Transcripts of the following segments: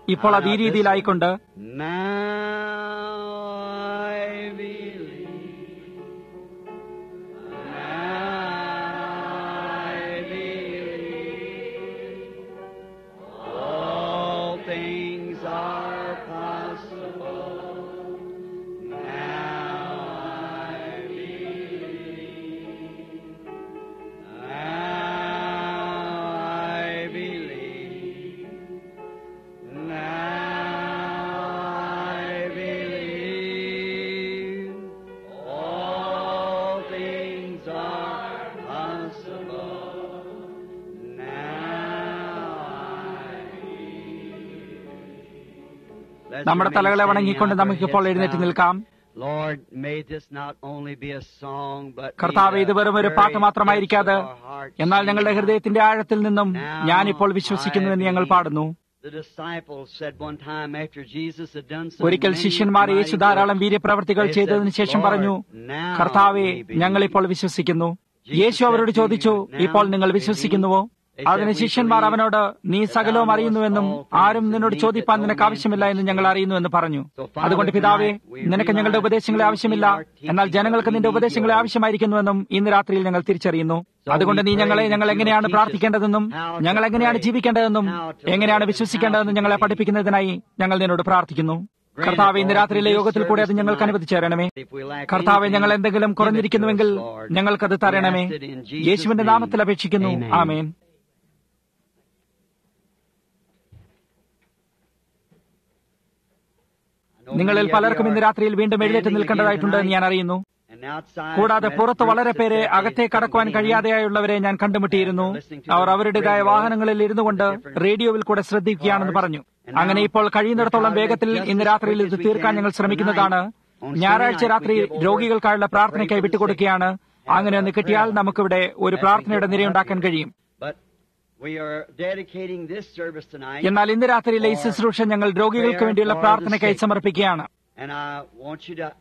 ഇപ്പോൾ അത് ഈ രീതിയിലായിക്കൊണ്ട് Now I believe. Now I believe. All things are possible. Now I believe. Now I believe. Now I believe all things are possible. Now I believe. നമ്മുടെ തലകളെ വണങ്ങിക്കൊണ്ട് നമുക്കിപ്പോൾ എഴുന്നേറ്റ് നിൽക്കാം Lord, may this not only be a song, but be കർത്താവ് ഇത് the വെറും ഒരു പാട്ട് very മാത്രമായിരിക്കാതെ depths of our heart എന്നാൽ ഞങ്ങളുടെ singing. ഹൃദയത്തിന്റെ ആഴത്തിൽ നിന്നും ഞാനിപ്പോൾ വിശ്വസിക്കുന്നു എന്ന് ഞങ്ങൾ പാടുന്നു The disciples said one time after Jesus had done so ഒരിക്കൽ many ശിഷ്യന്മാർ യേശു mighty ധാരാളം works, വീര്യപ്രവർത്തികൾ they ചെയ്തതിനു said, ശേഷം പറഞ്ഞു "Lord, now കർത്താവെ we believe." ഞങ്ങളിപ്പോൾ വിശ്വസിക്കുന്നു Jesus യേശു അവരോട് said to ചോദിച്ചു you, "Now ഇപ്പോൾ നിങ്ങൾ we വിശ്വസിക്കുന്നുവോ believe." They said, അതിന് "We ശിഷ്യന്മാർ believe അവനോട് നീ that സകലവും thou അറിയുന്നുവെന്നും knowest all ആരും things നിന്നോട് and ചോദിപ്പാൻ need നിനക്ക് that no ആവശ്യമില്ല എന്ന് man ഞങ്ങൾ can അറിയുന്നുവെന്ന് പറഞ്ഞു So, Father, അതുകൊണ്ട് പിതാവേ tonight we നിനക്ക് ഞങ്ങളുടെ realize ഉപദേശങ്ങളെ you ആവശ്യമില്ല are teaching എന്നാൽ us ജനങ്ങൾക്ക് we നിന്റെ need ഉപദേശങ്ങളെ yours. ആവശ്യമായിരിക്കുന്നുവെന്നും ഇന്ന് രാത്രിയിൽ ഞങ്ങൾ തിരിച്ചറിയുന്നു So അതുകൊണ്ട് we നീ pray ഞങ്ങളെ that ഞങ്ങൾ you will എങ്ങനെയാണ് teach us പ്രാർത്ഥിക്കേണ്ടതെന്നും how to ഞങ്ങൾ എങ്ങനെയാണ് pray, ജീവിക്കേണ്ടതെന്നും how to എങ്ങനെയാണ് live, വിശ്വസിക്കേണ്ടതെന്നും how to ഞങ്ങളെ believe. പഠിപ്പിക്കുന്നതിനായി ഞങ്ങൾ നിന്നോട് പ്രാർത്ഥിക്കുന്നു Grant കർത്താവ് it, ഇന്ന് Lord, രാത്രിയിലെ through this യോഗത്തിൽ കൂടി അത് service ഞങ്ങൾക്ക് tonight. അനുവദിച്ചു തരണമേ If we lack കർത്താവ് anything, ഞങ്ങൾ എന്തെങ്കിലും give it to കുറഞ്ഞിരിക്കുന്നുവെങ്കിൽ us, Lord. ഞങ്ങൾക്കത് We തരണമേ ask it in Jesus' യേശുവിന്റെ name. നാമത്തിൽ അപേക്ഷിക്കുന്നു Amen. ആമേൻ I know നിങ്ങളിൽ many of പലർക്കും you ഇന്ന് are രാത്രിയിൽ വീണ്ടും എഴുന്നേറ്റ് standing നിൽക്കേണ്ടതായിട്ടുണ്ട് എന്ന് again ഞാൻ അറിയുന്നു and outside കൂടാതെ met പുറത്ത് groups വളരെ that പേരെ said they അകത്തെ couldn't കടക്കുവാൻ get in. കഴിയാതെയായുള്ളവരെ ഞാൻ കണ്ടുമുട്ടിയിരുന്നു അവർ അവരുടേതായ വാഹനങ്ങളിൽ ഇരുന്നു കൊണ്ട് റേഡിയോയിൽ കൂടെ ശ്രദ്ധിക്കുകയാണെന്ന് പറഞ്ഞു അങ്ങനെ ഇപ്പോൾ കഴിയുന്നിടത്തോളം വേഗത്തിൽ ഇന്ന് രാത്രിയിൽ ഇത് തീർക്കാൻ ഞങ്ങൾ ശ്രമിക്കുന്നതാണ് ഞായറാഴ്ച രാത്രി രോഗികൾക്കായുള്ള പ്രാർത്ഥനയ്ക്കായി വിട്ടുകൊടുക്കുകയാണ് അങ്ങനെ ഒന്ന് കിട്ടിയാൽ നമുക്കിവിടെ ഒരു പ്രാർത്ഥനയുടെ നിരയുണ്ടാക്കാൻ കഴിയും But we are dedicating this service tonight. എന്നാൽ ഇന്ന് രാത്രിയിലെ ഈ ശുശ്രൂഷ ഞങ്ങൾ രോഗികൾക്ക് വേണ്ടിയുള്ള പ്രാർത്ഥനയ്ക്കായി സമർപ്പിക്കുകയാണ് And I want you to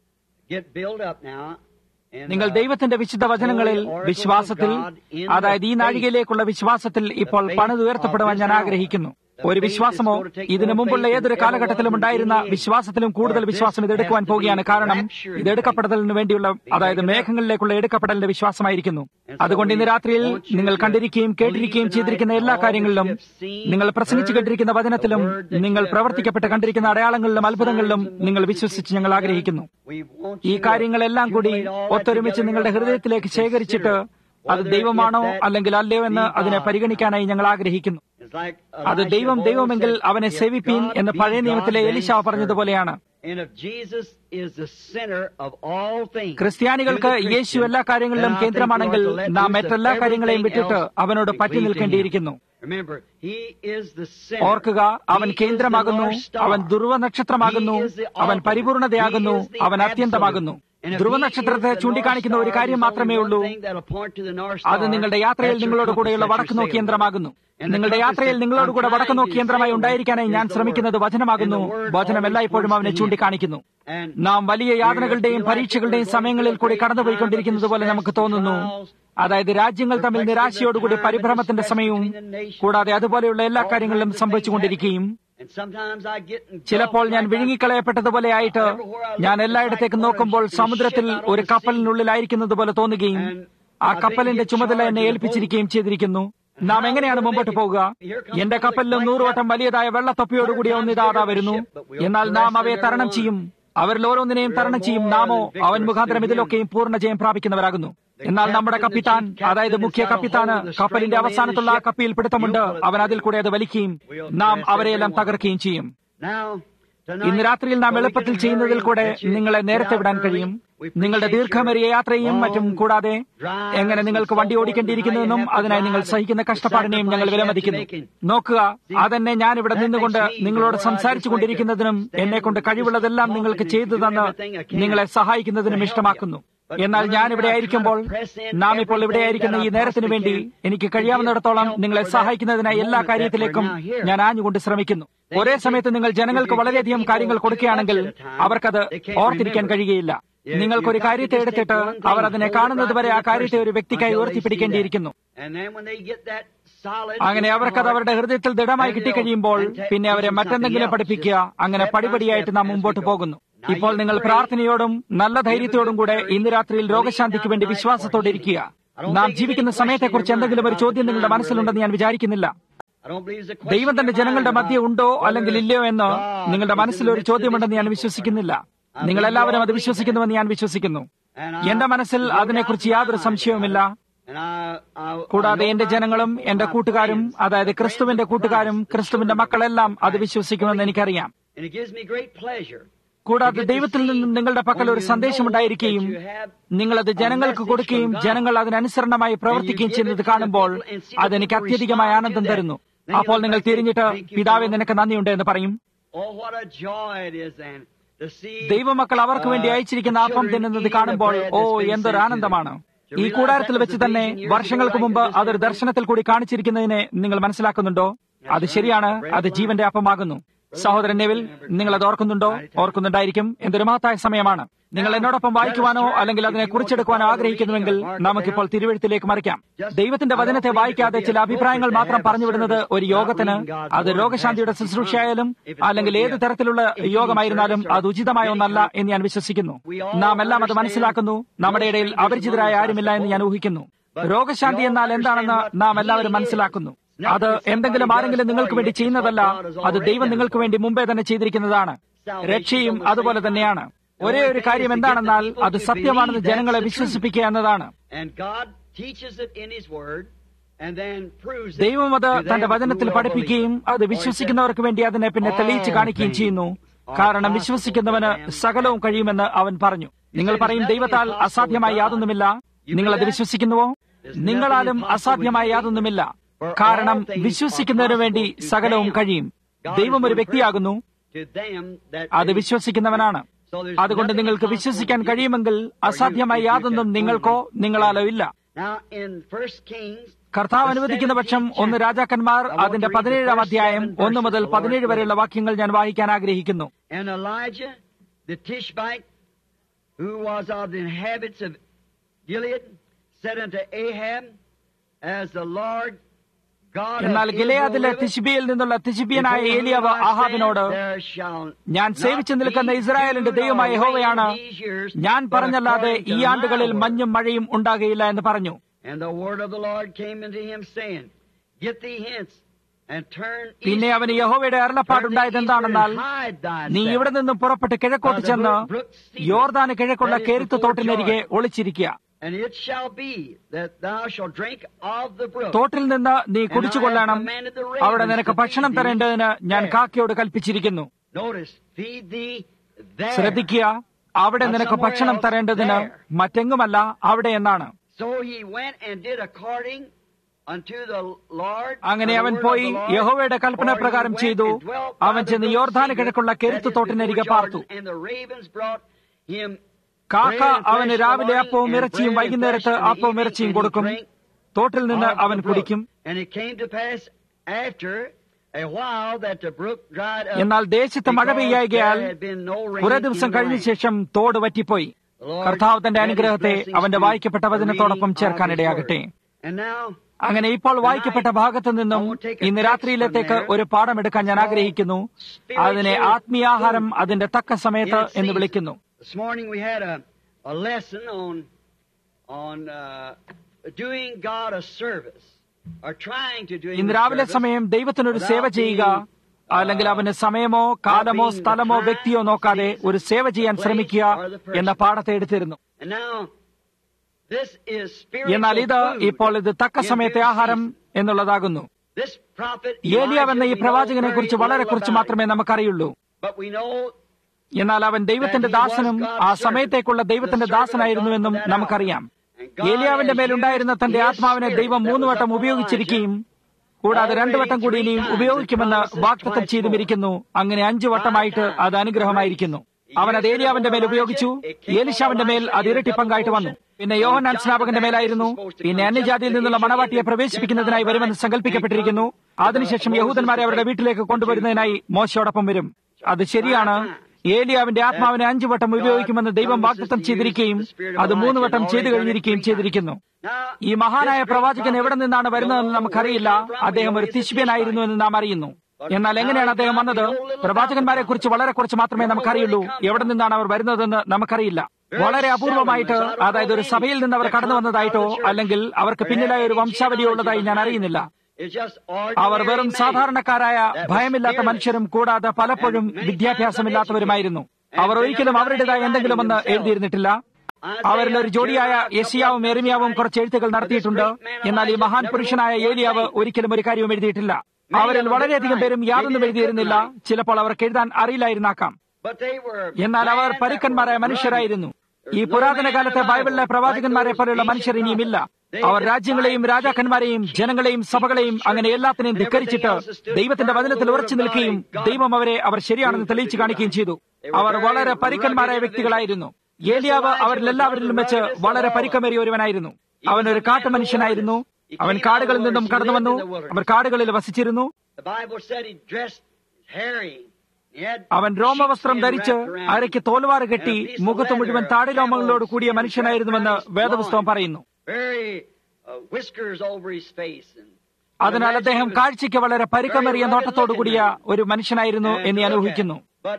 get built up now. in നിങ്ങൾ the ദൈവത്തിന്റെ വിശുദ്ധ വചനങ്ങളിൽ വിശ്വാസത്തിൽ അതായത് ഈ നാഴികയിലേക്കുള്ള വിശ്വാസത്തിൽ ഇപ്പോൾ പണിതുയർത്തപ്പെടുവാൻ ഞാൻ ആഗ്രഹിക്കുന്നു ഒരു വിശ്വാസമോ ഇതിനു മുമ്പുള്ള ഏതൊരു കാലഘട്ടത്തിലും ഉണ്ടായിരുന്ന വിശ്വാസത്തിലും കൂടുതൽ വിശ്വാസം ഇത് എടുക്കുവാൻ പോവുകയാണ് കാരണം ഇത് എടുക്കപ്പെടലിന് വേണ്ടിയുള്ള അതായത് മേഘങ്ങളിലേക്കുള്ള എടുക്കപ്പെടലിന്റെ വിശ്വാസമായിരിക്കുന്നു അതുകൊണ്ട് ഇന്ന് രാത്രിയിൽ നിങ്ങൾ കണ്ടിരിക്കുകയും കേട്ടിരിക്കുകയും ചെയ്തിരിക്കുന്ന എല്ലാ കാര്യങ്ങളിലും നിങ്ങൾ പ്രസംഗിച്ചു കേട്ടിരിക്കുന്ന വചനത്തിലും നിങ്ങൾ പ്രവർത്തിക്കപ്പെട്ട് കണ്ടിരിക്കുന്ന അടയാളങ്ങളിലും അത്ഭുതങ്ങളിലും നിങ്ങൾ വിശ്വസിച്ച് ഞങ്ങൾ ആഗ്രഹിക്കുന്നു we want ഈ you to കാര്യങ്ങളെല്ലാം കൂടി accumulate all that ഒത്തൊരുമിച്ച് together നിങ്ങളുടെ in your heart ഹൃദയത്തിലേക്ക് and ശേഖരിച്ചിട്ട് consider അത് whether ദൈവമാണോ if that അല്ലെങ്കിൽ അല്ലയോ എന്ന് be അതിനെ God. പരിഗണിക്കാനായി ഞങ്ങൾ ആഗ്രഹിക്കുന്നു It's like അത് Elisha ദൈവം of old ദൈവമെങ്കിൽ said, അവനെ "If സേവിപ്പീൻ God എന്ന് be പഴയ God, നിയമത്തിലെ then എലിശാവ് serve പറഞ്ഞതുപോലെയാണ് And if Jesus is the center of all things, ക്രിസ്ത്യാനികൾക്ക് to the യേശു Christian, എല്ലാ കാര്യങ്ങളിലും then I think കേന്ദ്രമാണെങ്കിൽ we ought to let നാം loose of മറ്റെല്ലാ കാര്യങ്ങളെയും everything വിട്ടിട്ട് else അവനോട് we പറ്റി cleave to നിൽക്കേണ്ടിയിരിക്കുന്നു him. Remember, he is the center. ഓർക്കുക അവൻ He is കേന്ദ്രമാകുന്നു the North Star. അവൻ ധ്രുവ നക്ഷത്രമാകുന്നു He is the അവൻ ultimate. പരിപൂർണതയാകുന്നു He is the അവൻ അത്യന്തമാകുന്നു absolute. And if ധ്രുവ he നക്ഷത്രത്തെ is the ചൂണ്ടിക്കാണിക്കുന്ന North ഒരു Star, കാര്യം there's മാത്രമേ only one ഉള്ളൂ thing that'll point to the North അത് Star. നിങ്ങളുടെ യാത്രയിൽ That's your നിങ്ങളോട് compass കൂടെയുള്ള that വടക്ക് you're നോക്കി sailing യന്ത്രമാകുന്നു with. And the നിങ്ങളുടെ compass യാത്രയിൽ that നിങ്ങളോട് കൂടെ I'm വടക്ക് trying നോക്കി to യന്ത്രമായി sail with ഉണ്ടായിരിക്കാനായി is ഞാൻ the ശ്രമിക്കുന്നത് word. വചനമാകുന്നു And the word വചനം always എല്ലായ്പ്പോഴും points അവനെ to him. ചൂണ്ടിക്കാണിക്കുന്നു And നാം വലിയ യാതനകളുടെയും feel like പരീക്ഷകളുടെയും we're going സമയങ്ങളിൽ through a കൂടി great കടന്നുപോയിക്കൊണ്ടിരിക്കുന്നത് പോലെ time of നമുക്ക് distress തോന്നുന്നു and trials, അതായത് രാജ്യങ്ങൾ തമ്മിൽ നിരാശയോടുകൂടി പരിഭ്രമത്തിന്റെ സമയവും കൂടാതെ അതുപോലെയുള്ള എല്ലാ കാര്യങ്ങളിലും സംഭവിച്ചുകൊണ്ടിരിക്കുകയും And sometimes I get engulfed ചിലപ്പോൾ ഞാൻ like I- വിഴുങ്ങിക്കളയപ്പെട്ടതുപോലെ ആയിട്ട് ഞാൻ എല്ലായിടത്തേക്കും നോക്കുമ്പോൾ സമുദ്രത്തിൽ ഒരു കപ്പലിനുള്ളിലായിരിക്കുന്നത് പോലെ തോന്നുകയും ആ കപ്പലിന്റെ ചുമതല എന്നെ ഏൽപ്പിച്ചിരിക്കുകയും ചെയ്തിരിക്കുന്നു നാം എങ്ങനെയാണ് മുമ്പോട്ട് പോകുക എന്റെ കപ്പലിലും നൂറുവട്ടം വലിയതായ വെള്ളത്തൊപ്പിയോടുകൂടിയ ഒന്നിതാതാ വരുന്നു എന്നാൽ നാം അവയെ തരണം ചെയ്യും അവരിൽ ഓരോന്നിനെയും തരണം ചെയ്യും നാമോ അവൻ മുഖാന്തരം ഇതിലൊക്കെയും പൂർണ്ണ ജയം പ്രാപിക്കുന്നവരാകുന്നു എന്നാൽ നമ്മുടെ കപ്പിത്താൻ അതായത് മുഖ്യ കപ്പിത്താന് കപ്പലിന്റെ അവസാനത്തുള്ള ആ കപ്പിയിൽ പിടുത്തമുണ്ട് അവൻ അതിൽ കൂടെ അത് വലിക്കുകയും നാം അവരെയെല്ലാം തകർക്കുകയും ചെയ്യും Now, ഇന്ന് രാത്രിയിൽ നാം എളുപ്പത്തിൽ ചെയ്യുന്നതിൽ കൂടെ നിങ്ങളെ നേരത്തെ വിടാൻ കഴിയും നിങ്ങളുടെ ദീർഘമേറിയ യാത്രയും മറ്റും കൂടാതെ എങ്ങനെ നിങ്ങൾക്ക് വണ്ടി ഓടിക്കേണ്ടിയിരിക്കുന്നുവെന്നും അതിനായി നിങ്ങൾ സഹിക്കുന്ന കഷ്ടപ്പാടിനെയും ഞങ്ങൾ വിലമതിക്കുന്നു നോക്കുക അതെന്നെ ഞാൻ ഇവിടെ നിന്നുകൊണ്ട് നിങ്ങളോട് സംസാരിച്ചു കൊണ്ടിരിക്കുന്നതിനും എന്നെ കൊണ്ട് കഴിവുള്ളതെല്ലാം നിങ്ങൾക്ക് ചെയ്തു തന്ന് നിങ്ങളെ സഹായിക്കുന്നതിനും ഇഷ്ടമാക്കുന്നു എന്നാൽ ഞാൻ ഇവിടെ ആയിരിക്കുമ്പോൾ നാം ഇപ്പോൾ ഇവിടെ ആയിരിക്കുന്ന ഈ നേരത്തിന് വേണ്ടി എനിക്ക് കഴിയാവുന്നിടത്തോളം നിങ്ങളെ സഹായിക്കുന്നതിനായി എല്ലാ കാര്യത്തിലേക്കും ഞാൻ ആഞ്ഞുകൊണ്ട് ശ്രമിക്കുന്നു ഒരേ സമയത്ത് നിങ്ങൾ ജനങ്ങൾക്ക് വളരെയധികം കാര്യങ്ങൾ കൊടുക്കുകയാണെങ്കിൽ അവർക്കത് ഓർത്തിരിക്കാൻ കഴിയുകയില്ല നിങ്ങൾക്കൊരു കാര്യത്തെ എടുത്തിട്ട് അവർ അതിനെ കാണുന്നത് വരെ ആ കാര്യത്തെ ഒരു വ്യക്തിക്കായി ഉയർത്തിപ്പിടിക്കേണ്ടിയിരിക്കുന്നു And then when they get that solid അങ്ങനെ അവർക്കത് അവരുടെ ഹൃദയത്തിൽ ദൃഢമായി കിട്ടിക്കഴിയുമ്പോൾ പിന്നെ അവരെ മറ്റെന്തെങ്കിലും പഠിപ്പിക്കുക അങ്ങനെ പടിപടിയായിട്ട് നാം മുമ്പോട്ട് പോകുന്നു ഇപ്പോൾ നിങ്ങൾ പ്രാർത്ഥനയോടും നല്ല ധൈര്യത്തോടും കൂടെ ഇന്ന് രാത്രിയിൽ രോഗശാന്തിക്ക് വേണ്ടി വിശ്വാസത്തോടെ ഇരിക്കുക നാം ജീവിക്കുന്ന സമയത്തെക്കുറിച്ച് എന്തെങ്കിലും ഒരു ചോദ്യം നിങ്ങളുടെ മനസ്സിലുണ്ടെന്ന് ഞാൻ വിചാരിക്കുന്നില്ല I don't believe it's a question ദൈവം തന്റെ in your ജനങ്ങളുടെ mind മധ്യ ഉണ്ടോ about അല്ലെങ്കിൽ whether ഇല്ലയോ എന്ന് God നിങ്ങളുടെ is മനസ്സിൽ in ഒരു the midst of ചോദ്യമുണ്ടെന്ന് ഞാൻ this വിശ്വസിക്കുന്നില്ല I നിങ്ങൾ believe എല്ലാവരും you അത് all വിശ്വസിക്കുന്നുവെന്ന് ഞാൻ വിശ്വസിക്കുന്നു And I- എന്റെ മനസ്സിൽ no doubt അതിനെക്കുറിച്ച് in my യാതൊരു mind സംശയവുമില്ല about it. And I- I- I കൂടാതെ know എന്റെ my ജനങ്ങളും people, എന്റെ my കൂട്ടുകാരും friends, അതായത് the friends ക്രിസ്തുവിന്റെ of കൂട്ടുകാരും Christ, the ക്രിസ്തുവിന്റെ children of മക്കളെല്ലാം അത് Christ. വിശ്വസിക്കുമെന്ന് എനിക്കറിയാം And it gives me great pleasure കൂടാതെ ദൈവത്തിൽ നിന്നും നിങ്ങളുടെ പക്കൽ ഒരു സന്ദേശമുണ്ടായിരിക്കുകയും നിങ്ങളത് ജനങ്ങൾക്ക് കൊടുക്കുകയും ജനങ്ങൾ അതിനനുസരണമായി പ്രവർത്തിക്കുകയും ചെയ്യുന്നത് കാണുമ്പോൾ അതെനിക്ക് അത്യധികമായ ആനന്ദം തരുന്നു അപ്പോൾ നിങ്ങൾ തിരിഞ്ഞിട്ട് പിതാവെ നിനക്ക് നന്ദിയുണ്ട് എന്ന് പറയും Oh, what a joy it is then to see ദൈവമക്കൾ അവർക്ക് വേണ്ടി uh, അയച്ചിരിക്കുന്ന അപ്പം children തിന്നുന്നത് eating the കാണുമ്പോൾ bread ഓ that's been എന്തൊരു sent to ആനന്ദമാണ് them. To ഈ realize കൂടാരത്തിൽ that വെച്ച് was a തന്നെ vision years വർഷങ്ങൾക്ക് ago, മുമ്പ് like this അതൊരു vision. ദർശനത്തിൽ കൂടി കാണിച്ചിരിക്കുന്നതിനെ നിങ്ങൾ മനസ്സിലാക്കുന്നുണ്ടോ അത് ശരിയാണ് അത് ജീവന്റെ അപ്പമാകുന്നു സഹോദരൻ നെവിൽ നിങ്ങൾ അത് ഓർക്കുന്നുണ്ടോ ഓർക്കുന്നുണ്ടായിരിക്കും എന്തൊരു മഹത്തായ സമയമാണ് നിങ്ങൾ എന്നോടൊപ്പം വായിക്കുവാനോ അല്ലെങ്കിൽ അതിനെ കുറിച്ചെടുക്കുവാനോ ആഗ്രഹിക്കുന്നുവെങ്കിൽ നമുക്കിപ്പോൾ തിരുവഴുത്തിലേക്ക് മറിക്കാം ദൈവത്തിന്റെ വചനത്തെ വായിക്കാതെ ചില അഭിപ്രായങ്ങൾ മാത്രം പറഞ്ഞുവിടുന്നത് ഒരു യോഗത്തിന് അത് രോഗശാന്തിയുടെ ശുശ്രൂഷയായാലും അല്ലെങ്കിൽ ഏത് തരത്തിലുള്ള യോഗമായിരുന്നാലും അത് ഉചിതമായ ഒന്നല്ല എന്ന് ഞാൻ വിശ്വസിക്കുന്നു നാം എല്ലാം അത് മനസ്സിലാക്കുന്നു നമ്മുടെ ഇടയിൽ അപരിചിതരായ ആരുമില്ല എന്ന് ഞാൻ ഊഹിക്കുന്നു രോഗശാന്തി എന്നാൽ എന്താണെന്ന് നാം എല്ലാവരും മനസ്സിലാക്കുന്നു അത് എന്തെങ്കിലും ആരെങ്കിലും നിങ്ങൾക്ക് വേണ്ടി ചെയ്യുന്നതല്ല അത് ദൈവം നിങ്ങൾക്ക് വേണ്ടി മുമ്പേ തന്നെ ചെയ്തിരിക്കുന്നതാണ് രക്ഷയും അതുപോലെ തന്നെയാണ് ഒരേ ഒരു കാര്യം എന്താണെന്നാൽ അത് സത്യമാണെന്ന് ജനങ്ങളെ വിശ്വസിപ്പിക്കുക എന്നതാണ് And God teaches it in His Word and then proves it ദൈവം അത് to them തന്റെ who വചനത്തിൽ will പഠിപ്പിക്കുകയും believe. അത് വിശ്വസിക്കുന്നവർക്ക് വേണ്ടി അതിനെ പിന്നെ തെളിയിച്ച് കാണിക്കുകയും ചെയ്യുന്നു കാരണം വിശ്വസിക്കുന്നവന് സകലവും കഴിയുമെന്ന് അവൻ പറഞ്ഞു നിങ്ങൾ പറയും ദൈവത്താൽ അസാധ്യമായി യാതൊന്നുമില്ല നിങ്ങൾ അത് വിശ്വസിക്കുന്നുവോ നിങ്ങളാലും അസാധ്യമായി യാതൊന്നുമില്ല കാരണം വിശ്വസിക്കുന്നതിനു വേണ്ടി സകലവും കഴിയും ദൈവം ഒരു വ്യക്തിയാകുന്നു To them that അത് believe. വിശ്വസിക്കുന്നവനാണ് അതുകൊണ്ട് നിങ്ങൾക്ക് വിശ്വസിക്കാൻ കഴിയുമെങ്കിൽ അസാധ്യമായി യാതൊന്നും നിങ്ങൾക്കോ നിങ്ങളാലോ ഇല്ല Now in First Kings, കർത്താവ് അനുവദിക്കുന്ന പക്ഷം ഒന്ന് രാജാക്കന്മാർ അതിന്റെ പതിനേഴാം അധ്യായം ഒന്ന് മുതൽ പതിനേഴ് വരെയുള്ള വാക്യങ്ങൾ ഞാൻ വായിക്കാൻ ആഗ്രഹിക്കുന്നു and Elijah the Tishbite, who was of the inhabitants of Gilead, said unto Ahab, As the Lord God എന്നാൽ of ഗിലയാദിലെ Israel തിശിബിയിൽ നിന്നുള്ള തിശിബിയനായ liveth, ഏലിയാവ് before whom I ആഹാബിനോട് stand, there shall ഞാൻ not സേവിച്ചു നിൽക്കുന്ന be ഇസ്രായേലിന്റെ dew ദൈവമായ nor യഹോവയാണ് rain these years, ഞാൻ but പറഞ്ഞല്ലാതെ according ഈ to my ആണ്ടുകളിൽ word. മഞ്ഞും മഴയും ഉണ്ടാകുകയില്ല എന്ന് പറഞ്ഞു And the word of the Lord came unto him, saying, Get thee hence, and turn പിന്നെ അവന് യഹോവയുടെ അരുളപ്പാടുണ്ടായത് എന്താണെന്നാൽ നീ ഇവിടെ നിന്നും പുറപ്പെട്ട് കിഴക്കോട്ട് ചെന്ന് യോർദാന് കിഴക്കുള്ള കേരുത്ത് തോട്ടിനരികെ ഒളിച്ചിരിക്കുക And it shall be that thou shalt drink of the brook. തോട്ടിൽ നിന്ന് നീ കുടിച്ചുകൊള്ളണം അവിടെ നിനക്ക് ഭക്ഷണം തരേണ്ടതിന് ഞാൻ കാക്കയോട് കൽപ്പിച്ചിരിക്കുന്നു Notice, feed thee there. ശ്രദ്ധിക്കുക അവിടെ നിനക്ക് ഭക്ഷണം തരേണ്ടതിന് മറ്റെങ്ങുമല്ല അവിടെ എന്നാണ് So he went and did according unto the Lord. അങ്ങനെ the അവൻ word പോയി of the Lord, യഹോവയുടെ കൽപ്പന for he പ്രകാരം went ചെയ്തു and dwelt by അവൻ the ചെന്ന് brook യോർദാന് Cedar, കിഴക്കുള്ള that കെരുത്ത് is before തോട്ടിനരികെ Jordan, പാർത്തു and the ravens brought him കാക്ക bread and flesh അവന് in the രാവിലെ morning, അപ്പവും and ഇറച്ചിയും bread and വൈകുന്നേരത്ത് flesh in the അപ്പവും evening, ഇറച്ചിയും and he കൊടുക്കും drank തോട്ടിൽ നിന്ന് of the അവൻ brook. കുടിക്കും And it came to pass after a while that the brook dried up, എന്നാൽ ദേശത്ത് മഴ because പെയ്യായികയാൽ there had been no rain കുറെ in ദിവസം the കഴിഞ്ഞ land. ശേഷം തോട് വറ്റിപ്പോയി The Lord കർത്താവ് തന്റെ add his അനുഗ്രഹത്തെ blessings അവന്റെ to വായിക്കപ്പെട്ട the വചനത്തോടൊപ്പം reading of ചേർക്കാനിടയാകട്ടെ his word. And now, അങ്ങനെ ഇപ്പോൾ വായിക്കപ്പെട്ട ഭാഗത്തു നിന്നും ഇന്ന് രാത്രിയിലത്തേക്ക് ഒരു പാഠം എടുക്കാൻ ഞാൻ ആഗ്രഹിക്കുന്നു അതിനെ ആത്മീയാഹാരം അതിന്റെ തക്ക സമയത്ത് എന്ന് വിളിക്കുന്നു This morning we had a, a lesson on on uh, doing God a service or trying to do Him ഇന്ന് a രാവിലെ service സമയം ദൈവത്തിനൊരു സേവ ചെയ്യുക അല്ലെങ്കിൽ അവന് സമയമോ കാലമോ സ്ഥലമോ വ്യക്തിയോ നോക്കാതെ ഒരു സേവ ചെയ്യാൻ ശ്രമിക്കുക എന്ന പാഠത്തെ എടുത്തിരുന്നു And now, this is spiritual എന്നാൽ ഇത് food ഇപ്പോൾ ഇത് തക്ക in സമയത്തെ due ആഹാരം season. എന്നുള്ളതാകുന്നു This prophet ഏലിയാവ് എന്ന ഈ Elijah, we പ്രവാചകനെ know കുറിച്ച് very വളരെ little കുറച്ച് about മാത്രമേ him. നമുക്കറിയുള്ളൂ But we know എന്നാൽ അവൻ ദൈവത്തിന്റെ ദാസനും ആ സമയത്തേക്കുള്ള ദൈവത്തിന്റെ ദാസനായിരുന്നുവെന്നും നമുക്കറിയാം ഏലിയാവിന്റെ മേലുണ്ടായിരുന്ന തന്റെ ആത്മാവിനെ ദൈവം മൂന്ന് വട്ടം ഉപയോഗിച്ചിരിക്കുകയും കൂടാതെ രണ്ടു വട്ടം കൂടി ഇനിയും ഉപയോഗിക്കുമെന്ന് വാക്തത്വം ചെയ്തുമിരിക്കുന്നു അങ്ങനെ അഞ്ചു വട്ടമായിട്ട് അത് അനുഗ്രഹമായിരിക്കുന്നു അവൻ അത് ഏലിയാവിന്റെ മേൽ ഉപയോഗിച്ചു ഏലിഷാവിന്റെ മേൽ അത് ഇരട്ടി പങ്കായിട്ട് വന്നു പിന്നെ യോഹനാൻ സ്നാപകന്റെ മേലായിരുന്നു പിന്നെ അന്യജാതിയിൽ നിന്നുള്ള മണവാട്ടിയെ പ്രവേശിപ്പിക്കുന്നതിനായി വരുമെന്ന് സങ്കല്പിക്കപ്പെട്ടിരിക്കുന്നു അതിനുശേഷം യഹൂദന്മാരെ അവരുടെ വീട്ടിലേക്ക് കൊണ്ടുവരുന്നതിനായി മോശയോടൊപ്പം വരും അത് ശരിയാണ് ഏലിയാവിന്റെ ആത്മാവിനെ അഞ്ചു വട്ടം ഉപയോഗിക്കുമെന്ന് ദൈവം വാഗ്ദത്തം ചെയ്തിരിക്കുകയും അത് മൂന്ന് വട്ടം ചെയ്തു കഴിഞ്ഞിരിക്കുകയും ചെയ്തിരിക്കുന്നു ഈ മഹാനായ പ്രവാചകൻ എവിടെ നിന്നാണ് വരുന്നതെന്ന് നമുക്കറിയില്ല അദ്ദേഹം ഒരു തിശ്ബ്യനായിരുന്നു എന്ന് നാം അറിയുന്നു എന്നാൽ എങ്ങനെയാണ് അദ്ദേഹം വന്നത് പ്രവാചകന്മാരെ കുറിച്ച് വളരെ കുറച്ച് മാത്രമേ നമുക്കറിയുള്ളൂ എവിടെ നിന്നാണ് അവർ വരുന്നതെന്ന് നമുക്കറിയില്ല വളരെ അപൂർവമായിട്ട് അതായത് ഒരു സഭയിൽ നിന്ന് അവർ കടന്നു വന്നതായിട്ടോ അല്ലെങ്കിൽ അവർക്ക് പിന്നിലായ ഒരു വംശാവലിയോ ഉള്ളതായി ഞാൻ അറിയുന്നില്ല അവർ വെറും സാധാരണക്കാരായ ഭയമില്ലാത്ത മനുഷ്യരും കൂടാതെ പലപ്പോഴും വിദ്യാഭ്യാസമില്ലാത്തവരുമായിരുന്നു അവർ ഒരിക്കലും അവരുടേതായ എന്തെങ്കിലും ഒന്ന് എഴുതിയിരുന്നിട്ടില്ല അവരിൽ ഒരു ജോഡിയായ യസിയാവും എറിമിയാവും കുറച്ച് എഴുത്തുകൾ നടത്തിയിട്ടുണ്ട് എന്നാൽ ഈ മഹാൻ പുരുഷനായ ഏലിയാവ് ഒരിക്കലും ഒരു കാര്യവും എഴുതിയിട്ടില്ല അവരിൽ വളരെയധികം പേരും യാതൊന്നും എഴുതിയിരുന്നില്ല ചിലപ്പോൾ അവർക്ക് എഴുതാൻ അറിയില്ലായിരുന്നാക്കാം എന്നാൽ അവർ പരുക്കന്മാരായ മനുഷ്യരായിരുന്നു ഈ പുരാതന കാലത്തെ ബൈബിളിലെ പ്രവാചകന്മാരെ പോലെയുള്ള മനുഷ്യർ ഇനിയുമില്ല അവർ രാജ്യങ്ങളെയും രാജാക്കന്മാരെയും ജനങ്ങളെയും സഭകളെയും അങ്ങനെ എല്ലാത്തിനെയും ധിക്കരിച്ചിട്ട് ദൈവത്തിന്റെ വചനത്തിൽ ഉറച്ചു നിൽക്കുകയും ദൈവം അവരെ അവർ ശരിയാണെന്ന് തെളിയിച്ചു കാണിക്കുകയും ചെയ്തു അവർ വളരെ പരുക്കന്മാരായ വ്യക്തികളായിരുന്നു ഏലിയാവ് അവരിൽ എല്ലാവരിലും വെച്ച് വളരെ പരിക്കമേറിയ ഒരുവനായിരുന്നു അവൻ ഒരു കാട്ടുമനുഷ്യനായിരുന്നു അവൻ കാടുകളിൽ നിന്നും കടന്നു വന്നു അവർ കാടുകളിൽ വസിച്ചിരുന്നു അവൻ രോമവസ്ത്രം ധരിച്ച് അരയ്ക്ക് തോൽവാറ് കെട്ടി മുഖത്ത് മുഴുവൻ താടിരോമങ്ങളോട് കൂടിയ മനുഷ്യനായിരുന്നുവെന്ന് വേദപുസ്തകം പറയുന്നു അതിനാൽ അദ്ദേഹം കാഴ്ചയ്ക്ക് വളരെ പരിക്കമേറിയ നോട്ടത്തോടു കൂടിയ ഒരു മനുഷ്യനായിരുന്നു എന്ന് ഞാൻ ഊഹിക്കുന്നു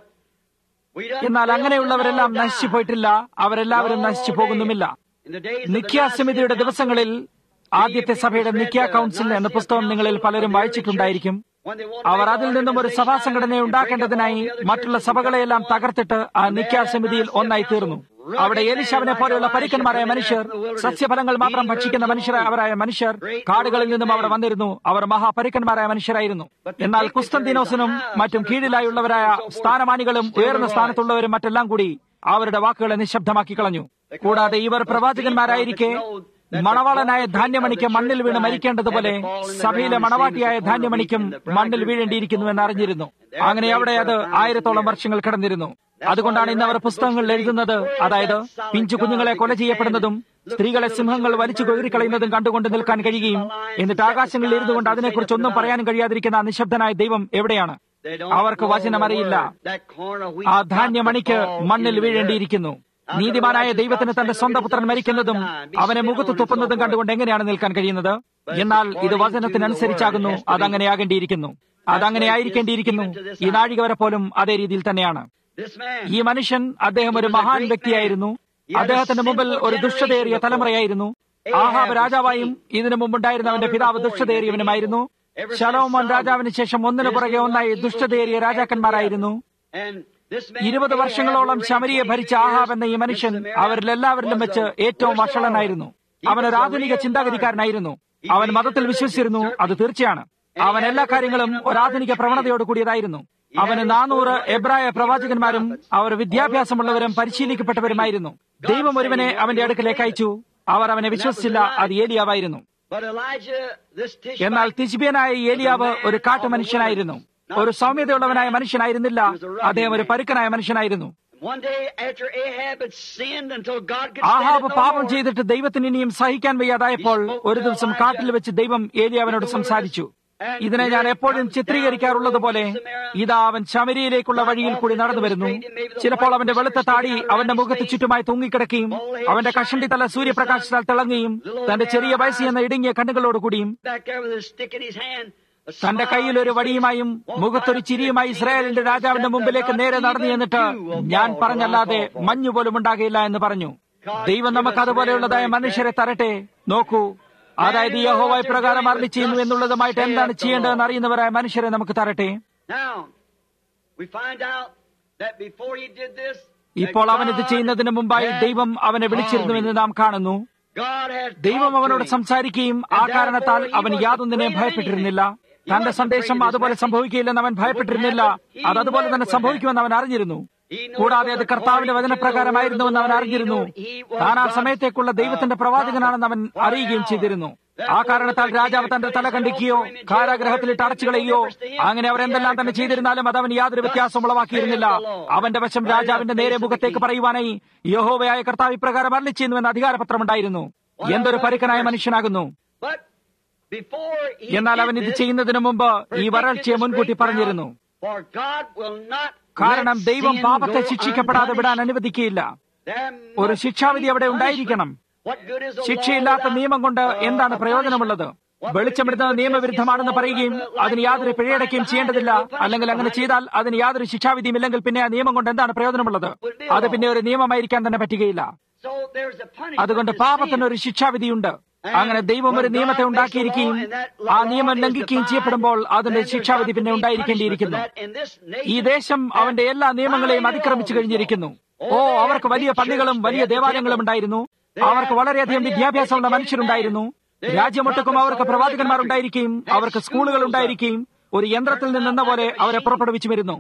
എന്നാൽ അങ്ങനെയുള്ളവരെല്ലാം നശിച്ചു പോയിട്ടില്ല അവരെല്ലാവരും നശിച്ചു പോകുന്നുമില്ല നിഖ്യാസമിതിയുടെ ദിവസങ്ങളിൽ ആദ്യത്തെ സഭയുടെ നിഖ്യ കൗൺസിൽ എന്ന പുസ്തകം നിങ്ങളിൽ പലരും വായിച്ചിട്ടുണ്ടായിരിക്കും അവർ അതിൽ നിന്നും ഒരു സഭാ സംഘടനയെ ഉണ്ടാക്കേണ്ടതിനായി മറ്റുള്ള സഭകളെയെല്ലാം തകർത്തിട്ട് ആ നിഖ്യാ സമിതിയിൽ ഒന്നായി തീർന്നു അവിടെ ഏലിശാവിനെ പോലെയുള്ള പരിക്കന്മാരായ മനുഷ്യർ സസ്യഫലങ്ങൾ മാത്രം ഭക്ഷിക്കുന്ന മനുഷ്യരായ മനുഷ്യർ കാടുകളിൽ നിന്നും അവിടെ വന്നിരുന്നു അവർ മഹാപരിക്കന്മാരായ മനുഷ്യരായിരുന്നു എന്നാൽ കുസ്തന്തിനോസിനും മറ്റും കീഴിലായുള്ളവരായ സ്ഥാനമാനികളും ഉയർന്ന സ്ഥാനത്തുള്ളവരും മറ്റെല്ലാം കൂടി അവരുടെ വാക്കുകളെ നിശബ്ദമാക്കി കളഞ്ഞു കൂടാതെ ഇവർ പ്രവാചകന്മാരായിരിക്കെ മണവാളനായ ധാന്യമണിക്ക് മണ്ണിൽ വീണ് മരിക്കേണ്ടതുപോലെ സഭയിലെ മണവാട്ടിയായ ധാന്യമണിക്കും മണ്ണിൽ വീഴേണ്ടിയിരിക്കുന്നു എന്ന് അറിഞ്ഞിരുന്നു അങ്ങനെ അവിടെ അത് ആയിരത്തോളം വർഷങ്ങൾ കിടന്നിരുന്നു അതുകൊണ്ടാണ് ഇന്ന് അവർ പുസ്തകങ്ങളിൽ എഴുതുന്നത് അതായത് പിഞ്ചു കുഞ്ഞുങ്ങളെ കൊല ചെയ്യപ്പെടുന്നതും സ്ത്രീകളെ സിംഹങ്ങൾ വലിച്ചു കൊതിരിക്കളയുന്നതും കണ്ടുകൊണ്ട് നിൽക്കാൻ കഴിയുകയും എന്നിട്ട് ആകാശങ്ങളിൽ ഇരുന്നുകൊണ്ട് അതിനെക്കുറിച്ച് ഒന്നും പറയാനും കഴിയാതിരിക്കുന്ന നിശബ്ദനായ ദൈവം എവിടെയാണ് അവർക്ക് വചനം അറിയില്ല ആ ധാന്യമണിക്ക് മണ്ണിൽ വീഴേണ്ടിയിരിക്കുന്നു നീതിമാനായ ദൈവത്തിന് തന്റെ സ്വന്തം പുത്രൻ മരിക്കുന്നതും അവനെ മുഖത്ത് തുപ്പുന്നതും കണ്ടുകൊണ്ട് എങ്ങനെയാണ് നിൽക്കാൻ കഴിയുന്നത് എന്നാൽ ഇത് വചനത്തിനനുസരിച്ചാകുന്നു അതങ്ങനെയാകേണ്ടിയിരിക്കുന്നു അതങ്ങനെ ആയിരിക്കേണ്ടിയിരിക്കുന്നു ഈ നാഴിക വരെ പോലും അതേ രീതിയിൽ തന്നെയാണ് ഈ മനുഷ്യൻ അദ്ദേഹം ഒരു മഹാൻ വ്യക്തിയായിരുന്നു അദ്ദേഹത്തിന്റെ മുമ്പിൽ ഒരു ദുഷ്ടതയേറിയ തലമുറയായിരുന്നു ആഹാബ് രാജാവായും ഇതിനു മുമ്പുണ്ടായിരുന്ന അവന്റെ പിതാവ് ദുഷ്ടതയേറിയവനുമായിരുന്നു ശലോമോൻ രാജാവിന് ശേഷം ഒന്നിനു പുറകെ ഒന്നായി ദുഷ്ടതയേറിയ രാജാക്കന്മാരായിരുന്നു ഇരുപത് വർഷങ്ങളോളം ശമരിയെ ഭരിച്ച ആഹാബ് എന്ന ഈ മനുഷ്യൻ അവരിൽ എല്ലാവരിലും വെച്ച് ഏറ്റവും വഷളനായിരുന്നു അവൻ ഒരു ആധുനിക ചിന്താഗതിക്കാരനായിരുന്നു അവൻ മതത്തിൽ വിശ്വസിച്ചിരുന്നു അത് തീർച്ചയാണ് അവൻ എല്ലാ കാര്യങ്ങളും ഒരാധുനിക പ്രവണതയോട് കൂടിയതായിരുന്നു അവന് നാനൂറ് എബ്രായ പ്രവാചകന്മാരും അവർ വിദ്യാഭ്യാസമുള്ളവരും പരിശീലിക്കപ്പെട്ടവരുമായിരുന്നു ദൈവം ഒരുവനെ അവന്റെ അടുക്കലേക്ക് അയച്ചു അവർ അവനെ വിശ്വസിച്ചില്ല അത് ഏലിയാവായിരുന്നു എന്നാൽ തിജ്ബിയനായ ഏലിയാവ് ഒരു കാട്ടുമനുഷ്യനായിരുന്നു ഒരു സൗമ്യതയുള്ളവനായ മനുഷ്യനായിരുന്നില്ല അദ്ദേഹം ഒരു പരുക്കനായ മനുഷ്യനായിരുന്നു ആഹാബ് പാപം ചെയ്തിട്ട് ദൈവത്തിന് ഇനിയും സഹിക്കാൻ വയ്യാതായപ്പോൾ ഒരു ദിവസം കാട്ടിൽ വെച്ച് ദൈവം ഏലിയാവനോട് സംസാരിച്ചു ഇതിനെ ഞാൻ എപ്പോഴും ചിത്രീകരിക്കാറുള്ളത് പോലെ ഇതാ അവൻ ശമരിയിലേക്കുള്ള വഴിയിൽ കൂടി നടന്നു വരുന്നു ചിലപ്പോൾ അവന്റെ വെളുത്ത താടി അവന്റെ മുഖത്ത് ചുറ്റുമായി തൂങ്ങിക്കിടക്കുകയും അവന്റെ കഷണ്ടി തല സൂര്യപ്രകാശത്താൽ തിളങ്ങുകയും തന്റെ ചെറിയ വയസ്സിൽ എന്ന ഇടുങ്ങിയ കണ്ണുകളോടുകൂടിയും തന്റെ കയ്യിൽ ഒരു വടിയുമായും മുഖത്തൊരു ചിരിയുമായി ഇസ്രായേലിന്റെ രാജാവിന്റെ മുമ്പിലേക്ക് നേരെ നടന്നു എന്നിട്ട് ഞാൻ പറഞ്ഞല്ലാതെ മഞ്ഞു പോലും ഉണ്ടാകില്ല എന്ന് പറഞ്ഞു ദൈവം നമുക്ക് അതുപോലെയുള്ളതായ മനുഷ്യരെ തരട്ടെ നോക്കൂ അതായത് യഹോവായി പ്രകാരം അർളി ചെയ്യുന്നു എന്നുള്ളതുമായിട്ട് എന്താണ് ചെയ്യേണ്ടതെന്ന് അറിയുന്നവരായ മനുഷ്യരെ നമുക്ക് തരട്ടെ ഇപ്പോൾ അവൻ ഇത് ചെയ്യുന്നതിന് മുമ്പായി ദൈവം അവനെ വിളിച്ചിരുന്നുവെന്ന് നാം കാണുന്നു ദൈവം അവനോട് സംസാരിക്കുകയും ആ കാരണത്താൽ അവൻ യാതൊന്നിനെയും ഭയപ്പെട്ടിരുന്നില്ല തന്റെ സന്ദേശം അതുപോലെ സംഭവിക്കില്ലെന്ന് അവൻ ഭയപ്പെട്ടിരുന്നില്ല അത് അതുപോലെ തന്നെ സംഭവിക്കുമെന്ന് അവൻ അറിഞ്ഞിരുന്നു കൂടാതെ അത് കർത്താവിന്റെ വചനപ്രകാരമായിരുന്നുവെന്ന് അവൻ അറിഞ്ഞിരുന്നു താൻ ആ സമയത്തേക്കുള്ള ദൈവത്തിന്റെ പ്രവാചകനാണെന്ന് അവൻ അറിയുകയും ചെയ്തിരുന്നു ആ കാരണത്താൽ രാജാവ് തന്റെ തല കണ്ടിക്കുകയോ കാരാഗ്രഹത്തിലിട്ട് അടച്ചു കളയുകയോ അങ്ങനെ അവർ എന്തെല്ലാം തന്നെ ചെയ്തിരുന്നാലും അത് അവൻ യാതൊരു വ്യത്യാസം ഉളവാക്കിയിരുന്നില്ല അവന്റെ വശം രാജാവിന്റെ നേരെ മുഖത്തേക്ക് പറയുവാനായി യഹോവയായ കർത്താവ് ഇപ്രകാരം അരളി ചെയ്യുന്നുവെന്ന് അധികാരപത്രമുണ്ടായിരുന്നു എന്തൊരു പരുക്കനായ മനുഷ്യനാകുന്നു എന്നാൽ അവൻ ഇത് ചെയ്യുന്നതിന് മുമ്പ് ഈ വരൾച്ചയെ മുൻകൂട്ടി പറഞ്ഞിരുന്നു കാരണം ദൈവം പാപത്തെ ശിക്ഷിക്കപ്പെടാതെ വിടാൻ അനുവദിക്കുകയില്ല ഒരു ശിക്ഷാവിധി അവിടെ ഉണ്ടായിരിക്കണം ശിക്ഷയില്ലാത്ത നിയമം കൊണ്ട് എന്താണ് പ്രയോജനമുള്ളത് വെളിച്ചമെടുത്ത നിയമവിരുദ്ധമാണെന്ന് പറയുകയും അതിന് യാതൊരു പിഴയടക്കുകയും ചെയ്യേണ്ടതില്ല അല്ലെങ്കിൽ അങ്ങനെ ചെയ്താൽ അതിന് യാതൊരു ശിക്ഷാവിധിയും ഇല്ലെങ്കിൽ പിന്നെ ആ നിയമം കൊണ്ട് എന്താണ് പ്രയോജനമുള്ളത് അത് പിന്നെ ഒരു നിയമമായിരിക്കാൻ തന്നെ പറ്റുകയില്ല അതുകൊണ്ട് പാപത്തിന് ഒരു ശിക്ഷാവിധിയുണ്ട് അങ്ങനെ ദൈവം ഒരു നിയമത്തെ ഉണ്ടാക്കിയിരിക്കുകയും ആ നിയമം ലംഘിക്കുകയും ചെയ്യപ്പെടുമ്പോൾ അതിന്റെ ശിക്ഷാവിധി പിന്നെ ഉണ്ടായിരിക്കേണ്ടിയിരിക്കുന്നു ഈ ദേശം അവന്റെ എല്ലാ നിയമങ്ങളെയും അതിക്രമിച്ചു കഴിഞ്ഞിരിക്കുന്നു ഓ അവർക്ക് വലിയ പള്ളികളും വലിയ ദേവാലയങ്ങളും ഉണ്ടായിരുന്നു അവർക്ക് വളരെയധികം വിദ്യാഭ്യാസമുള്ള മനുഷ്യരുണ്ടായിരുന്നു രാജ്യമൊട്ടുക്കും അവർക്ക് പ്രവാചകന്മാർ ഉണ്ടായിരിക്കുകയും അവർക്ക് സ്കൂളുകൾ ഉണ്ടായിരിക്കുകയും ഒരു യന്ത്രത്തിൽ നിന്നെന്ന പോലെ അവരെ പുറപ്പെടുവിച്ചു വരുന്നു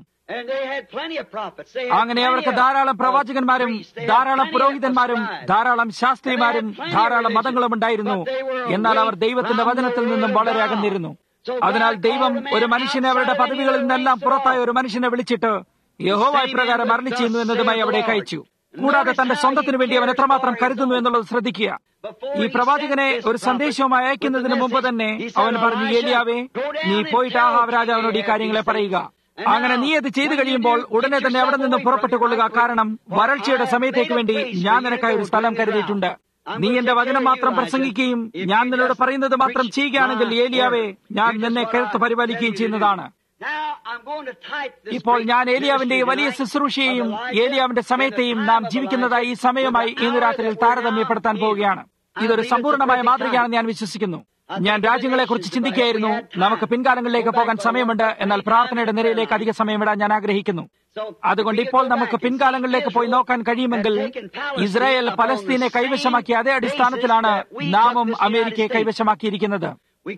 അങ്ങനെ അവർക്ക് ധാരാളം പ്രവാചകന്മാരും ധാരാളം പുരോഹിതന്മാരും ധാരാളം ശാസ്ത്രിമാരും ധാരാളം മതങ്ങളും ഉണ്ടായിരുന്നു എന്നാൽ അവർ ദൈവത്തിന്റെ വചനത്തിൽ നിന്നും വളരെ അകന്നിരുന്നു അതിനാൽ ദൈവം ഒരു മനുഷ്യനെ അവരുടെ പദവികളിൽ നിന്നെല്ലാം പുറത്തായ ഒരു മനുഷ്യനെ വിളിച്ചിട്ട് യഹോവ പ്രകാരം അരളി ചെയ്യുന്നു എന്നതുമായി അവിടേക്ക് അയച്ചു കൂടാതെ തന്റെ സ്വന്തത്തിനു വേണ്ടി അവൻ എത്രമാത്രം കരുതുന്നു എന്നുള്ളത് ശ്രദ്ധിക്കുക ഈ പ്രവാചകനെ ഒരു സന്ദേശവുമായി അയക്കുന്നതിന് മുമ്പ് തന്നെ അവൻ പറഞ്ഞു ഏലിയാവേ നീ പോയിട്ട് ആഹാവ് രാജാവിനോട് ഈ കാര്യങ്ങളെ പറയുക അങ്ങനെ നീ അത് ചെയ്തു കഴിയുമ്പോൾ ഉടനെ തന്നെ അവിടെ നിന്ന് പുറപ്പെട്ടു കൊള്ളുക കാരണം വരൾച്ചയുടെ സമയത്തേക്ക് വേണ്ടി ഞാൻ നിനക്കായി ഒരു സ്ഥലം കരുതിയിട്ടുണ്ട് നീ എന്റെ വചനം മാത്രം പ്രസംഗിക്കുകയും ഞാൻ നിന്നോട് പറയുന്നത് മാത്രം ചെയ്യുകയാണെങ്കിൽ ഏലിയാവേ ഞാൻ നിന്നെ കരുത്ത് പരിപാലിക്കുകയും ചെയ്യുന്നതാണ് ഇപ്പോൾ ഞാൻ ഏലിയാവിന്റെ ഈ വലിയ ശുശ്രൂഷയെയും ഏലിയാവിന്റെ സമയത്തെയും നാം ജീവിക്കുന്നതായി ഈ സമയമായി ഇന്ന് രാത്രിയിൽ താരതമ്യപ്പെടുത്താൻ പോവുകയാണ് ഇതൊരു സമ്പൂർണ്ണമായ മാതൃകയാണെന്ന് ഞാൻ വിശ്വസിക്കുന്നു ഞാൻ രാജ്യങ്ങളെ കുറിച്ച് ചിന്തിക്കുകയായിരുന്നു നമുക്ക് പിൻകാലങ്ങളിലേക്ക് പോകാൻ സമയമുണ്ട് എന്നാൽ പ്രാർത്ഥനയുടെ നിരയിലേക്ക് അധിക സമയമിടാൻ ഞാൻ ആഗ്രഹിക്കുന്നു അതുകൊണ്ട് ഇപ്പോൾ നമുക്ക് പിൻകാലങ്ങളിലേക്ക് പോയി നോക്കാൻ കഴിയുമെങ്കിൽ ഇസ്രായേൽ പലസ്തീനെ കൈവശമാക്കിയ അതേ അടിസ്ഥാനത്തിലാണ് നാമും അമേരിക്കയെ കൈവശമാക്കിയിരിക്കുന്നത്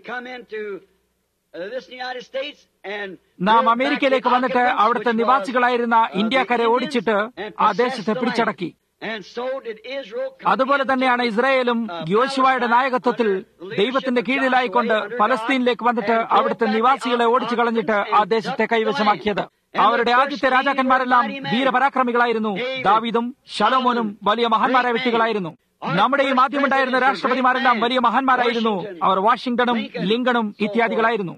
നാം അമേരിക്കയിലേക്ക് വന്നിട്ട് അവിടുത്തെ നിവാസികളായിരുന്ന ഇന്ത്യക്കാരെ ഓടിച്ചിട്ട് ആ ദേശത്തെ പിടിച്ചടക്കി അതുപോലെ തന്നെയാണ് ഇസ്രായേലും യോശുവായുടെ നായകത്വത്തിൽ ദൈവത്തിന്റെ കീഴിലായിക്കൊണ്ട് പലസ്തീനിലേക്ക് വന്നിട്ട് അവിടുത്തെ നിവാസികളെ ഓടിച്ചു കളഞ്ഞിട്ട് ആ ദേശത്തെ കൈവശമാക്കിയത് അവരുടെ ആദ്യത്തെ രാജാക്കന്മാരെല്ലാം വീരപരാക്രമികളായിരുന്നു ദാവീദും ശലോമോനും വലിയ മഹാന്മാരായ വ്യക്തികളായിരുന്നു നമ്മുടെയും ആദ്യമുണ്ടായിരുന്ന രാഷ്ട്രപതിമാരെല്ലാം വലിയ മഹാന്മാരായിരുന്നു അവർ വാഷിംഗ്ടണും ലിങ്കണും ഇത്യാദികളായിരുന്നു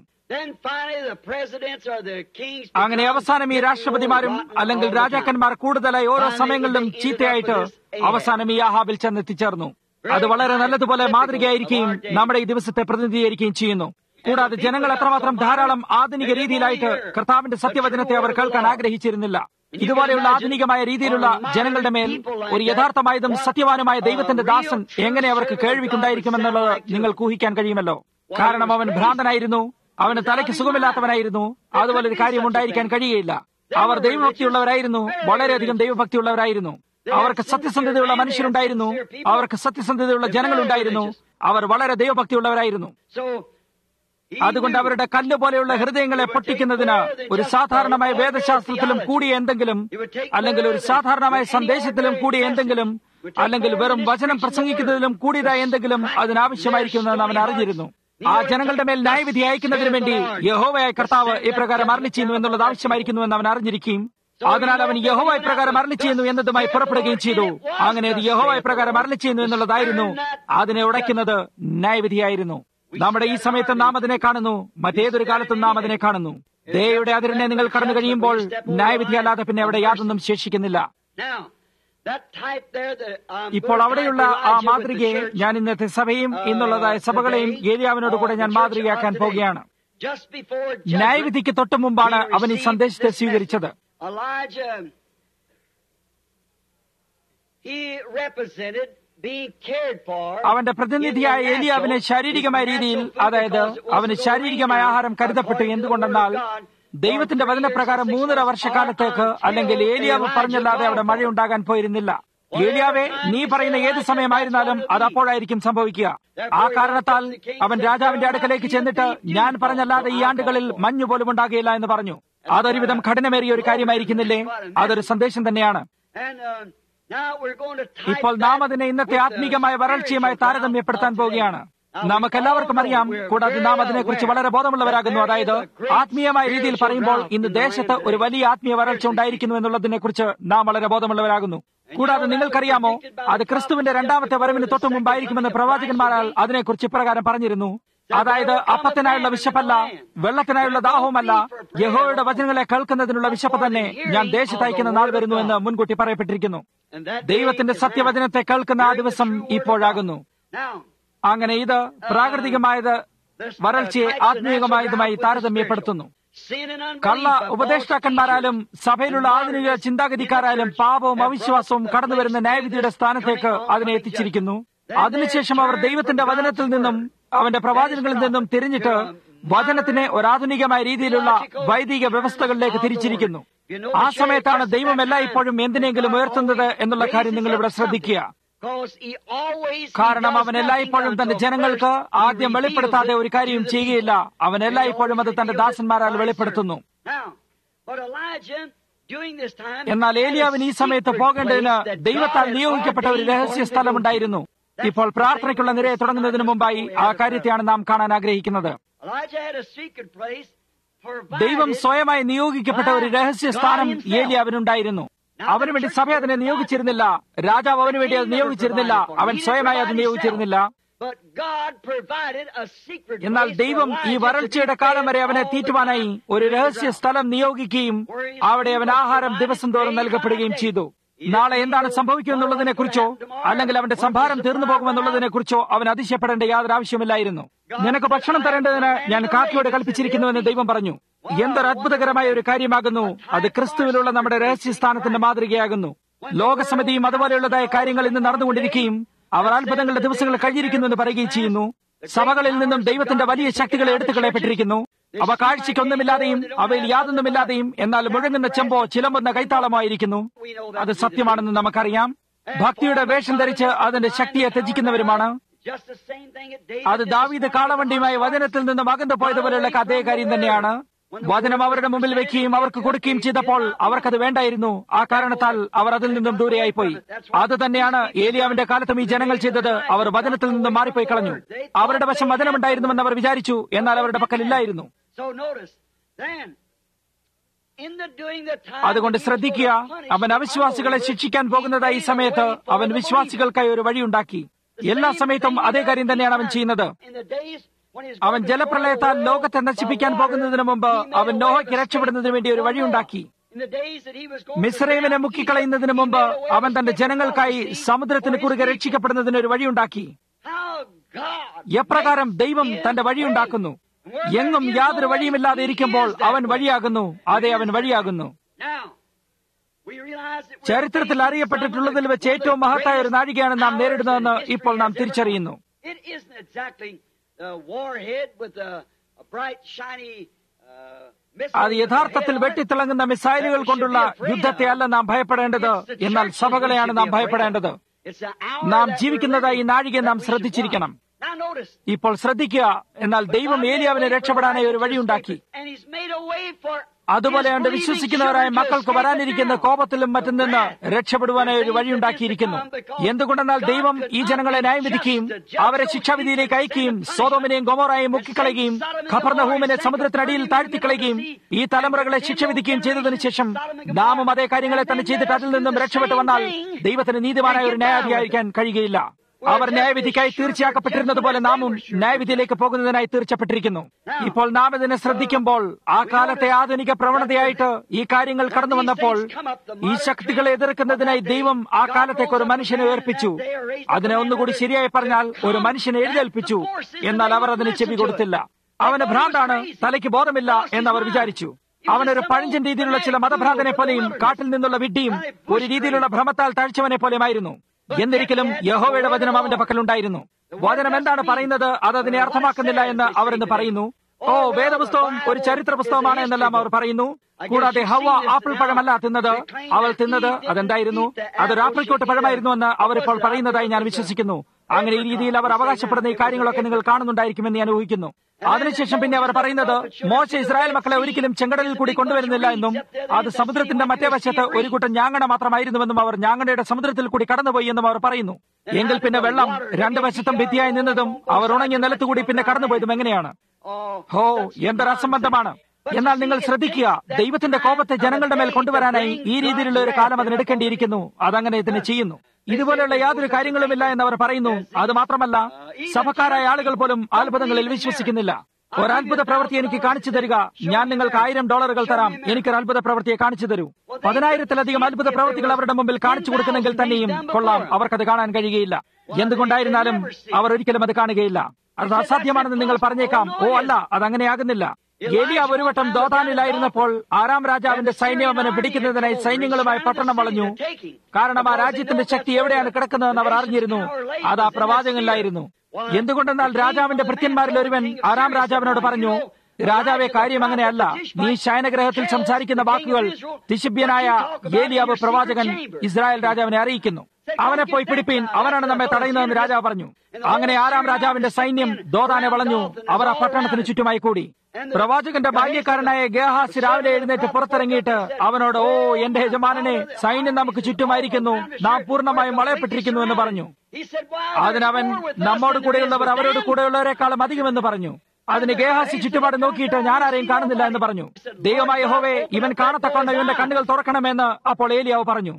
അങ്ങനെ അവസാനം ഈ രാഷ്ട്രപതിമാരും അല്ലെങ്കിൽ രാജാക്കന്മാർ കൂടുതലായി ഓരോ സമയങ്ങളിലും ചീത്തയായിട്ട് അവസാനം ഈ ആഹാബിൽ ചെന്നെത്തിച്ചേർന്നു അത് വളരെ നല്ലതുപോലെ മാതൃകയായിരിക്കുകയും നമ്മുടെ ഈ ദിവസത്തെ പ്രതിനിധീകരിക്കുകയും ചെയ്യുന്നു കൂടാതെ ജനങ്ങൾ എത്രമാത്രം ധാരാളം ആധുനിക രീതിയിലായിട്ട് കർത്താവിന്റെ സത്യവചനത്തെ അവർ കേൾക്കാൻ ആഗ്രഹിച്ചിരുന്നില്ല ഇതുപോലെയുള്ള ആധുനികമായ രീതിയിലുള്ള ജനങ്ങളുടെ മേൽ ഒരു യഥാർത്ഥമായതും സത്യവാനുമായ ദൈവത്തിന്റെ ദാസൻ എങ്ങനെ അവർക്ക് കേൾവിക്കുണ്ടായിരിക്കുമെന്നുള്ളത് നിങ്ങൾക്ക് ഊഹിക്കാൻ കഴിയുമല്ലോ കാരണം അവൻ ഭ്രാന്തനായിരുന്നു അവന് തലയ്ക്ക് സുഖമില്ലാത്തവനായിരുന്നു അതുപോലെ ഒരു കാര്യം ഉണ്ടായിരിക്കാൻ കഴിയുകയില്ല അവർ ദൈവഭക്തിയുള്ളവരായിരുന്നു വളരെയധികം ദൈവഭക്തിയുള്ളവരായിരുന്നു അവർക്ക് സത്യസന്ധതയുള്ള മനുഷ്യരുണ്ടായിരുന്നു അവർക്ക് സത്യസന്ധതയുള്ള ജനങ്ങളുണ്ടായിരുന്നു അവർ വളരെ ദൈവഭക്തിയുള്ളവരായിരുന്നു അതുകൊണ്ട് അവരുടെ കല്ല് പോലെയുള്ള ഹൃദയങ്ങളെ പൊട്ടിക്കുന്നതിന് ഒരു സാധാരണമായ വേദശാസ്ത്രത്തിലും കൂടിയ എന്തെങ്കിലും അല്ലെങ്കിൽ ഒരു സാധാരണമായ സന്ദേശത്തിലും കൂടിയ എന്തെങ്കിലും അല്ലെങ്കിൽ വെറും വചനം പ്രസംഗിക്കുന്നതിലും കൂടിയതായ എന്തെങ്കിലും അതിനാവശ്യമായിരിക്കുമെന്ന് അവൻ അറിഞ്ഞിരുന്നു ആ ജനങ്ങളുടെ മേൽ ന്യായവിധി അയക്കുന്നതിന് വേണ്ടി യഹോവയായ കർത്താവ് ഇപ്രകാരം അരളി ചെയ്യുന്നു എന്നുള്ളത് ആവശ്യമായിരിക്കുന്നുവെന്ന് അവൻ അറിഞ്ഞിരിക്കുകയും അതിനാൽ അവൻ യഹോവായ പ്രകാരം അരളി ചെയ്യുന്നു എന്നതുമായി പുറപ്പെടുകയും ചെയ്തു അങ്ങനെ അത് യഹോവായ പ്രകാരം അരളി ചെയ്യുന്നു എന്നുള്ളതായിരുന്നു അതിനെ ഉടയ്ക്കുന്നത് ന്യായവിധിയായിരുന്നു നമ്മുടെ ഈ സമയത്ത് നാം അതിനെ കാണുന്നു മറ്റേതൊരു കാലത്തും നാം അതിനെ കാണുന്നു ദയയുടെ അതിരിനെ നിങ്ങൾ കടന്നു കഴിയുമ്പോൾ ന്യായവിധി അല്ലാതെ പിന്നെ അവിടെ യാതൊന്നും ശേഷിക്കുന്നില്ല ഇപ്പോൾ അവിടെയുള്ള ആ മാതൃകയെ ഞാൻ ഇന്നത്തെ സഭയും ഇന്നുള്ളതായ സഭകളെയും ഏരിയാവിനോട് കൂടെ ഞാൻ മാതൃകയാക്കാൻ പോവുകയാണ് ന്യായവിധിക്ക് തൊട്ടു മുമ്പാണ് അവൻ ഈ സന്ദേശത്തെ സ്വീകരിച്ചത് അവന്റെ പ്രതിനിധിയായ ഏലിയാവിനെ ശാരീരികമായ രീതിയിൽ അതായത് അവന് ശാരീരികമായ ആഹാരം കരുതപ്പെട്ടു എന്തുകൊണ്ടെന്നാൽ ദൈവത്തിന്റെ വചനപ്രകാരം മൂന്നര വർഷക്കാലത്തേക്ക് അല്ലെങ്കിൽ ഏലിയാവ് പറഞ്ഞല്ലാതെ അവിടെ മഴയുണ്ടാകാൻ പോയിരുന്നില്ല ഏലിയാവെ നീ പറയുന്ന ഏത് സമയമായിരുന്നാലും അത് അപ്പോഴായിരിക്കും സംഭവിക്കുക ആ കാരണത്താൽ അവൻ രാജാവിന്റെ അടുക്കലേക്ക് ചെന്നിട്ട് ഞാൻ പറഞ്ഞല്ലാതെ ഈ ആണ്ടുകളിൽ മഞ്ഞു പോലും ഉണ്ടാകുകയില്ല എന്ന് പറഞ്ഞു അതൊരുവിധം കഠിനമേറിയ ഒരു കാര്യമായിരിക്കുന്നില്ലേ അതൊരു സന്ദേശം തന്നെയാണ് ഇപ്പോൾ നാം അതിനെ ഇന്നത്തെ ആത്മീകമായ വരൾച്ചയുമായി താരതമ്യപ്പെടുത്താൻ പോവുകയാണ് നമുക്കെല്ലാവർക്കും അറിയാം കൂടാതെ നാം അതിനെക്കുറിച്ച് വളരെ ബോധമുള്ളവരാകുന്നു അതായത് ആത്മീയമായ രീതിയിൽ പറയുമ്പോൾ ഇന്ന് ദേശത്ത് ഒരു വലിയ ആത്മീയ വരൾച്ച ഉണ്ടായിരിക്കുന്നു എന്നുള്ളതിനെ കുറിച്ച് നാം വളരെ ബോധമുള്ളവരാകുന്നു കൂടാതെ നിങ്ങൾക്കറിയാമോ അത് ക്രിസ്തുവിന്റെ രണ്ടാമത്തെ വരവിന് തൊട്ടു മുമ്പായിരിക്കുമെന്ന് പ്രവാചകന്മാരാൽ അതിനെക്കുറിച്ച് ഇപ്രകാരം പറഞ്ഞിരുന്നു അതായത് അപ്പത്തിനായുള്ള വിശപ്പല്ല വെള്ളത്തിനായുള്ള ദാഹവുമല്ല യഹോയുടെ വചനങ്ങളെ കേൾക്കുന്നതിനുള്ള വിശപ്പ് തന്നെ ഞാൻ ദേശത്തയക്കുന്ന നാൾ വരുന്നു എന്ന് മുൻകൂട്ടി പറയപ്പെട്ടിരിക്കുന്നു And that day ദൈവത്തിന്റെ is സത്യവചനത്തെ കേൾക്കുന്ന ആ ദിവസം ഇപ്പോഴാകുന്നു Now, അങ്ങനെ ഇത് പ്രാകൃതികമായത് വരൾച്ചയെ ആത്മീയമായതുമായി താരതമ്യപ്പെടുത്തുന്നു sin and unbelief കള്ള by false ഉപദേഷ്ടാക്കന്മാരാലും സഭയിലുള്ള ആധുനിക ചിന്താഗതിക്കാരാലും പാപവും അവിശ്വാസവും കടന്നുവരുന്ന ന്യായവിധിയുടെ സ്ഥാനത്തേക്ക് അതിനെ എത്തിച്ചിരിക്കുന്നു അതിനുശേഷം അവർ ദൈവത്തിന്റെ വചനത്തിൽ നിന്നും അവന്റെ പ്രവാചകങ്ങളിൽ നിന്നും തിരിഞ്ഞിട്ട് വചനത്തിനെ ഒരാധുനികമായ രീതിയിലുള്ള വൈദിക വ്യവസ്ഥകളിലേക്ക് തിരിച്ചിരിക്കുന്നു ആ സമയത്താണ് ദൈവം എല്ലായ്പ്പോഴും എന്തിനെങ്കിലും ഉയർത്തുന്നത് എന്നുള്ള കാര്യം നിങ്ങൾ ഇവിടെ ശ്രദ്ധിക്കുക Because he always കാരണം he does അവൻ എല്ലായ്പ്പോഴും nothing തന്റെ until ജനങ്ങൾക്ക് first he ആദ്യം reveals വെളിപ്പെടുത്താതെ it ഒരു കാര്യം to the ചെയ്യുകയില്ല people. അവൻ എല്ലായ്പ്പോഴും അത് തന്റെ ദാസന്മാരാൽ വെളിപ്പെടുത്തുന്നു Now, but Elijah, during this time, എന്നാൽ had a ഏലിയാവിന് ഈ സമയത്ത് secret പോകേണ്ടതിന് place that ദൈവത്താൽ God had നിയോഗിക്കപ്പെട്ട ഒരു ordained for രഹസ്യ him to സ്ഥലമുണ്ടായിരുന്നു go to. ഇപ്പോൾ പ്രാർത്ഥനയ്ക്കുള്ള നിരയെ തുടങ്ങുന്നതിന് മുമ്പായി ആ കാര്യത്തെയാണ് നാം കാണാൻ ആഗ്രഹിക്കുന്നത് Elijah had a secret place ദൈവം provided സ്വയമായി നിയോഗിക്കപ്പെട്ട ഒരു രഹസ്യ സ്ഥാനം ഏലിയാവിനുണ്ടായിരുന്നു അവന് വേണ്ടി സഭ അതിനെ നിയോഗിച്ചിരുന്നില്ല രാജാവ് അവന് വേണ്ടി അത് നിയോഗിച്ചിരുന്നില്ല അവൻ സ്വയമായി അത് നിയോഗിച്ചിരുന്നില്ല But God provided a secret എന്നാൽ place for ദൈവം ഈ Elijah to വരൾച്ചയുടെ be കാലം fed വരെ അവനെ all the തീറ്റുവാനായി time ഒരു in the രഹസ്യ ground. സ്ഥലം നിയോഗിക്കുകയും അവിടെ അവൻ ആഹാരം ദിവസം തോറും നൽകപ്പെടുകയും ചെയ്തു നാളെ എന്താണ് സംഭവിക്കുമെന്നുള്ളതിനെ കുറിച്ചോ അല്ലെങ്കിൽ അവന്റെ സംഭാരം തീർന്നു പോകുമെന്നുള്ളതിനെ കുറിച്ചോ അവൻ അതിശയപ്പെടേണ്ട യാതൊരു ആവശ്യമില്ലായിരുന്നു നിനക്ക് ഭക്ഷണം തരേണ്ടതിന് ഞാൻ കാക്കയോട് കൽപ്പിച്ചിരിക്കുന്നുവെന്ന് ദൈവം പറഞ്ഞു എന്തൊരു അത്ഭുതകരമായ ഒരു കാര്യമാകുന്നു അത് ക്രിസ്തുവിലുള്ള നമ്മുടെ രഹസ്യസ്ഥാനത്തിന്റെ മാതൃകയാകുന്നു ലോകസമിതിയും അതുപോലെയുള്ളതായ കാര്യങ്ങൾ ഇന്ന് നടന്നുകൊണ്ടിരിക്കുകയും അവർ അത്ഭുതങ്ങളുടെ ദിവസങ്ങൾ കഴിഞ്ഞിരിക്കുന്നു എന്ന് പറയുകയും ചെയ്യുന്നു സഭകളിൽ നിന്നും ദൈവത്തിന്റെ വലിയ ശക്തികൾ എടുത്തു കളയപ്പെട്ടിരിക്കുന്നു അവ കാഴ്ചയ്ക്കൊന്നുമില്ലാതെയും അവയിൽ യാതൊന്നുമില്ലാതെയും എന്നാൽ മുഴങ്ങുന്ന ചെമ്പോ ചിലമ്പുന്ന കൈത്താളമായിരിക്കുന്നു അത് സത്യമാണെന്ന് നമുക്കറിയാം ഭക്തിയുടെ വേഷം ധരിച്ച് അതിന്റെ ശക്തിയെ ത്യജിക്കുന്നവരുമാണ് Just the same thing that David അത് did ദാവീദ് this morning. കാളവണ്ടിയുമായി വചനത്തിൽ നിന്നും അകന്നു പോയതുപോലെയുള്ള അതേ കാര്യം തന്നെയാണ് വചനം അവരുടെ മുമ്പിൽ വെക്കുകയും അവർക്ക് കൊടുക്കുകയും ചെയ്തപ്പോൾ അവർക്കത് വേണ്ടായിരുന്നു ആ കാരണത്താൽ അവർ അതിൽ നിന്നും ദൂരെയായി പോയി അത് തന്നെയാണ് ഏലിയാവിന്റെ കാലത്തും ഈ ജനങ്ങൾ ചെയ്തത് അവർ വചനത്തിൽ നിന്നും മാറിപ്പോയി കളഞ്ഞു അവരുടെ വശം വചനമുണ്ടായിരുന്നുവെന്ന് അവർ വിചാരിച്ചു എന്നാൽ അവരുടെ പക്കലില്ലായിരുന്നു So notice, then, in the doing the time അതുകൊണ്ട് that he was ശ്രദ്ധിക്കുക gonna punish അവൻ the അവിശ്വാസികളെ unbelievers, ശിക്ഷിക്കാൻ he പോകുന്നതായി ഈ made a സമയത്ത് way for അവൻ the വിശ്വാസികൾക്കായി ഒരു വഴിയുണ്ടാക്കി എല്ലാ സമയത്തും അതേ കാര്യം തന്നെയാണ് അവൻ ചെയ്യുന്നത് അവൻ ജലപ്രളയത്താൽ ലോകത്തെ നശിപ്പിക്കാൻ പോകുന്നതിന് മുമ്പ് അവൻ നോഹയ്ക്ക് രക്ഷപ്പെടുന്നതിന് വേണ്ടി ഒരു വഴിയുണ്ടാക്കി മിസ്രൈമിനെ മുക്കിക്കളയുന്നതിന് മുമ്പ് അവൻ തന്റെ ജനങ്ങൾക്കായി സമുദ്രത്തിന് കുറുകെ രക്ഷിക്കപ്പെടുന്നതിന് ഒരു വഴിയുണ്ടാക്കി എപ്രകാരം ദൈവം തന്റെ വഴിയുണ്ടാക്കുന്നു എങ്ങും യാതൊരു വഴിയുമില്ലാതെ ഇരിക്കുമ്പോൾ അവൻ വഴിയാകുന്നു അതെ അവൻ വഴിയാകുന്നു ചരിത്രത്തിൽ അറിയപ്പെട്ടിട്ടുള്ളതിൽ വെച്ച് ഏറ്റവും മഹത്തായ ഒരു നാഴികയാണ് നാം നേരിടുന്നതെന്ന് ഇപ്പോൾ നാം തിരിച്ചറിയുന്നു It isn't exactly the warhead with the a bright, shiny uh, missile അത് with the യഥാർത്ഥത്തിൽ head on it. വെട്ടിത്തിളങ്ങുന്ന മിസൈലുകൾ കൊണ്ടുള്ള യുദ്ധത്തെയല്ല നാം ഭയപ്പെടേണ്ടത് എന്നാൽ സഭകളെയാണ് നാം ഭയപ്പെടേണ്ടത് It's the hour നാം that ജീവിക്കുന്നതായി we're ഈ living നാഴികയെ that നാം we should ശ്രദ്ധിച്ചിരിക്കണം watch. Now notice, ഇപ്പോൾ ശ്രദ്ധിക്കുക എന്നാൽ ദൈവം ഏലിയാവിനെ രക്ഷപ്പെടാനായി ഒരു വഴിയുണ്ടാക്കി and he's made a way for അതുപോലെ his അവന്റെ believing വിശ്വസിക്കുന്നവരായ children to മക്കൾക്ക് escape വരാനിരിക്കുന്ന it now. കോപത്തിലും മറ്റും നിന്ന് രക്ഷപ്പെടുവാനായി ഒരു വഴിയുണ്ടാക്കിയിരിക്കുന്നു എന്തുകൊണ്ടെന്നാൽ ദൈവം ഈ ജനങ്ങളെ ന്യായം വിധിക്കുകയും അവരെ ശിക്ഷാവിധിയിലേക്ക് അയക്കുകയും സോതോമിനെയും ഗൊമോറായും മുക്കിക്കളയുകയും ഖബർനഹൂമിനെ സമുദ്രത്തിനടിയിൽ താഴ്ത്തിക്കളയുകയും ഈ തലമുറകളെ ശിക്ഷ വിധിക്കുകയും ചെയ്തതിനു ശേഷം നാമും അതേ കാര്യങ്ങളെ തന്നെ ചെയ്തിട്ട് അതിൽ നിന്നും രക്ഷപ്പെട്ടു വന്നാൽ ദൈവത്തിന് നീതിമാനായ ഒരു ന്യായാധികാരിക്കാൻ കഴിയുകയില്ല അവർ ന്യായവിധിക്കായി തീർച്ചയാക്കപ്പെട്ടിരുന്നത് പോലെ നാമും ന്യായവിധിയിലേക്ക് പോകുന്നതിനായി തീർച്ചപ്പെട്ടിരിക്കുന്നു ഇപ്പോൾ നാം ഇതിനെ ശ്രദ്ധിക്കുമ്പോൾ ആ കാലത്തെ ആധുനിക പ്രവണതയായിട്ട് ഈ കാര്യങ്ങൾ കടന്നു വന്നപ്പോൾ ഈ ശക്തികളെ എതിർക്കുന്നതിനായി ദൈവം ആ കാലത്തേക്ക് ഒരു മനുഷ്യനെ ഉയർപ്പിച്ചു അതിനെ ഒന്നുകൂടി ശരിയായി പറഞ്ഞാൽ ഒരു മനുഷ്യനെ എഴുന്നേൽപ്പിച്ചു എന്നാൽ അവർ അതിന് ചെവി കൊടുത്തില്ല അവന് ഭ്രാന്താണ് തലയ്ക്ക് ബോധമില്ല എന്ന് അവർ വിചാരിച്ചു അവനൊരു പഴഞ്ചൻ രീതിയിലുള്ള ചില മതഭ്രാന്തനെ പോലെയും കാട്ടിൽ നിന്നുള്ള വിഡ്ഢിയും ഒരു രീതിയിലുള്ള ഭ്രമത്താൽ തഴിച്ചവനെ പോലെയുമായിരുന്നു എന്നിരിക്കലും യഹോവയുടെ വചനം അവന്റെ പക്കലുണ്ടായിരുന്നു വചനം എന്താണ് പറയുന്നത് അത് അതിനെ അർത്ഥമാക്കുന്നില്ല എന്ന് അവർ ഇന്ന് പറയുന്നു ഓ വേദപുസ്തകം ഒരു ചരിത്ര പുസ്തകമാണ് എന്നെല്ലാം അവർ പറയുന്നു കൂടാതെ ഹവ ആപ്പിൾ പഴമല്ല തിന്നത് അവൾ തിന്നത് അതെന്തായിരുന്നു അതൊരു ആപ്പിൾക്കോട്ട് പഴമായിരുന്നുവെന്ന് അവരിപ്പോൾ പറയുന്നതായി ഞാൻ വിശ്വസിക്കുന്നു അങ്ങനെ ഈ രീതിയിൽ അവർ അവകാശപ്പെടുന്ന ഈ കാര്യങ്ങളൊക്കെ നിങ്ങൾ കാണുന്നുണ്ടായിരിക്കുമെന്ന് ഞാൻ ഊഹിക്കുന്നു അതിനുശേഷം പിന്നെ അവർ പറയുന്നത് മോശ ഇസ്രായേൽ മക്കളെ ഒരിക്കലും ചെങ്കടലിൽ കൂടി കൊണ്ടുവരുന്നില്ല എന്നും അത് സമുദ്രത്തിന്റെ മറ്റേ വശത്ത് ഒരു കൂട്ടം ഞാങ്ങണ മാത്രമായിരുന്നുവെന്നും അവർ ഞാങ്ങണയുടെ സമുദ്രത്തിൽ കൂടി കടന്നുപോയി എന്നും അവർ പറയുന്നു എങ്കിൽ പിന്നെ വെള്ളം രണ്ടു വശത്തും ഭിത്തിയായി നിന്നതും അവർ ഉണങ്ങിയ നിലത്തുകൂടി പിന്നെ കടന്നുപോയതും എങ്ങനെയാണ് Oh, ഹോ എന്തൊരു അസംബന്ധമാണ് എന്നാൽ നിങ്ങൾ ശ്രദ്ധിക്കുക ദൈവത്തിന്റെ കോപത്തെ ജനങ്ങളുടെ മേൽ കൊണ്ടുവരാനായി ഈ രീതിയിലുള്ള ഒരു കാലം അതിനെടുക്കേണ്ടിയിരിക്കുന്നു അതങ്ങനെ ഇതിനെ ചെയ്യുന്നു ഇതുപോലെയുള്ള യാതൊരു കാര്യങ്ങളുമില്ല എന്ന് അവർ പറയുന്നു അത് മാത്രമല്ല സഭക്കാരായ ആളുകൾ പോലും അത്ഭുതങ്ങളിൽ വിശ്വസിക്കുന്നില്ല ഒരത്ഭുത പ്രവൃത്തി എനിക്ക് കാണിച്ചു തരിക ഞാൻ നിങ്ങൾക്ക് ആയിരം ഡോളറുകൾ തരാം എനിക്കൊരു അത്ഭുത പ്രവൃത്തിയെ കാണിച്ചു തരൂ പതിനായിരത്തിലധികം അത്ഭുത പ്രവൃത്തികൾ അവരുടെ മുമ്പിൽ കാണിച്ചു കൊടുക്കുന്നെങ്കിൽ തന്നെയും കൊള്ളാം അവർക്കത് കാണാൻ കഴിയുകയില്ല എന്തുകൊണ്ടായിരുന്നാലും അവർ ഒരിക്കലും അത് കാണുകയില്ല അത് അസാധ്യമാണെന്ന് നിങ്ങൾ പറഞ്ഞേക്കാം ഓ അല്ല അതങ്ങനെയാകുന്നില്ല ഏലിയാവ് ഒരു വട്ടം ദോതാനിലായിരുന്നപ്പോൾ ആറാം രാജാവിന്റെ സൈന്യം അവനെ പിടിക്കുന്നതിനായി സൈന്യങ്ങളുമായി പട്ടണം വളഞ്ഞു കാരണം ആ രാജ്യത്തിന്റെ ശക്തി എവിടെയാണ് കിടക്കുന്നതെന്ന് അവർ അറിഞ്ഞിരുന്നു അത് ആ പ്രവാചകനിലായിരുന്നു എന്തുകൊണ്ടെന്നാൽ രാജാവിന്റെ ഭൃത്യന്മാരിൽ ഒരുവൻ ആറാം രാജാവിനോട് പറഞ്ഞു രാജാവെ കാര്യം അങ്ങനെയല്ല നീ ശയനഗ്രഹത്തിൽ സംസാരിക്കുന്ന വാക്കുകൾ തിശിബ്യനായ ഏലിയാവ് പ്രവാചകൻ ഇസ്രായേൽ രാജാവിനെ അറിയിക്കുന്നു അവനെ പോയി പിടിപ്പീൻ അവനാണ് നമ്മെ തടയുന്നതെന്ന് രാജാവ് പറഞ്ഞു അങ്ങനെ ആറാം രാജാവിന്റെ സൈന്യം ദോതാനെ വളഞ്ഞു അവർ ആ പട്ടണത്തിന് ചുറ്റുമായി കൂടി പ്രവാചകന്റെ ബാല്യക്കാരനായ ഗേഹാസ് രാവിലെ എഴുന്നേറ്റ് പുറത്തിറങ്ങിയിട്ട് അവനോട് ഓ എന്റെ യജമാനനെ സൈന്യം നമുക്ക് ചുറ്റുമായിരിക്കുന്നു നാം പൂർണ്ണമായും വളയപ്പെട്ടിരിക്കുന്നു എന്ന് പറഞ്ഞു അതിനവൻ നമ്മോട് കൂടെയുള്ളവർ അവരോട് കൂടെയുള്ളവരെക്കാളും അധികമെന്ന് പറഞ്ഞു അതിന് ഗേഹാസി ചുറ്റുപാട് നോക്കിയിട്ട് ഞാൻ ആരെയും കാണുന്നില്ല എന്ന് പറഞ്ഞു ദൈവമായ ഹോവേ ഇവൻ കാണത്തക്കൊണ്ട ഇവന്റെ കണ്ണുകൾ തുറക്കണമെന്ന് അപ്പോൾ ഏലിയാവ് പറഞ്ഞു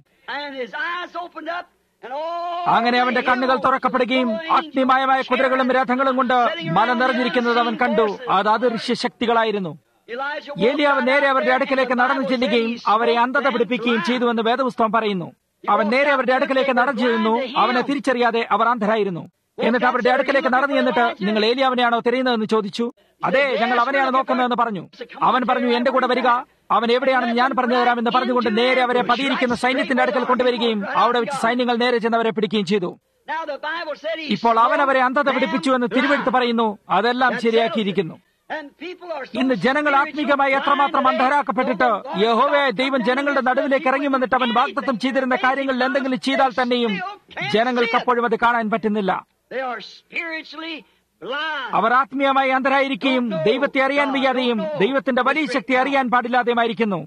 അങ്ങനെ അവന്റെ കണ്ണുകൾ തുറക്കപ്പെടുകയും അഗ്നിമയമായ കുതിരകളും രഥങ്ങളും കൊണ്ട് മല നിറഞ്ഞിരിക്കുന്നത് അവൻ കണ്ടു അത് അദൃശ്യ ശക്തികളായിരുന്നു ഏലിയാവ് നേരെ അവരുടെ അടുക്കലേക്ക് നടന്നു ചെല്ലുകയും അവരെ അന്ധത പിടിപ്പിക്കുകയും ചെയ്തുവെന്ന് വേദപുസ്തകം പറയുന്നു അവൻ നേരെ അവരുടെ അടുക്കലേക്ക് നടന്നു ചെല്ലുന്നു അവനെ തിരിച്ചറിയാതെ അവർ അന്ധരായിരുന്നു എന്നിട്ട് അവരുടെ അടുക്കലേക്ക് നടന്നു എന്നിട്ട് നിങ്ങൾ ഏലിയാവിനെയാണോ തിരയുന്നതെന്ന് ചോദിച്ചു അതെ ഞങ്ങൾ അവനെയാണ് നോക്കുന്നതെന്ന് പറഞ്ഞു അവൻ പറഞ്ഞു എന്റെ കൂടെ വരിക അവൻ എവിടെയാണെന്ന് ഞാൻ പറഞ്ഞു തരാമെന്ന് പറഞ്ഞുകൊണ്ട് നേരെ അവരെ പതിയിരിക്കുന്ന സൈന്യത്തിന്റെ അടുക്കൽ കൊണ്ടുവരികയും അവിടെ വെച്ച് സൈന്യങ്ങൾ നേരെ ചെന്ന് അവരെ പിടിക്കുകയും ചെയ്തു ഇപ്പോൾ അവൻ അവരെ അന്ധത പിടിപ്പിച്ചു എന്ന് തിരുവെടുത്ത് പറയുന്നു അതെല്ലാം ശരിയാക്കിയിരിക്കുന്നു ഇന്ന് ജനങ്ങൾ ആത്മീകമായി എത്രമാത്രം അന്ധരാക്കപ്പെട്ടിട്ട് യഹോവയായ ദൈവം ജനങ്ങളുടെ നടുവിലേക്ക് ഇറങ്ങി വന്നിട്ട് അവൻ വാഗ്ദത്തം ചെയ്തിരുന്ന കാര്യങ്ങളിൽ എന്തെങ്കിലും ചെയ്താൽ തന്നെയും ജനങ്ങൾക്ക് അപ്പോഴും അത് കാണാൻ പറ്റുന്നില്ല അവർ ആത്മീയമായി അന്ധരായിരിക്കുകയും ദൈവത്തെ അറിയാൻ വയ്യാതെയും ദൈവത്തിന്റെ വലിയ ശക്തി അറിയാൻ പാടില്ലാതെയുമായിരിക്കുന്നു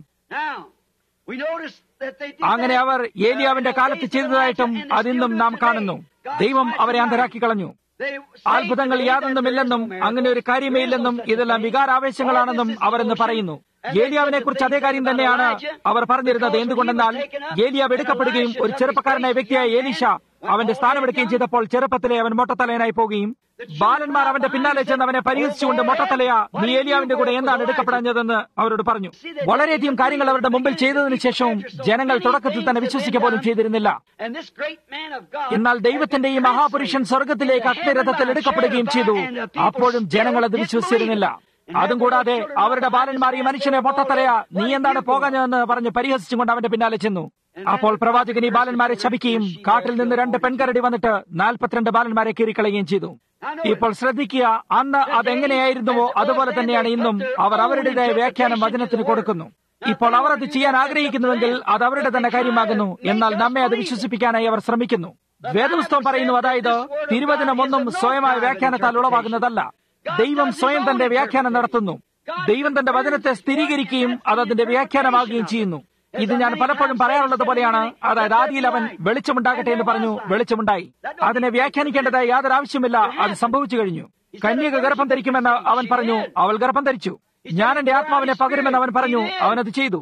അങ്ങനെ അവർ ഏലിയാവിന്റെ കാലത്ത് ചെയ്തതായിട്ടും അതിന്നും നാം കാണുന്നു ദൈവം അവരെ അന്ധരാക്കി കളഞ്ഞു അത്ഭുതങ്ങൾ യാതൊന്നുമില്ലെന്നും അങ്ങനെ ഒരു കാര്യമേ ഇല്ലെന്നും ഇതെല്ലാം വികാരാവേശങ്ങളാണെന്നും അവർ ഇന്ന് പറയുന്നു ഏലിയാവിനെ കുറിച്ച് അതേ കാര്യം തന്നെയാണ് അവർ പറഞ്ഞിരുന്നത് എന്തുകൊണ്ടെന്നാൽ ഏലിയാവ് എടുക്കപ്പെടുകയും ഒരു ചെറുപ്പക്കാരനായ വ്യക്തിയായ ഏലീഷ അവന്റെ സ്ഥാനമെടുക്കുകയും ചെയ്തപ്പോൾ ചെറുപ്പത്തിലെ അവൻ മൊട്ടത്തലയനായി പോവുകയും ബാലന്മാർ അവന്റെ പിന്നാലെ ചെന്ന് അവനെ പരിഹസിച്ചുകൊണ്ട് മൊട്ടത്തലയ നീ ഏലിയാവിന്റെ കൂടെ എന്താണ് എടുക്കപ്പെടഞ്ഞതെന്ന് അവരോട് പറഞ്ഞു വളരെയധികം കാര്യങ്ങൾ അവരുടെ മുമ്പിൽ ചെയ്തതിനു ശേഷവും ജനങ്ങൾ തുടക്കത്തിൽ തന്നെ വിശ്വസിക്കുക പോലും ചെയ്തിരുന്നില്ല എന്നാൽ ദൈവത്തിന്റെ ഈ മഹാപുരുഷൻ സ്വർഗത്തിലേക്ക് അഗ്നിരഥത്തിൽ എടുക്കപ്പെടുകയും ചെയ്തു അപ്പോഴും ജനങ്ങൾ അത് വിശ്വസിച്ചിരുന്നില്ല അതും കൂടാതെ അവരുടെ ബാലന്മാർ ഈ മനുഷ്യനെ പൊട്ടത്തലയാ നീ എന്താണ് പോകാഞ്ഞതെന്ന് പറഞ്ഞ് പരിഹസിച്ചുകൊണ്ട് അവന്റെ പിന്നാലെ ചെന്നു അപ്പോൾ പ്രവാചകൻ ഈ ബാലന്മാരെ ശപിക്കുകയും കാട്ടിൽ നിന്ന് രണ്ട് പെൺകരടി വന്നിട്ട് നാൽപ്പത്തിരണ്ട് ബാലന്മാരെ കീറിക്കളയുകയും ചെയ്തു ഇപ്പോൾ ശ്രദ്ധിക്കുക അന്ന് അതെങ്ങനെയായിരുന്നുവോ അതുപോലെ തന്നെയാണ് ഇന്നും അവർ അവരുടേതായ വ്യാഖ്യാനം വചനത്തിന് കൊടുക്കുന്നു ഇപ്പോൾ അവർ അത് ചെയ്യാൻ ആഗ്രഹിക്കുന്നുവെങ്കിൽ അത് അവരുടെ തന്നെ കാര്യമാകുന്നു എന്നാൽ നമ്മെ അത് വിശ്വസിപ്പിക്കാനായി അവർ ശ്രമിക്കുന്നു വേദപുസ്തകം പറയുന്നു അതായത് തിരുവചനം ഒന്നും സ്വയമായ വ്യാഖ്യാനത്താൽ ഉളവാകുന്നതല്ല ദൈവം സ്വയം തന്റെ വ്യാഖ്യാനം നടത്തുന്നു ദൈവം തന്റെ വചനത്തെ സ്ഥിരീകരിക്കുകയും അത് അതിന്റെ വ്യാഖ്യാനമാകുകയും ചെയ്യുന്നു ഇത് ഞാൻ പലപ്പോഴും പറയാറുള്ളത് പോലെയാണ് അതായത് ആദിയിൽ അവൻ വെളിച്ചമുണ്ടാകട്ടെ എന്ന് പറഞ്ഞു വെളിച്ചമുണ്ടായി അതിനെ വ്യാഖ്യാനിക്കേണ്ടതായി യാതൊരു ആവശ്യമില്ല അത് സംഭവിച്ചു കഴിഞ്ഞു കന്യക ഗർഭം ധരിക്കുമെന്ന് അവൻ പറഞ്ഞു അവൾ ഗർഭം ധരിച്ചു ഞാൻ എന്റെ ആത്മാവിനെ പകരുമെന്ന് അവൻ പറഞ്ഞു അവനത് ചെയ്തു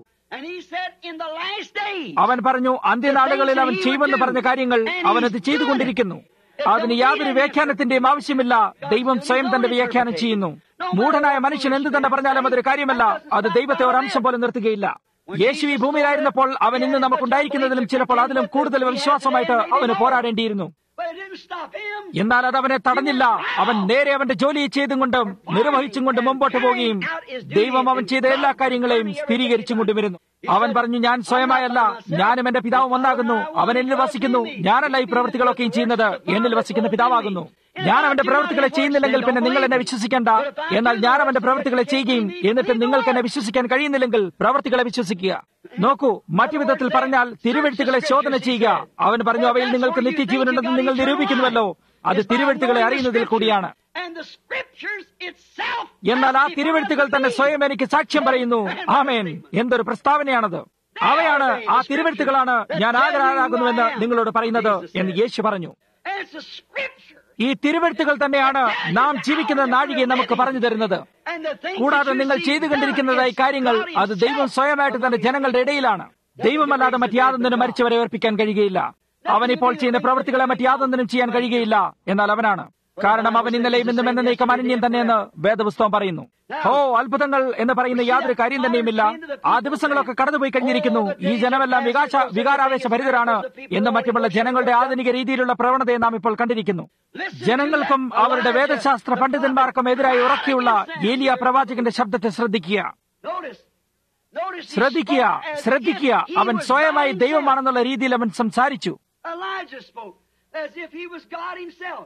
അവൻ പറഞ്ഞു അന്ത്യനാളുകളിൽ അവൻ ചെയ്യുമെന്ന് പറഞ്ഞ കാര്യങ്ങൾ അവനത് ചെയ്തുകൊണ്ടിരിക്കുന്നു അതിന് യാതൊരു വ്യാഖ്യാനത്തിന്റെയും ആവശ്യമില്ല ദൈവം സ്വയം തന്റെ വ്യാഖ്യാനം ചെയ്യുന്നു മൂഢനായ മനുഷ്യൻ എന്ത് തന്നെ പറഞ്ഞാലും അതൊരു കാര്യമല്ല അത് ദൈവത്തെ ഒരു അംശം പോലെ നിർത്തുകയില്ല യേശു ഈ ഭൂമിയിലായിരുന്നപ്പോൾ അവൻ ഇന്ന് നമുക്കുണ്ടായിരിക്കുന്നതിലും ചിലപ്പോൾ അതിലും കൂടുതൽ വിശ്വാസമായിട്ട് അവന് പോരാടേണ്ടിയിരുന്നു എന്നാൽ അത് അവനെ തടഞ്ഞില്ല അവൻ നേരെ അവന്റെ ജോലി ചെയ്തും കൊണ്ടും നിർവഹിച്ചും കൊണ്ട് മുമ്പോട്ട് പോവുകയും ദൈവം അവൻ ചെയ്ത എല്ലാ കാര്യങ്ങളെയും സ്ഥിരീകരിച്ചും കൊണ്ടുവരുന്നു അവൻ പറഞ്ഞു ഞാൻ സ്വയമായല്ല ഞാനും എന്റെ പിതാവും ഒന്നാകുന്നു അവൻ എന്നിൽ വസിക്കുന്നു ഞാനല്ല ഈ പ്രവൃത്തികളൊക്കെയും ചെയ്യുന്നത് എന്നിൽ വസിക്കുന്ന പിതാവാകുന്നു ഞാൻ അവന്റെ പ്രവൃത്തികളെ ചെയ്യുന്നില്ലെങ്കിൽ പിന്നെ നിങ്ങൾ എന്നെ വിശ്വസിക്കേണ്ട എന്നാൽ ഞാൻ അവന്റെ പ്രവൃത്തികളെ ചെയ്യുകയും എന്നിട്ട് നിങ്ങൾക്ക് എന്നെ വിശ്വസിക്കാൻ കഴിയുന്നില്ലെങ്കിൽ പ്രവൃത്തികളെ വിശ്വസിക്കുക നോക്കൂ മറ്റു വിധത്തിൽ പറഞ്ഞാൽ തിരുവെഴുത്തുകളെ ശോധന ചെയ്യുക അവൻ പറഞ്ഞു അവയിൽ നിങ്ങൾക്ക് നിത്യജീവനുണ്ടെന്ന് നിങ്ങൾ നിരൂപിക്കുന്നുവല്ലോ അത് തിരുവെഴുത്തുകളെ അറിയുന്നതിൽ കൂടിയാണ് എന്നാൽ ആ തിരുവെഴുത്തുകൾ തന്നെ സ്വയം എനിക്ക് സാക്ഷ്യം പറയുന്നു ആമേൻ എന്തൊരു പ്രസ്താവനയാണത് അവയാണ് ആ തിരുവെഴുത്തുകളാണ് ഞാൻ ആഗ്രഹാകുന്നുവെന്ന് നിങ്ങളോട് പറയുന്നത് എന്ന് യേശു പറഞ്ഞു ഈ തിരുവെഴുത്തുകൾ തന്നെയാണ് നാം ജീവിക്കുന്ന നാഴികയെ നമുക്ക് പറഞ്ഞു തരുന്നത് And the things കൂടാതെ that you നിങ്ങൾ see ചെയ്തു done കണ്ടിരിക്കുന്നതായി is കാര്യങ്ങൾ God അത് ദൈവം himself സ്വയമായിട്ട് തന്റെ ജനങ്ങളുടെ ഇടയിലാണ് ദൈവമല്ലാതെ മറ്റാതൊന്നിനും മരിച്ചവരെ ഓർപ്പിക്കാൻ കഴിയുകയില്ല അവൻ ഇപ്പോൾ ചെയ്യുന്ന പ്രവൃത്തികളെ മറ്റാതൊന്നിനും ചെയ്യാൻ കഴിയുകയില്ല എന്നാൽ അവനാണ് കാരണം അവൻ ഇന്നലെയും ഇന്നും എന്ന നീക്കം അനന്യം തന്നെയെന്ന് വേദപുസ്തകം പറയുന്നു ഓ അത്ഭുതങ്ങൾ എന്ന് പറയുന്ന യാതൊരു കാര്യം തന്നെയുമില്ല ആ ദിവസങ്ങളൊക്കെ കടന്നുപോയി കഴിഞ്ഞിരിക്കുന്നു ഈ ജനമെല്ലാം വികാശ വികാരാവേശ ഭരിതരാണ് എന്ന് മറ്റുമുള്ള ജനങ്ങളുടെ ആധുനിക രീതിയിലുള്ള പ്രവണതയെ നാം ഇപ്പോൾ കണ്ടിരിക്കുന്നു ജനങ്ങൾക്കും അവരുടെ വേദശാസ്ത്ര പണ്ഡിതന്മാർക്കും എതിരായി ഉറക്കിയുള്ള ഏലിയ പ്രവാചകന്റെ ശബ്ദത്തെ ശ്രദ്ധിക്കുക Notice. Notice he ശ്രദ്ധിക്കുക spoke as ശ്രദ്ധിക്കുക if he അവൻ was സ്വയമായി God himself. ദൈവമാണെന്നുള്ള രീതിയിൽ അവൻ സംസാരിച്ചു Elijah spoke as if he was God himself.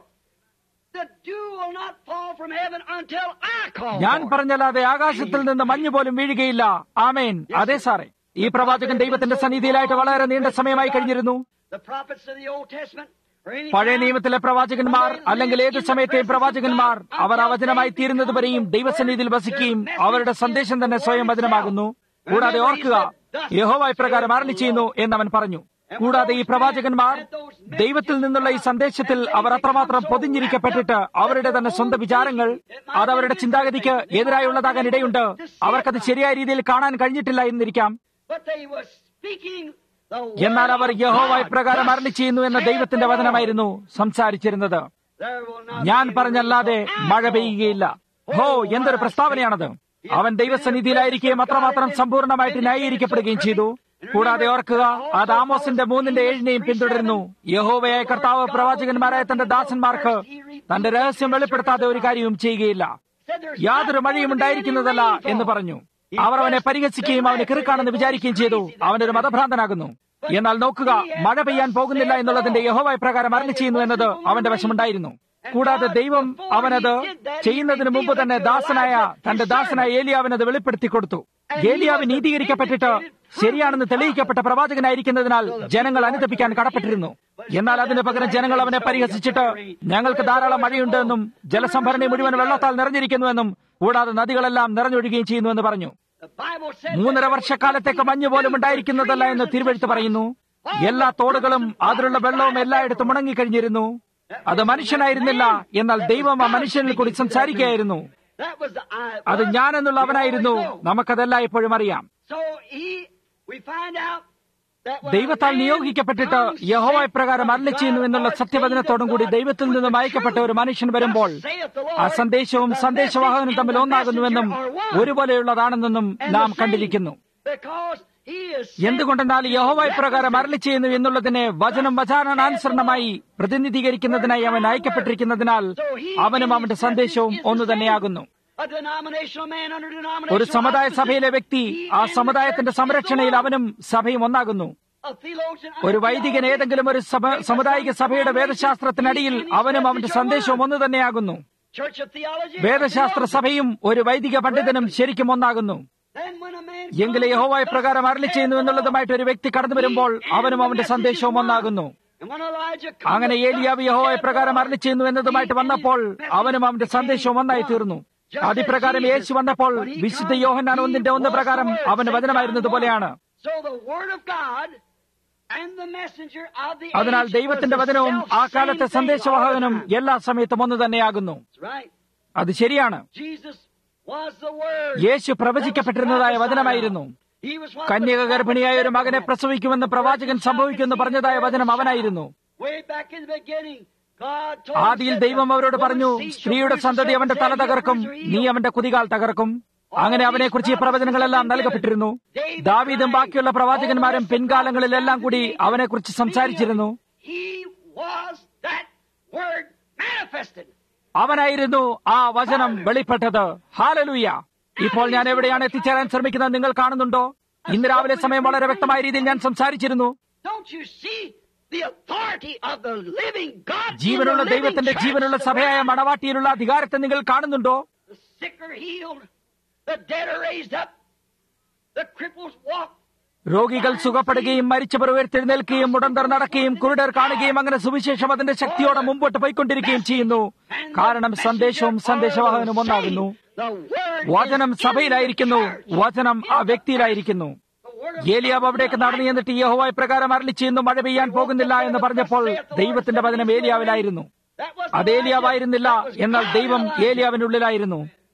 The dew will not fall from heaven until I call ഞാൻ for it. പറഞ്ഞല്ലാതെ ആകാശത്തിൽ നിന്ന് മഞ്ഞ് പോലും വീഴുകയില്ല ആമേൻ അതെ സാറേ ഈ പ്രവാചകൻ ദൈവത്തിന്റെ സന്നിധിയിലായിട്ട് വളരെ നീണ്ട സമയമായി കഴിഞ്ഞിരുന്നു The prophets of the Old Testament or any പഴയ time, നിയമത്തിലെ പ്രവാചകന്മാർ അല്ലെങ്കിൽ ഏത് സമയത്തെയും പ്രവാചകന്മാർ അവർ ആ വചനമായി തീരുന്നതുവരെയും ദൈവസന്നിധിയിൽ വസിക്കുകയും അവരുടെ സന്ദേശം തന്നെ സ്വയം വചനമാകുന്നു കൂടാതെ ഓർക്കുക യഹോവ ഇപ്രകാരം അരളി ചെയ്യുന്നു എന്നവൻ പറഞ്ഞു കൂടാതെ ഈ പ്രവാചകന്മാർ ദൈവത്തിൽ നിന്നുള്ള ഈ സന്ദേശത്തിൽ അവർ അത്രമാത്രം പൊതിഞ്ഞിരിക്കപ്പെട്ടിട്ട് അവരുടെ തന്നെ സ്വന്തം വിചാരങ്ങൾ അത് അവരുടെ ചിന്താഗതിക്ക് എതിരായുള്ളതാകാൻ ഇടയുണ്ട് അവർക്കത് ശരിയായ രീതിയിൽ കാണാൻ കഴിഞ്ഞിട്ടില്ല എന്നിരിക്കാം but they were speaking the എന്നാൽ word അവർ of യഹോവ God. ഇപ്രകാരം അരളി ചെയ്യുന്നു എന്ന ദൈവത്തിന്റെ വചനമായിരുന്നു സംസാരിച്ചിരുന്നത് There will not ഞാൻ be പറഞ്ഞല്ലാതെ any rain മഴ till I പെയ്യുകയില്ല call. ഹോ എന്തൊരു പ്രസ്താവനയാണത് അവൻ ദൈവസന്നിധിയിലായിരിക്കുകയും അത്രമാത്രം സമ്പൂർണ്ണമായിട്ട് ന്യായീകരിക്കപ്പെടുകയും ചെയ്തു കൂടാതെ ഓർക്കുക അത് ആമോസിന്റെ മൂന്നിന്റെ ഏഴിനെയും പിന്തുടരുന്നു യഹോവയായ കർത്താവ് പ്രവാചകന്മാരായ തന്റെ ദാസന്മാർക്ക് തന്റെ രഹസ്യം വെളിപ്പെടുത്താതെ ഒരു കാര്യവും ചെയ്യുകയില്ല Said there's യാതൊരു not മഴയും going to be any ഉണ്ടായിരിക്കുന്നതല്ല rainfall. എന്ന് പറഞ്ഞു അവർ അവനെ പരിഹസിക്കുകയും അവന് കിറുക്കാണെന്ന് വിചാരിക്കുകയും ചെയ്തു അവനൊരു മതഭ്രാന്തനാകുന്നു എന്നാൽ നോക്കുക മഴ പെയ്യാൻ പോകുന്നില്ല എന്നുള്ളതിന്റെ യഹോവായ പ്രകാരം അരളി ചെയ്യുന്നു എന്നത് അവന്റെ വശമുണ്ടായിരുന്നു കൂടാതെ ദൈവം അവനത് ചെയ്യുന്നതിന് മുമ്പ് തന്നെ ദാസനായ തന്റെ ദാസനായ ഏലിയാവിനത് വെളിപ്പെടുത്തി കൊടുത്തു ഏലിയാവ് നീതീകരിക്കപ്പെട്ടിട്ട് ശരിയാണെന്ന് തെളിയിക്കപ്പെട്ട പ്രവാചകനായിരിക്കുന്നതിനാൽ ജനങ്ങൾ അനുദപിക്കാൻ കടപ്പെട്ടിരുന്നു എന്നാൽ അതിന് പകരം ജനങ്ങൾ അവനെ പരിഹസിച്ചിട്ട് ഞങ്ങൾക്ക് ധാരാളം മഴയുണ്ട് എന്നും ജലസംഭരണി മുഴുവൻ വെള്ളത്താൽ നിറഞ്ഞിരിക്കുന്നുവെന്നും കൂടാതെ നദികളെല്ലാം നിറഞ്ഞൊഴുകുകയും ചെയ്യുന്നുവെന്ന് പറഞ്ഞു The Bible said മൂന്നര വർഷക്കാലത്തേക്ക് മഞ്ഞ് പോലും ഉണ്ടായിരിക്കുന്നതല്ല എന്ന് തിരുവഴുത്ത് പറയുന്നു എല്ലാ തോടുകളും അതിലുള്ള വെള്ളവും എല്ലായിടത്തും ഉണങ്ങിക്കഴിഞ്ഞിരുന്നു അത് മനുഷ്യനായിരുന്നില്ല എന്നാൽ ദൈവം ആ മനുഷ്യനിൽ കൂടി സംസാരിക്കുകയായിരുന്നു that was the I അത് was. ഞാനെന്നുള്ള We അവനായിരുന്നു always know. നമുക്കതെല്ലാം ഇപ്പോഴും അറിയാം So he, we find out that when ദൈവത്താൽ a man നിയോഗിക്കപ്പെട്ടിട്ട് comes യഹോവ sent ഇപ്രകാരം from അരളി ചെയ്യുന്നു God എന്നുള്ള or സത്യവചനത്തോടും കൂടി saved of ദൈവത്തിൽ God നിന്നും with the അയക്കപ്പെട്ട ഒരു truth. മനുഷ്യൻ വരുമ്പോൾ Thus saith the Lord, ആ സന്ദേശവും the സന്ദേശവാഹകനും message തമ്മിൽ and the ഒന്നാകുന്നുവെന്നും messenger are one. ഒരുപോലെയുള്ളതാണെന്നും And നാം the same, കണ്ടിരിക്കുന്നു because he is sent എന്തുകൊണ്ടെന്നാൽ യഹോവ ഇപ്രകാരം അരളി ചെയ്യുന്നു എന്നുള്ളതിനെ വചനം വചനാനുസരണമായി പ്രതിനിധീകരിക്കുന്നതിനായി അവൻ അയക്കപ്പെട്ടിരിക്കുന്നതിനാൽ അവനും അവന്റെ സന്ദേശവും ഒന്നു തന്നെയാകുന്നു A denominational man under denominational ഒരു സമുദായ auspices. സഭയിലെ വ്യക്തി He ആ and the സമുദായത്തിന്റെ church is the സംരക്ഷണയിൽ one. അവനും സഭയും ഒന്നാകുന്നു A theologian under ഒരു വൈദികൻ theology. ഏതെങ്കിലും ഒരു സഭ സമുദായിക സഭയുടെ വേദശാസ്ത്രത്തിനടിയിൽ അവനും അവന്റെ സന്ദേശവും ഒന്നു തന്നെയാകുന്നു Church of theology, a വേദശാസ്ത്ര theologian. സഭയും ഒരു വൈദിക പണ്ഡിതനും ശരിക്കും ഒന്നാകുന്നു Then when a man എങ്കിലെ comes, യഹോവ thus പ്രകാരം അരളി saith ചെയ്യുന്നു the Lord. എന്നുള്ളതുമായിട്ട് ഒരു വ്യക്തി കടന്നു വരുമ്പോൾ അവനും അവന്റെ സന്ദേശവും ഒന്നാകുന്നു And when Elijah comes, അങ്ങനെ ഏലിയാവ് യഹോവ പ്രകാരം അരളി ചെയ്യുന്നു എന്നതുമായിട്ട് വന്നപ്പോൾ അവനും അവന്റെ സന്ദേശവും ഒന്നായി തീർന്നു അതിപ്രകാരം യേശു വന്നപ്പോൾ വിശുദ്ധ യോഹന്നാൻ ഒന്നിന്റെ ഒന്ന് പ്രകാരം അവന് വചനമായിരുന്നതുപോലെയാണ് So the word of God and the messenger of the അതിനാൽ age ദൈവത്തിന്റെ was the വചനവും ആ self-same കാലത്തെ thing all the സന്ദേശവാഹകനും time. എല്ലാ സമയത്തും ഒന്ന് തന്നെയാകുന്നു That's right. അത് ശരിയാണ് Jesus was the word. Yeshu പ്രവചിക്കപ്പെട്ടിരുന്നതായ വചനമായിരുന്നു He was what കന്യക the ഗർഭിണിയായ ഒരു മകനെ prophet പ്രസവിക്കുമെന്ന് പ്രവാചകൻ സംഭവിക്കുമെന്ന് പറഞ്ഞതായ വചനം അവനായിരുന്നു said. Way back in the beginning, God told ആദിയിൽ ദൈവം അവരോട് പറഞ്ഞു സ്ത്രീയുടെ സന്തതി അവന്റെ തല തകർക്കും നീ അവന്റെ കുതികാൽ തകർക്കും അങ്ങനെ അവനെക്കുറിച്ച് ഈ പ്രവചനങ്ങളെല്ലാം നൽകപ്പെട്ടിരുന്നു ദാവീദും ബാക്കിയുള്ള പ്രവാചകന്മാരും പിൻകാലങ്ങളിലെല്ലാം കൂടി അവനെക്കുറിച്ച് സംസാരിച്ചിരുന്നു He was that word manifested. അവനായിരുന്നു ആ വചനം വെളിപ്പെട്ടത് ഹാലലൂയ ഇപ്പോൾ ഞാൻ എവിടെയാണ് എത്തിച്ചേരാൻ ശ്രമിക്കുന്നത് നിങ്ങൾ കാണുന്നുണ്ടോ ഇന്ന് രാവിലെ സമയം വളരെ വ്യക്തമായ രീതിയിൽ ഞാൻ സംസാരിച്ചിരുന്നു Don't you see the authority of the living God? in the ജീവനുള്ള living ദൈവത്തിന്റെ church, ജീവനുള്ള the സഭയായ bride? മണവാട്ടിയിലുള്ള അധികാരത്തെ നിങ്ങൾ കാണുന്നുണ്ടോ The sick are healed, the dead are raised up, the cripples walk. രോഗികൾ സുഖപ്പെടുകയും മരിച്ചവർ ഉയർത്തെഴുന്നേൽക്കുകയും മുടന്തർ നടക്കുകയും കുരുടർ കാണുകയും അങ്ങനെ സുവിശേഷം അതിന്റെ ശക്തിയോടെ മുമ്പോട്ട് പോയിക്കൊണ്ടിരിക്കുകയും ചെയ്യുന്നു കാരണം സന്ദേശവും സന്ദേശവാഹകനും ഒന്നാകുന്നു The word വചനം is in സഭയിലായിരിക്കുന്നു the church. വചനം ആ വ്യക്തിയിലായിരിക്കുന്നു The word of ഏലിയാവ് അവിടേക്ക് നടന്നു എന്നിട്ട് യഹോവ പ്രകാരം അരളി ചെയ്യുന്നു മഴ പെയ്യാൻ പോകുന്നില്ല എന്ന് പറഞ്ഞപ്പോൾ ദൈവത്തിന്റെ വചനം ഏലിയാവിലായിരുന്നു That was അത് ഏലിയാവായിരുന്നില്ല എന്നാൽ ദൈവം ഏലിയാവിനുള്ളിലായിരുന്നു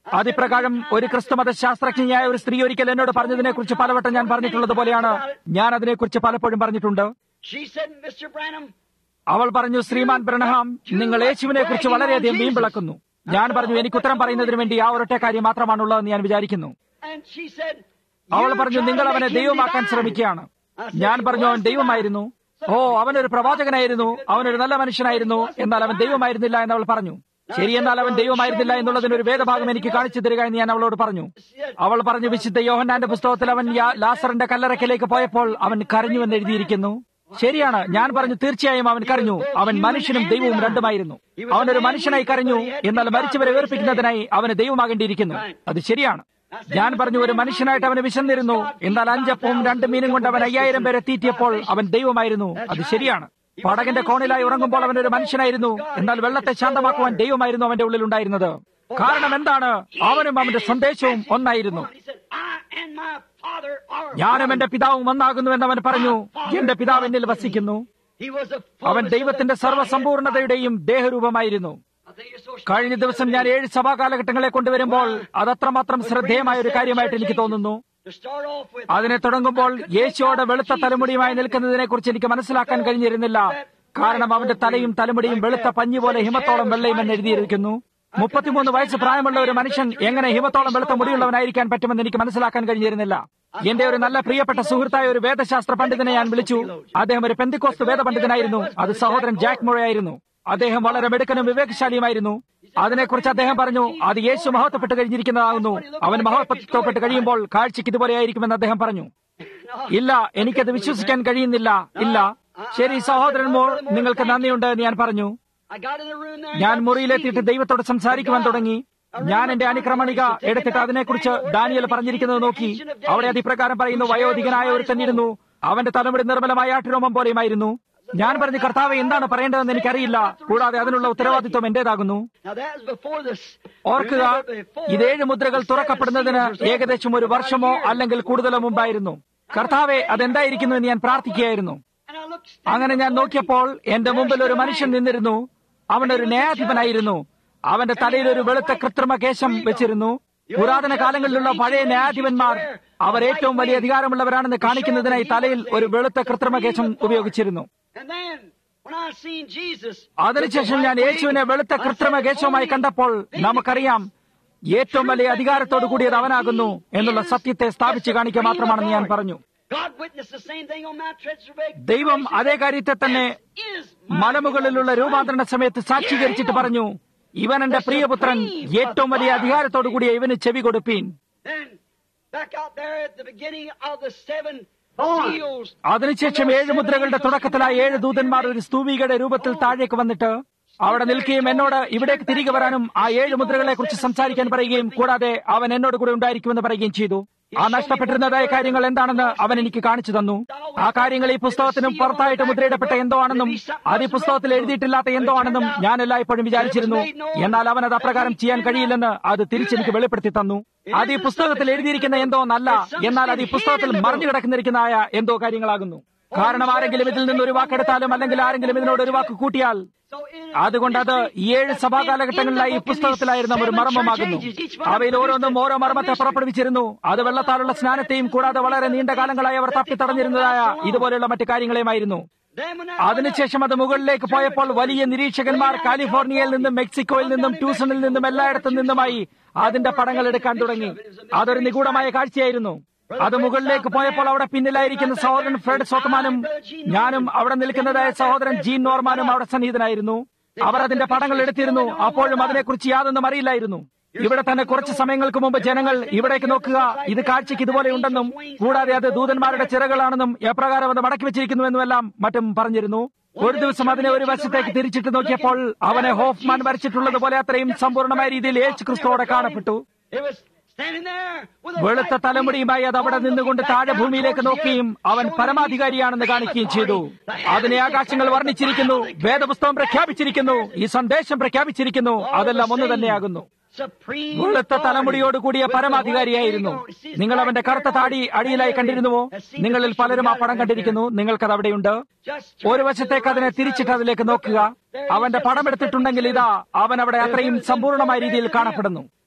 അതിപ്രകാരം ഒരു ക്രിസ്തുമത ശാസ്ത്രജ്ഞയായ ഒരു സ്ത്രീ ഒരിക്കൽ എന്നോട് പറഞ്ഞതിനെക്കുറിച്ച് പലവട്ടം ഞാൻ പറഞ്ഞിട്ടുള്ളത് പോലെയാണ് ഞാൻ അതിനെക്കുറിച്ച് പലപ്പോഴും പറഞ്ഞിട്ടുണ്ട് She said, Mr. Branham, അവൾ പറഞ്ഞു ശ്രീമാൻ ബ്രണഹാം നിങ്ങൾ യേശുവിനെ കുറിച്ച് വളരെയധികം വീമ്പിളക്കുന്നു ഞാൻ പറഞ്ഞു എനിക്ക് ഉത്തരം പറയുന്നതിന് വേണ്ടി ആ ഒരൊറ്റ കാര്യം മാത്രമാണുള്ളതെന്ന് ഞാൻ വിചാരിക്കുന്നു and she said, അവൾ "You're പറഞ്ഞു trying നിങ്ങൾ to അവനെ make him ദൈവമാക്കാൻ divine." ശ്രമിക്കുകയാണ് I said, ഞാൻ "He പറഞ്ഞു was അവൻ ദൈവമായിരുന്നു ഓ അവനൊരു പ്രവാചകനായിരുന്നു അവനൊരു നല്ല മനുഷ്യനായിരുന്നു എന്നാൽ അവൻ ദൈവമായിരുന്നില്ല എന്ന് അവൾ പറഞ്ഞു ശരി എന്നാൽ അവൻ ദൈവമായിരുന്നില്ല എന്നുള്ളതിന് ഒരു വേദഭാഗം എനിക്ക് കാണിച്ചു തരിക എന്ന് ഞാൻ അവളോട് പറഞ്ഞു അവൾ പറഞ്ഞു വിശുദ്ധ യോഹന്നാന്റെ പുസ്തകത്തിൽ അവൻ യാ- ലാസറിന്റെ കല്ലറയ്ക്കലേക്ക് പോയപ്പോൾ അവൻ കരഞ്ഞുവെന്ന് എഴുതിയിരിക്കുന്നു ശരിയാണ് ഞാൻ പറഞ്ഞു തീർച്ചയായും അവൻ കരഞ്ഞു അവൻ മനുഷ്യനും ദൈവവും രണ്ടുമായിരുന്നു അവനൊരു മനുഷ്യനായി കരഞ്ഞു എന്നാൽ മരിച്ചവരെ ഉയർപ്പിക്കുന്നതിനായി അവന് ദൈവമാകേണ്ടിയിരിക്കുന്നു അത് ശരിയാണ് ഞാൻ പറഞ്ഞു ഒരു മനുഷ്യനായിട്ട് അവന് വിശന്നിരുന്നു എന്നാൽ അഞ്ചപ്പവും രണ്ട് മീനും കൊണ്ട് അവൻ അയ്യായിരം പേരെ തീറ്റിയപ്പോൾ അവൻ ദൈവമായിരുന്നു അത് ശരിയാണ് പടകിന്റെ കോണിലായി ഉറങ്ങുമ്പോൾ അവൻ ഒരു മനുഷ്യനായിരുന്നു എന്നാൽ വെള്ളത്തെ ശാന്തമാക്കുവാൻ ദൈവമായിരുന്നു അവന്റെ ഉള്ളിൽ ഉണ്ടായിരുന്നത് കാരണം എന്താണ് അവനും അവന്റെ സന്ദേശവും ഒന്നായിരുന്നു He said, I and my father are ഞാനും എന്റെ പിതാവും ഒന്നാകുന്നു എന്ന് അവൻ പറഞ്ഞു എന്റെ പിതാവ് എന്നിൽ വസിക്കുന്നു He was a അവൻ ദൈവത്തിന്റെ സർവ്വസമ്പൂർണതയുടെയും ദേഹരൂപമായിരുന്നു I think you're so കഴിഞ്ഞ ദിവസം ഞാൻ ഏഴ് സഭാ കാലഘട്ടങ്ങളെ കൊണ്ടുവരുമ്പോൾ അതത്രമാത്രം ശ്രദ്ധേയമായ ഒരു കാര്യമായിട്ട് എനിക്ക് തോന്നുന്നു to start off with. അതിനെ തുടങ്ങുമ്പോൾ യേശുവോടെ വെളുത്ത തലമുടിയുമായി നിൽക്കുന്നതിനെ കുറിച്ച് എനിക്ക് മനസ്സിലാക്കാൻ കഴിഞ്ഞിരുന്നില്ല കാരണം അവന്റെ തലയും തലമുടിയും വെളുത്ത പഞ്ഞി പോലെ ഹിമത്തോളം വെള്ളയും എന്ന് എഴുതിയിരിക്കുന്നു മുപ്പത്തിമൂന്ന് വയസ്സ് പ്രായമുള്ള ഒരു മനുഷ്യൻ എങ്ങനെ ഹിമത്തോളം വെളുത്ത മുടിയുള്ളവനായിരിക്കാൻ പറ്റുമെന്ന് എനിക്ക് മനസ്സിലാക്കാൻ കഴിഞ്ഞിരുന്നില്ല എന്റെ ഒരു നല്ല പ്രിയപ്പെട്ട സുഹൃത്തായ ഒരു വേദശാസ്ത്ര പണ്ഡിതനെ ഞാൻ വിളിച്ചു അദ്ദേഹം ഒരു പെന്തിക്കോസ്ത് വേദ പണ്ഡിതനായിരുന്നു അത് സഹോദരൻ ജാക്ക് മുഴയായിരുന്നു അദ്ദേഹം വളരെ മിടുക്കനും വിവേകശാലിയുമായിരുന്നു അതിനെക്കുറിച്ച് അദ്ദേഹം പറഞ്ഞു അത് യേശു മഹത്വപ്പെട്ട് കഴിഞ്ഞിരിക്കുന്നതാകുന്നു അവൻ മഹത്വപ്പെട്ട് കഴിയുമ്പോൾ കാഴ്ചയ്ക്ക് ഇതുപോലെയായിരിക്കുമെന്ന് അദ്ദേഹം പറഞ്ഞു ഇല്ല എനിക്കത് വിശ്വസിക്കാൻ കഴിയുന്നില്ല ഇല്ല ശരി സഹോദരന്മോൾ നിങ്ങൾക്ക് നന്ദിയുണ്ട് എന്ന് ഞാൻ പറഞ്ഞു I got in the room there. ഞാൻ മുറിയിലെത്തിയിട്ട് ദൈവത്തോട് സംസാരിക്കുവാൻ തുടങ്ങി ഞാൻ എന്റെ അനുക്രമണിക എടുത്തിട്ട് അതിനെക്കുറിച്ച് ദാനിയൽ പറഞ്ഞിരിക്കുന്നത് നോക്കി അവിടെ അതിപ്രകാരം പറയുന്നു വയോധികനായ ഒരു തന്നിരുന്നു അവന്റെ തലമുടി നിർമ്മലമായ ആട്ടിരോമം പോലെയുമായിരുന്നു ഞാൻ പറഞ്ഞു കർത്താവ് എന്താണ് പറയേണ്ടതെന്ന് എനിക്കറിയില്ല കൂടാതെ അതിനുള്ള ഉത്തരവാദിത്വം എന്റേതാകുന്നു Now that was before this. ഓർക്കുക ഇത് ഏഴ് മുദ്രകൾ തുറക്കപ്പെടുന്നതിന് ഏകദേശം ഒരു വർഷമോ അല്ലെങ്കിൽ കൂടുതലോ മുമ്പായിരുന്നു കർത്താവെ അതെന്തായിരിക്കുന്നു എന്ന് ഞാൻ പ്രാർത്ഥിക്കുകയായിരുന്നു And I looked അങ്ങനെ ഞാൻ നോക്കിയപ്പോൾ എന്റെ മുമ്പിൽ ഒരു മനുഷ്യൻ നിന്നിരുന്നു അവൻ ഒരു ന്യായാധിപനായിരുന്നു അവന്റെ തലയിൽ ഒരു വെളുത്ത കൃത്രിമ കേശം വെച്ചിരുന്നു പുരാതന കാലങ്ങളിലുള്ള പഴയ ന്യായാധിപന്മാർ അവർ ഏറ്റവും വലിയ അധികാരമുള്ളവരാണെന്ന് കാണിക്കുന്നതിനായി തലയിൽ ഒരു വെളുത്ത കൃത്രിമ കേശം ഉപയോഗിച്ചിരുന്നു And then when I seen Jesus, അതിനുശേഷം ഞാൻ യേശുവിനെ വെളുത്ത കൃത്രിമ കേശവുമായി കണ്ടപ്പോൾ നമുക്കറിയാം ഏറ്റവും വലിയ അധികാരത്തോടു കൂടിയത് അവനാകുന്നു എന്നുള്ള സത്യത്തെ സ്ഥാപിച്ചു കാണിക്കുക മാത്രമാണെന്ന് ഞാൻ പറഞ്ഞു God witnessed the same thing on Mount Transfiguration. ദൈവം അതേ കാര്യത്തെ തന്നെ Is മലമുകളിലുള്ള രൂപാന്തരണ സമയത്ത് സാക്ഷീകരിച്ചിട്ട് പറഞ്ഞു ഇവൻ എന്റെ പ്രിയപുത്രൻ ഏറ്റവും വലിയ അധികാരത്തോടു കൂടിയ ഇവന് ചെവി കൊടുപ്പീൻ Then back out there at the beginning of the seven seals. അതിനുശേഷം ഏഴ് മുദ്രകളുടെ തുടക്കത്തിലായി ഏഴ് ദൂതന്മാർ ഒരു സ്തൂപികയുടെ രൂപത്തിൽ താഴേക്ക് വന്നിട്ട് അവിടെ നിൽക്കുകയും എന്നോട് ഇവിടേക്ക് തിരികെ വരാനും ആ ഏഴ് മുദ്രകളെ കുറിച്ച് സംസാരിക്കാൻ പറയുകയും കൂടാതെ അവൻ എന്നോട് കൂടെ ഉണ്ടായിരിക്കുമെന്ന് പറയുകയും ചെയ്തു ആ നഷ്ടപ്പെട്ടിരുന്നതായ കാര്യങ്ങൾ എന്താണെന്ന് അവൻ എനിക്ക് കാണിച്ചു തന്നു ആ കാര്യങ്ങൾ ഈ പുസ്തകത്തിനും പുറത്തായിട്ട് മുദ്രയിടപ്പെട്ട എന്തോ ആണെന്നും അത് ഈ പുസ്തകത്തിൽ എഴുതിയിട്ടില്ലാത്ത എന്തോ ആണെന്നും ഞാൻ എല്ലായ്പ്പോഴും വിചാരിച്ചിരുന്നു എന്നാൽ അവൻ അത് അപ്രകാരം ചെയ്യാൻ കഴിയില്ലെന്ന് അത് തിരിച്ചെനിക്ക് വെളിപ്പെടുത്തി തന്നു അത് ഈ പുസ്തകത്തിൽ എഴുതിയിരിക്കുന്ന എന്തോ നല്ല എന്നാൽ അത് ഈ പുസ്തകത്തിൽ മറിഞ്ഞു കിടക്കുന്നിരിക്കുന്നതായ എന്തോ കാര്യങ്ങളാകുന്നു കാരണം ആരെങ്കിലും ഇതിൽ നിന്ന് ഒരു വാക്കെടുത്താലും അല്ലെങ്കിൽ ആരെങ്കിലും ഇതിനോട് ഒരു വാക്ക് കൂട്ടിയാൽ So in അതുകൊണ്ട് അത് ഈ ഏഴ് സഭാ കാലഘട്ടങ്ങളിലായി ഈ പുസ്തകത്തിലായിരുന്ന ഒരു മർമ്മമാകുന്നു അവയിൽ ഓരോന്നും ഓരോ മർമ്മത്തെ പുറപ്പെടുവിച്ചിരുന്നു അത് വെള്ളത്താലുള്ള സ്നാനത്തെയും കൂടാതെ വളരെ നീണ്ട കാലങ്ങളായി അവർ തപ്പിത്തടഞ്ഞിരുന്നതായ ഇതുപോലെയുള്ള മറ്റു കാര്യങ്ങളെയുമായിരുന്നു then when I അതിനുശേഷം അത് മുകളിലേക്ക് പോയപ്പോൾ വലിയ നിരീക്ഷകന്മാർ കാലിഫോർണിയയിൽ നിന്നും മെക്സിക്കോയിൽ നിന്നും ട്യൂസണിൽ നിന്നും എല്ലായിടത്തു നിന്നുമായി അതിന്റെ പടങ്ങൾ എടുക്കാൻ തുടങ്ങി അതൊരു നിഗൂഢമായ കാഴ്ചയായിരുന്നു അത് മുകളിലേക്ക് പോയപ്പോൾ അവിടെ പിന്നിലായിരിക്കുന്ന സഹോദരൻ ഫ്രെഡ് സോത്തമാനും ഞാനും അവിടെ നിൽക്കുന്നതായ സഹോദരൻ ജീൻ നോർമാനും അവിടെ സന്നിഹിതനായിരുന്നു അവർ അതിന്റെ പടങ്ങൾ എടുത്തിരുന്നു അപ്പോഴും അതിനെക്കുറിച്ച് യാതൊന്നും അറിയില്ലായിരുന്നു ഇവിടെ തന്നെ കുറച്ച് സമയങ്ങൾക്ക് മുമ്പ് ജനങ്ങൾ ഇവിടേക്ക് നോക്കുക ഇത് കാഴ്ചയ്ക്ക് ഇതുപോലെ ഉണ്ടെന്നും കൂടാതെ അത് ദൂതന്മാരുടെ ചിറകളാണെന്നും എപ്രകാരം അത് മടക്കി വെച്ചിരിക്കുന്നുവെന്നുമെല്ലാം മറ്റും പറഞ്ഞിരുന്നു ഒരു ദിവസം അതിനെ ഒരു വശത്തേക്ക് തിരിച്ചിട്ട് നോക്കിയപ്പോൾ അവനെ ഹോഫ്മാൻ വരച്ചിട്ടുള്ളതുപോലെ അത്രയും സമ്പൂർണ്ണമായ രീതിയിൽ യേശു ക്രിസ്തുവോടെ കാണപ്പെട്ടു it was standing there with a വെളുത്ത white തലമുടിയുമായി അത് അവിടെ നിന്നുകൊണ്ട് താഴെ ഭൂമിയിലേക്ക് നോക്കുകയും അവൻ പരമാധികാരിയാണെന്ന് കാണിക്കുകയും ചെയ്തു അതിനെ ആകാശങ്ങൾ വർണ്ണിച്ചിരിക്കുന്നു വേദപുസ്തകം പ്രഖ്യാപിച്ചിരിക്കുന്നു ഈ സന്ദേശം പ്രഖ്യാപിച്ചിരിക്കുന്നു അതെല്ലാം ഒന്ന് തന്നെയാകുന്നു supreme വെളുത്ത തലമുടിയോട് കൂടിയ പരമാധികാരിയായിരുന്നു നിങ്ങൾ അവന്റെ കറുത്ത താടി അടിയിലായി കണ്ടിരുന്നുവോ നിങ്ങളിൽ പലരും ആ പടം കണ്ടിരിക്കുന്നു നിങ്ങൾക്കത് അവിടെയുണ്ട് Just ഒരു വശത്തേക്ക് അതിനെ തിരിച്ചിട്ട് അതിലേക്ക് നോക്കുക അവന്റെ പടം എടുത്തിട്ടുണ്ടെങ്കിൽ ഇതാ അവൻ അവിടെ അത്രയും സമ്പൂർണമായ രീതിയിൽ കാണപ്പെടുന്നു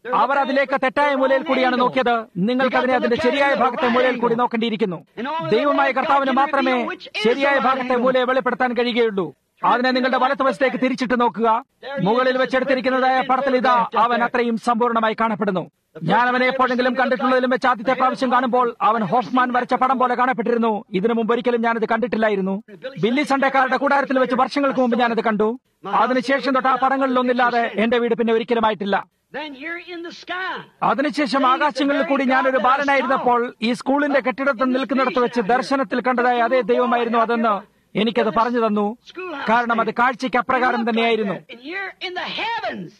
അവർ അതിലേക്ക് തെറ്റായ മൂലയിൽ കൂടിയാണ് നോക്കിയത് നിങ്ങൾക്ക് അതിനെ അതിന്റെ ശരിയായ ഭാഗത്തെ മൂലയിൽ കൂടി നോക്കേണ്ടിയിരിക്കുന്നു ദൈവമായ കർത്താവിന് മാത്രമേ ശരിയായ ഭാഗത്തെ മൂലയെ വെളിപ്പെടുത്താൻ കഴിയുകയുള്ളൂ അതിനെ നിങ്ങളുടെ വലത്തുവശത്തേക്ക് തിരിച്ചിട്ട് നോക്കുക മുകളിൽ വെച്ചെടുത്തിരിക്കുന്നതായ പടത്തിൽ ഇതാ അവൻ അത്രയും സമ്പൂർണ്ണമായി കാണപ്പെടുന്നു ഞാൻ അവനെ എപ്പോഴെങ്കിലും കണ്ടിട്ടുള്ളതിലും വെച്ച് ആദ്യത്തെ പ്രാവശ്യം കാണുമ്പോൾ അവൻ ഹോഫ്മാൻ വരച്ച പടം പോലെ കാണപ്പെട്ടിരുന്നു ഇതിനു മുമ്പ് ഒരിക്കലും ഞാനത് കണ്ടിട്ടില്ലായിരുന്നു ബില്ലി സണ്ടേക്കാരുടെ കൂടാരത്തിൽ വെച്ച് വർഷങ്ങൾക്ക് മുമ്പ് ഞാനത് കണ്ടു അതിനുശേഷം തൊട്ട് ആ പടങ്ങളിലൊന്നില്ലാതെ എന്റെ വീട് പിന്നെ ഒരിക്കലുമായിട്ടില്ല Then here in the sky, അതിനുശേഷം ആകാശങ്ങളിൽ കൂടി ഞാനൊരു ബാലനായിരുന്നപ്പോൾ ഈ സ്കൂളിന്റെ കെട്ടിടത്തിൽ നിൽക്കുന്നിടത്ത് വെച്ച് ദർശനത്തിൽ കണ്ടതായ അതേ ദൈവമായിരുന്നു അതെന്ന് എനിക്കത് പറഞ്ഞു തന്നു കാരണം അത് കാഴ്ചയ്ക്ക് അപ്രകാരം തന്നെയായിരുന്നു and here in the heavens,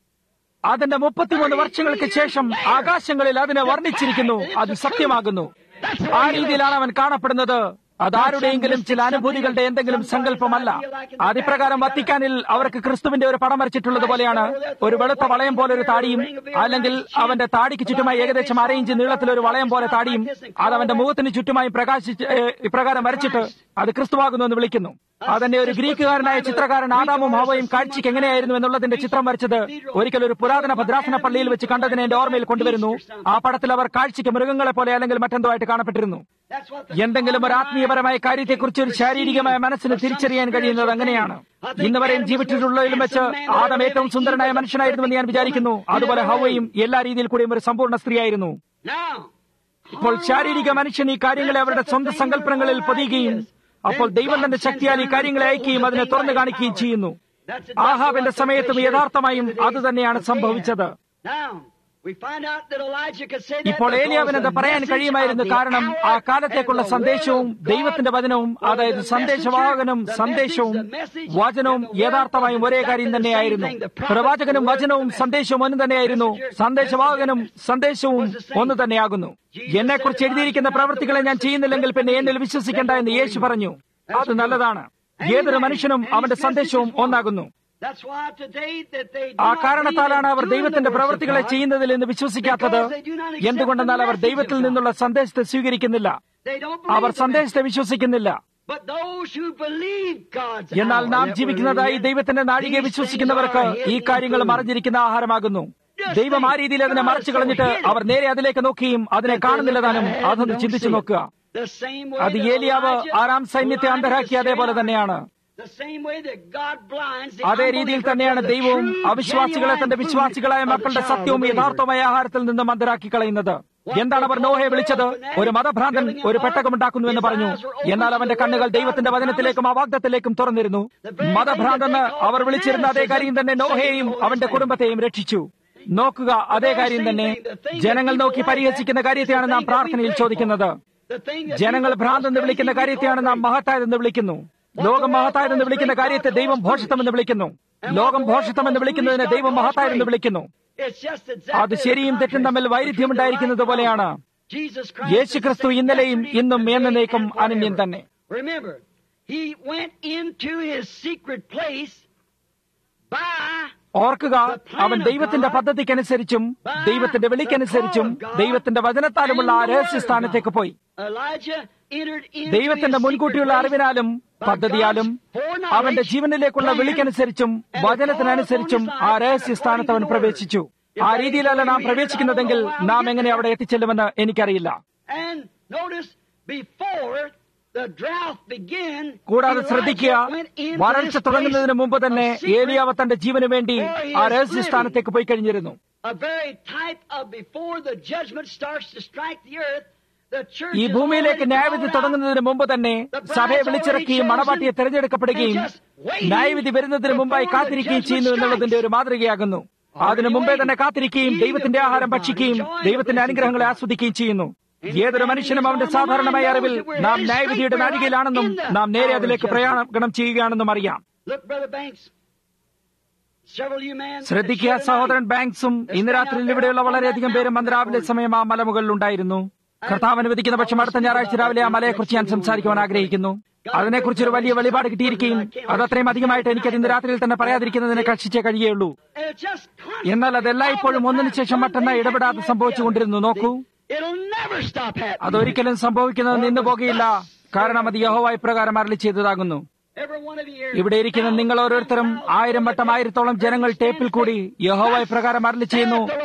അതിന്റെ മുപ്പത്തിമൂന്ന് വർഷങ്ങൾക്ക് ശേഷം ആകാശങ്ങളിൽ അതിനെ വർണ്ണിച്ചിരിക്കുന്നു അത് സത്യമാകുന്നു ആ രീതിയിലാണ് അവൻ കാണപ്പെടുന്നത് അതാരുടെയെങ്കിലും ചില അനുഭൂതികളുടെ എന്തെങ്കിലും സങ്കല്പമല്ല അതിപ്രകാരം വത്തിക്കാനിൽ അവർക്ക് ക്രിസ്തുവിന്റെ ഒരു പടം വരച്ചിട്ടുള്ളത് പോലെയാണ് ഒരു വെളുത്ത വളയം പോലെ ഒരു താടിയും അല്ലെങ്കിൽ അവന്റെ താടിക്ക് ചുറ്റുമായി ഏകദേശം അര ഇഞ്ച് നീളത്തിൽ ഒരു വളയം പോലെ താടിയും അത് അവന്റെ മുഖത്തിന് ചുറ്റുമായി പ്രകാശിച്ച് ഏ, ഇപ്രകാരം വരച്ചിട്ട് അത് ക്രിസ്തുവാകുന്നു എന്ന് വിളിക്കുന്നു അതെന്നെ ഒരു ഗ്രീക്കുകാരനായ ചിത്രകാരൻ ആദാമും ഹവയും കാഴ്ചയ്ക്ക് എങ്ങനെയായിരുന്നു എന്നുള്ളതിന്റെ ചിത്രം വരച്ചത് ഒരിക്കൽ ഒരു പുരാതന ഭദ്രാസന പള്ളിയിൽ വെച്ച് കണ്ടതിനെ എന്റെ ഓർമ്മയിൽ കൊണ്ടുവരുന്നു ആ പടത്തിൽ അവർ കാഴ്ചയ്ക്ക് മൃഗങ്ങളെ പോലെ അല്ലെങ്കിൽ മറ്റെന്തോ ആയിട്ട് കാണപ്പെട്ടിരുന്നു that's what the എന്തെങ്കിലും ഒരു ആത്മീയപരമായ കാര്യത്തെക്കുറിച്ച് ഒരു ശാരീരികമായ മനസ്സിന് തിരിച്ചറിയാൻ കഴിയുന്നത് അങ്ങനെയാണ് ഇന്ന് വരെയും ജീവിച്ചിട്ടുള്ളതിലും വെച്ച് ആദം ഏറ്റവും സുന്ദരനായ മനുഷ്യനായിരുന്നുവെന്ന് ഞാൻ വിചാരിക്കുന്നു അതുപോലെ ഹവയും എല്ലാ രീതിയിൽ കൂടിയും ഒരു സമ്പൂർണ്ണ സ്ത്രീയായിരുന്നു now. ഇപ്പോൾ ശാരീരിക മനുഷ്യൻ ഈ കാര്യങ്ങളെ അവരുടെ സ്വന്തം സങ്കല്പങ്ങളിൽ പൊതിയുകയും അപ്പോൾ ദൈവം തന്റെ ശക്തിയാൽ ഈ കാര്യങ്ങളെ അയക്കുകയും അതിനെ തുറന്നു കാണിക്കുകയും ചെയ്യുന്നു That's ആഹാബിന്റെ സമയത്തും യഥാർത്ഥമായും അത് തന്നെയാണ് സംഭവിച്ചത് Now, we find out that Elijah could say that ഇപ്പോൾ because ഏലിയാവിന് അത് the പറയാൻ message കഴിയുമായിരുന്നു of the കാരണം hour ആ കാലത്തേക്കുള്ള and the സന്ദേശവും will of God ദൈവത്തിന്റെ വചനവും was അതായത് the സന്ദേശവാഹകനും messenger, the സന്ദേശവും message, the message, വചനവും and the word യഥാർത്ഥമായും was ഒരേ exactly കാര്യം the തന്നെയായിരുന്നു same thing. The prophet, പ്രവാചകനും the word, വചനവും the സന്ദേശവും ഒന്ന് തന്നെയായിരുന്നു messenger, സന്ദേശവാഹകനും messenger, സന്ദേശവും was the same. ഒന്ന് തന്നെയാകുന്നു Jesus എന്നെക്കുറിച്ച് said, എഴുതിയിരിക്കുന്ന "If I പ്രവൃത്തികളെ ഞാൻ do ചെയ്യുന്നില്ലെങ്കിൽ not പിന്നെ എന്നിൽ believe, വിശ്വസിക്കേണ്ട then എന്ന് don't യേശു believe." പറഞ്ഞു That's അത് good. നല്ലതാണ് Amen. ഏതൊരു മനുഷ്യനും And his അവന്റെ message സന്ദേശവും is one. ഒന്നാകുന്നു That's why today that they do ആ not കാരണത്താലാണ് believe അവർ in doing ദൈവത്തിന്റെ the works of പ്രവൃത്തികളെ God. ചെയ്യുന്നതിൽ നിന്ന് വിശ്വസിക്കാത്തത് Because they do not accept എന്തുകൊണ്ടെന്നാൽ the അവർ message ദൈവത്തിൽ of God. നിന്നുള്ള സന്ദേശത്തെ സ്വീകരിക്കുന്നില്ല They don't believe our the സന്ദേശത്തെ വിശ്വസിക്കുന്നില്ല message. But those who believe God's എന്നാൽ hour നാം that we're ജീവിക്കുന്നതായി living in, ദൈവത്തിന്റെ നാഴികയെ these വിശ്വസിക്കുന്നവർക്ക് things are ഈ hidden കാര്യങ്ങൾ food. മറിഞ്ഞിരിക്കുന്ന ആഹാരമാകുന്നു ദൈവം ആ രീതിയിൽ അതിനെ മറച്ചു കളഞ്ഞിട്ട് അവർ നേരെ അതിലേക്ക് നോക്കുകയും അതിനെ കാണുന്നില്ല താനും അതൊന്ന് ചിന്തിച്ചു നോക്കുക The same way അത് that ഏലിയാവ് Elijah ആറാം സൈന്യത്തെ blinded അന്ധരാക്കി the അതേപോലെ Syrians. തന്നെയാണ് The same way that God blinds the അതേ രീതിയിൽ unbeliever തന്നെയാണ് from the ദൈവവും true, അവിശ്വാസികളെ തന്റെ genuine വിശ്വാസികളായ food of the മക്കളുടെ child സത്യവും believer. യഥാർത്ഥമായ ആഹാരത്തിൽ നിന്നും അന്തരാക്കി കളയുന്നത് എന്താണ് അവർ നോഹയെ വിളിച്ചത് ഒരു മതഭ്രാന്തൻ ഒരു പെട്ടകമുണ്ടാക്കുന്നു എന്ന് പറഞ്ഞു എന്നാൽ അവന്റെ കണ്ണുകൾ ദൈവത്തിന്റെ വചനത്തിലേക്കും അവാഗ്ദത്തിലേക്കും തുറന്നിരുന്നു മതഭ്രാന്തെന്ന് അവർ വിളിച്ചിരുന്ന അതേ കാര്യം തന്നെ നോഹയെയും അവന്റെ കുടുംബത്തെയും രക്ഷിച്ചു നോക്കുക അതേ കാര്യം തന്നെ ജനങ്ങൾ നോക്കി പരിഹസിക്കുന്ന കാര്യത്തെയാണ് നാം പ്രാർത്ഥനയിൽ ചോദിക്കുന്നത് The thing that ജനങ്ങൾ people ഭ്രാന്തെന്ന് call വിളിക്കുന്ന crazy, കാര്യത്തെയാണ് നാം മഹത്തായതെന്ന് വിളിക്കുന്നു ലോകം മഹത്തായതെന്ന് വിളിക്കുന്ന കാര്യത്തെ ദൈവം ഭോഷത്വമെന്ന് വിളിക്കുന്നു ലോകം ഭോഷത്വമെന്ന് വിളിക്കുന്നതിനെ ദൈവം മഹത്തായതെന്ന് വിളിക്കുന്നു It's just exactly അത് ശരിയും തെറ്റും തമ്മിൽ വൈരുദ്ധ്യമുണ്ടായിരിക്കുന്നത് പോലെയാണ് Jesus Christ യേശു ക്രിസ്തു ഇന്നലെയും ഇന്നും എന്നേക്കും അനന്യൻ തന്നെ Remember, he went into his secret place by ഓർക്കുക അവൻ ദൈവത്തിന്റെ പദ്ധതിക്കനുസരിച്ചും ദൈവത്തിന്റെ വിളിക്കനുസരിച്ചും ദൈവത്തിന്റെ വചനത്താലുമുള്ള ആ രഹസ്യസ്ഥാനത്തേക്ക് പോയി Elijah entered into ദൈവത്തിന്റെ his മുൻകൂട്ടിയുള്ള secret place അറിവിനാലും by പദ്ധതിയാലും God's foreknowledge, അവന്റെ ജീവനിലേക്കുള്ള plan, വിളിക്കനുസരിച്ചും and വചനത്തിനനുസരിച്ചും the call ആ upon his life രഹസ്യസ്ഥാനത്ത് അവൻ according to the പ്രവേശിച്ചു word. ആ If that രീതിയിലല്ല is the നാം way we പ്രവേശിക്കുന്നതെങ്കിൽ read it, I don't know നാം how we എങ്ങനെ get അവിടെ എത്തിച്ചെല്ലുമെന്ന് എനിക്കറിയില്ല And notice, before the drought began, കൂടാതെ Elijah ശ്രദ്ധിക്കുക went into വരൾച്ച this തുടങ്ങുന്നതിന് മുമ്പ് place തന്നെ of secret, ഏലിയാവ് തന്റെ ജീവന് വേണ്ടി ആ രഹസ്യസ്ഥാനത്തേക്ക് പോയി കഴിഞ്ഞിരുന്നു a very type of before the judgment starts to strike the earth, the church ഈ is ഭൂമിയിലേക്ക് already ന്യായവിധി called out. തുടങ്ങുന്നതിന് മുമ്പ് തന്നെ സഭയെ വിളിച്ചിറക്കുകയും മണവാട്ടിയെ തിരഞ്ഞെടുക്കപ്പെടുകയും ന്യായവിധി വരുന്നതിന് മുമ്പായി കാത്തിരിക്കുകയും ചെയ്യുന്നു എന്നുള്ളതിന്റെ ഒരു മാതൃകയാകുന്നു അതിനു മുമ്പേ തന്നെ കാത്തിരിക്കുകയും ദൈവത്തിന്റെ ആഹാരം ഭക്ഷിക്കുകയും ദൈവത്തിന്റെ അനുഗ്രഹങ്ങളെ ആസ്വദിക്കുകയും ചെയ്യുന്നു ഏതൊരു മനുഷ്യനും അവന്റെ സാധാരണമായ അറിവിൽ നാം ന്യായവിധിയുടെ നാഴികയിലാണെന്നും നാം നേരെ അതിലേക്ക് പ്രയാണം ചെയ്യുകയാണെന്നും അറിയാം Look, Brother Banks. Several of you men. ശ്രദ്ധിക്കുക സഹോദരൻ ബാങ്ക്സും ഇന്ന് രാത്രിയിൽ ഇവിടെയുള്ള വളരെയധികം പേരും അന്ന് രാവിലെ സമയം ആ മലമുകളിൽ ഉണ്ടായിരുന്നു കർത്താവ് അനുവദിക്കുന്ന പക്ഷം അടുത്ത ഞായറാഴ്ച രാവിലെ ആ മലയെക്കുറിച്ച് ഞാൻ സംസാരിക്കുവാൻ ആഗ്രഹിക്കുന്നു അതിനെക്കുറിച്ച് ഒരു വലിയ വെളിപാട് കിട്ടിയിരിക്കുകയും അത് അത്രയും അധികമായിട്ട് എനിക്കത് ഇന്ന് രാത്രിയിൽ തന്നെ പറയാതിരിക്കുന്നതിനെ കക്ഷിച്ചേ കഴിയുള്ളൂ And it's just എന്നാൽ അതെല്ലായ്പ്പോഴും ഒന്നിനു ശേഷം മറ്റൊന്ന് ഇടപെടാതെ സംഭവിച്ചുകൊണ്ടിരുന്നു നോക്കൂ It'll never stop happening. അതൊരിക്കലും സംഭവിക്കുന്നത് നിന്നു പോകുകയില്ല കാരണം അത് യഹോവായി പ്രകാരം അരളി ചെയ്തതാകുന്നു Every one of you here. ഇവിടെ ഇരിക്കുന്ന നിങ്ങൾ ഓരോരുത്തരും ആയിരം വട്ടം ആയിരത്തോളം ജനങ്ങൾ ടേപ്പിൽ കൂടി യഹോവായി പ്രകാരം അരളി ചെയ്യുന്നു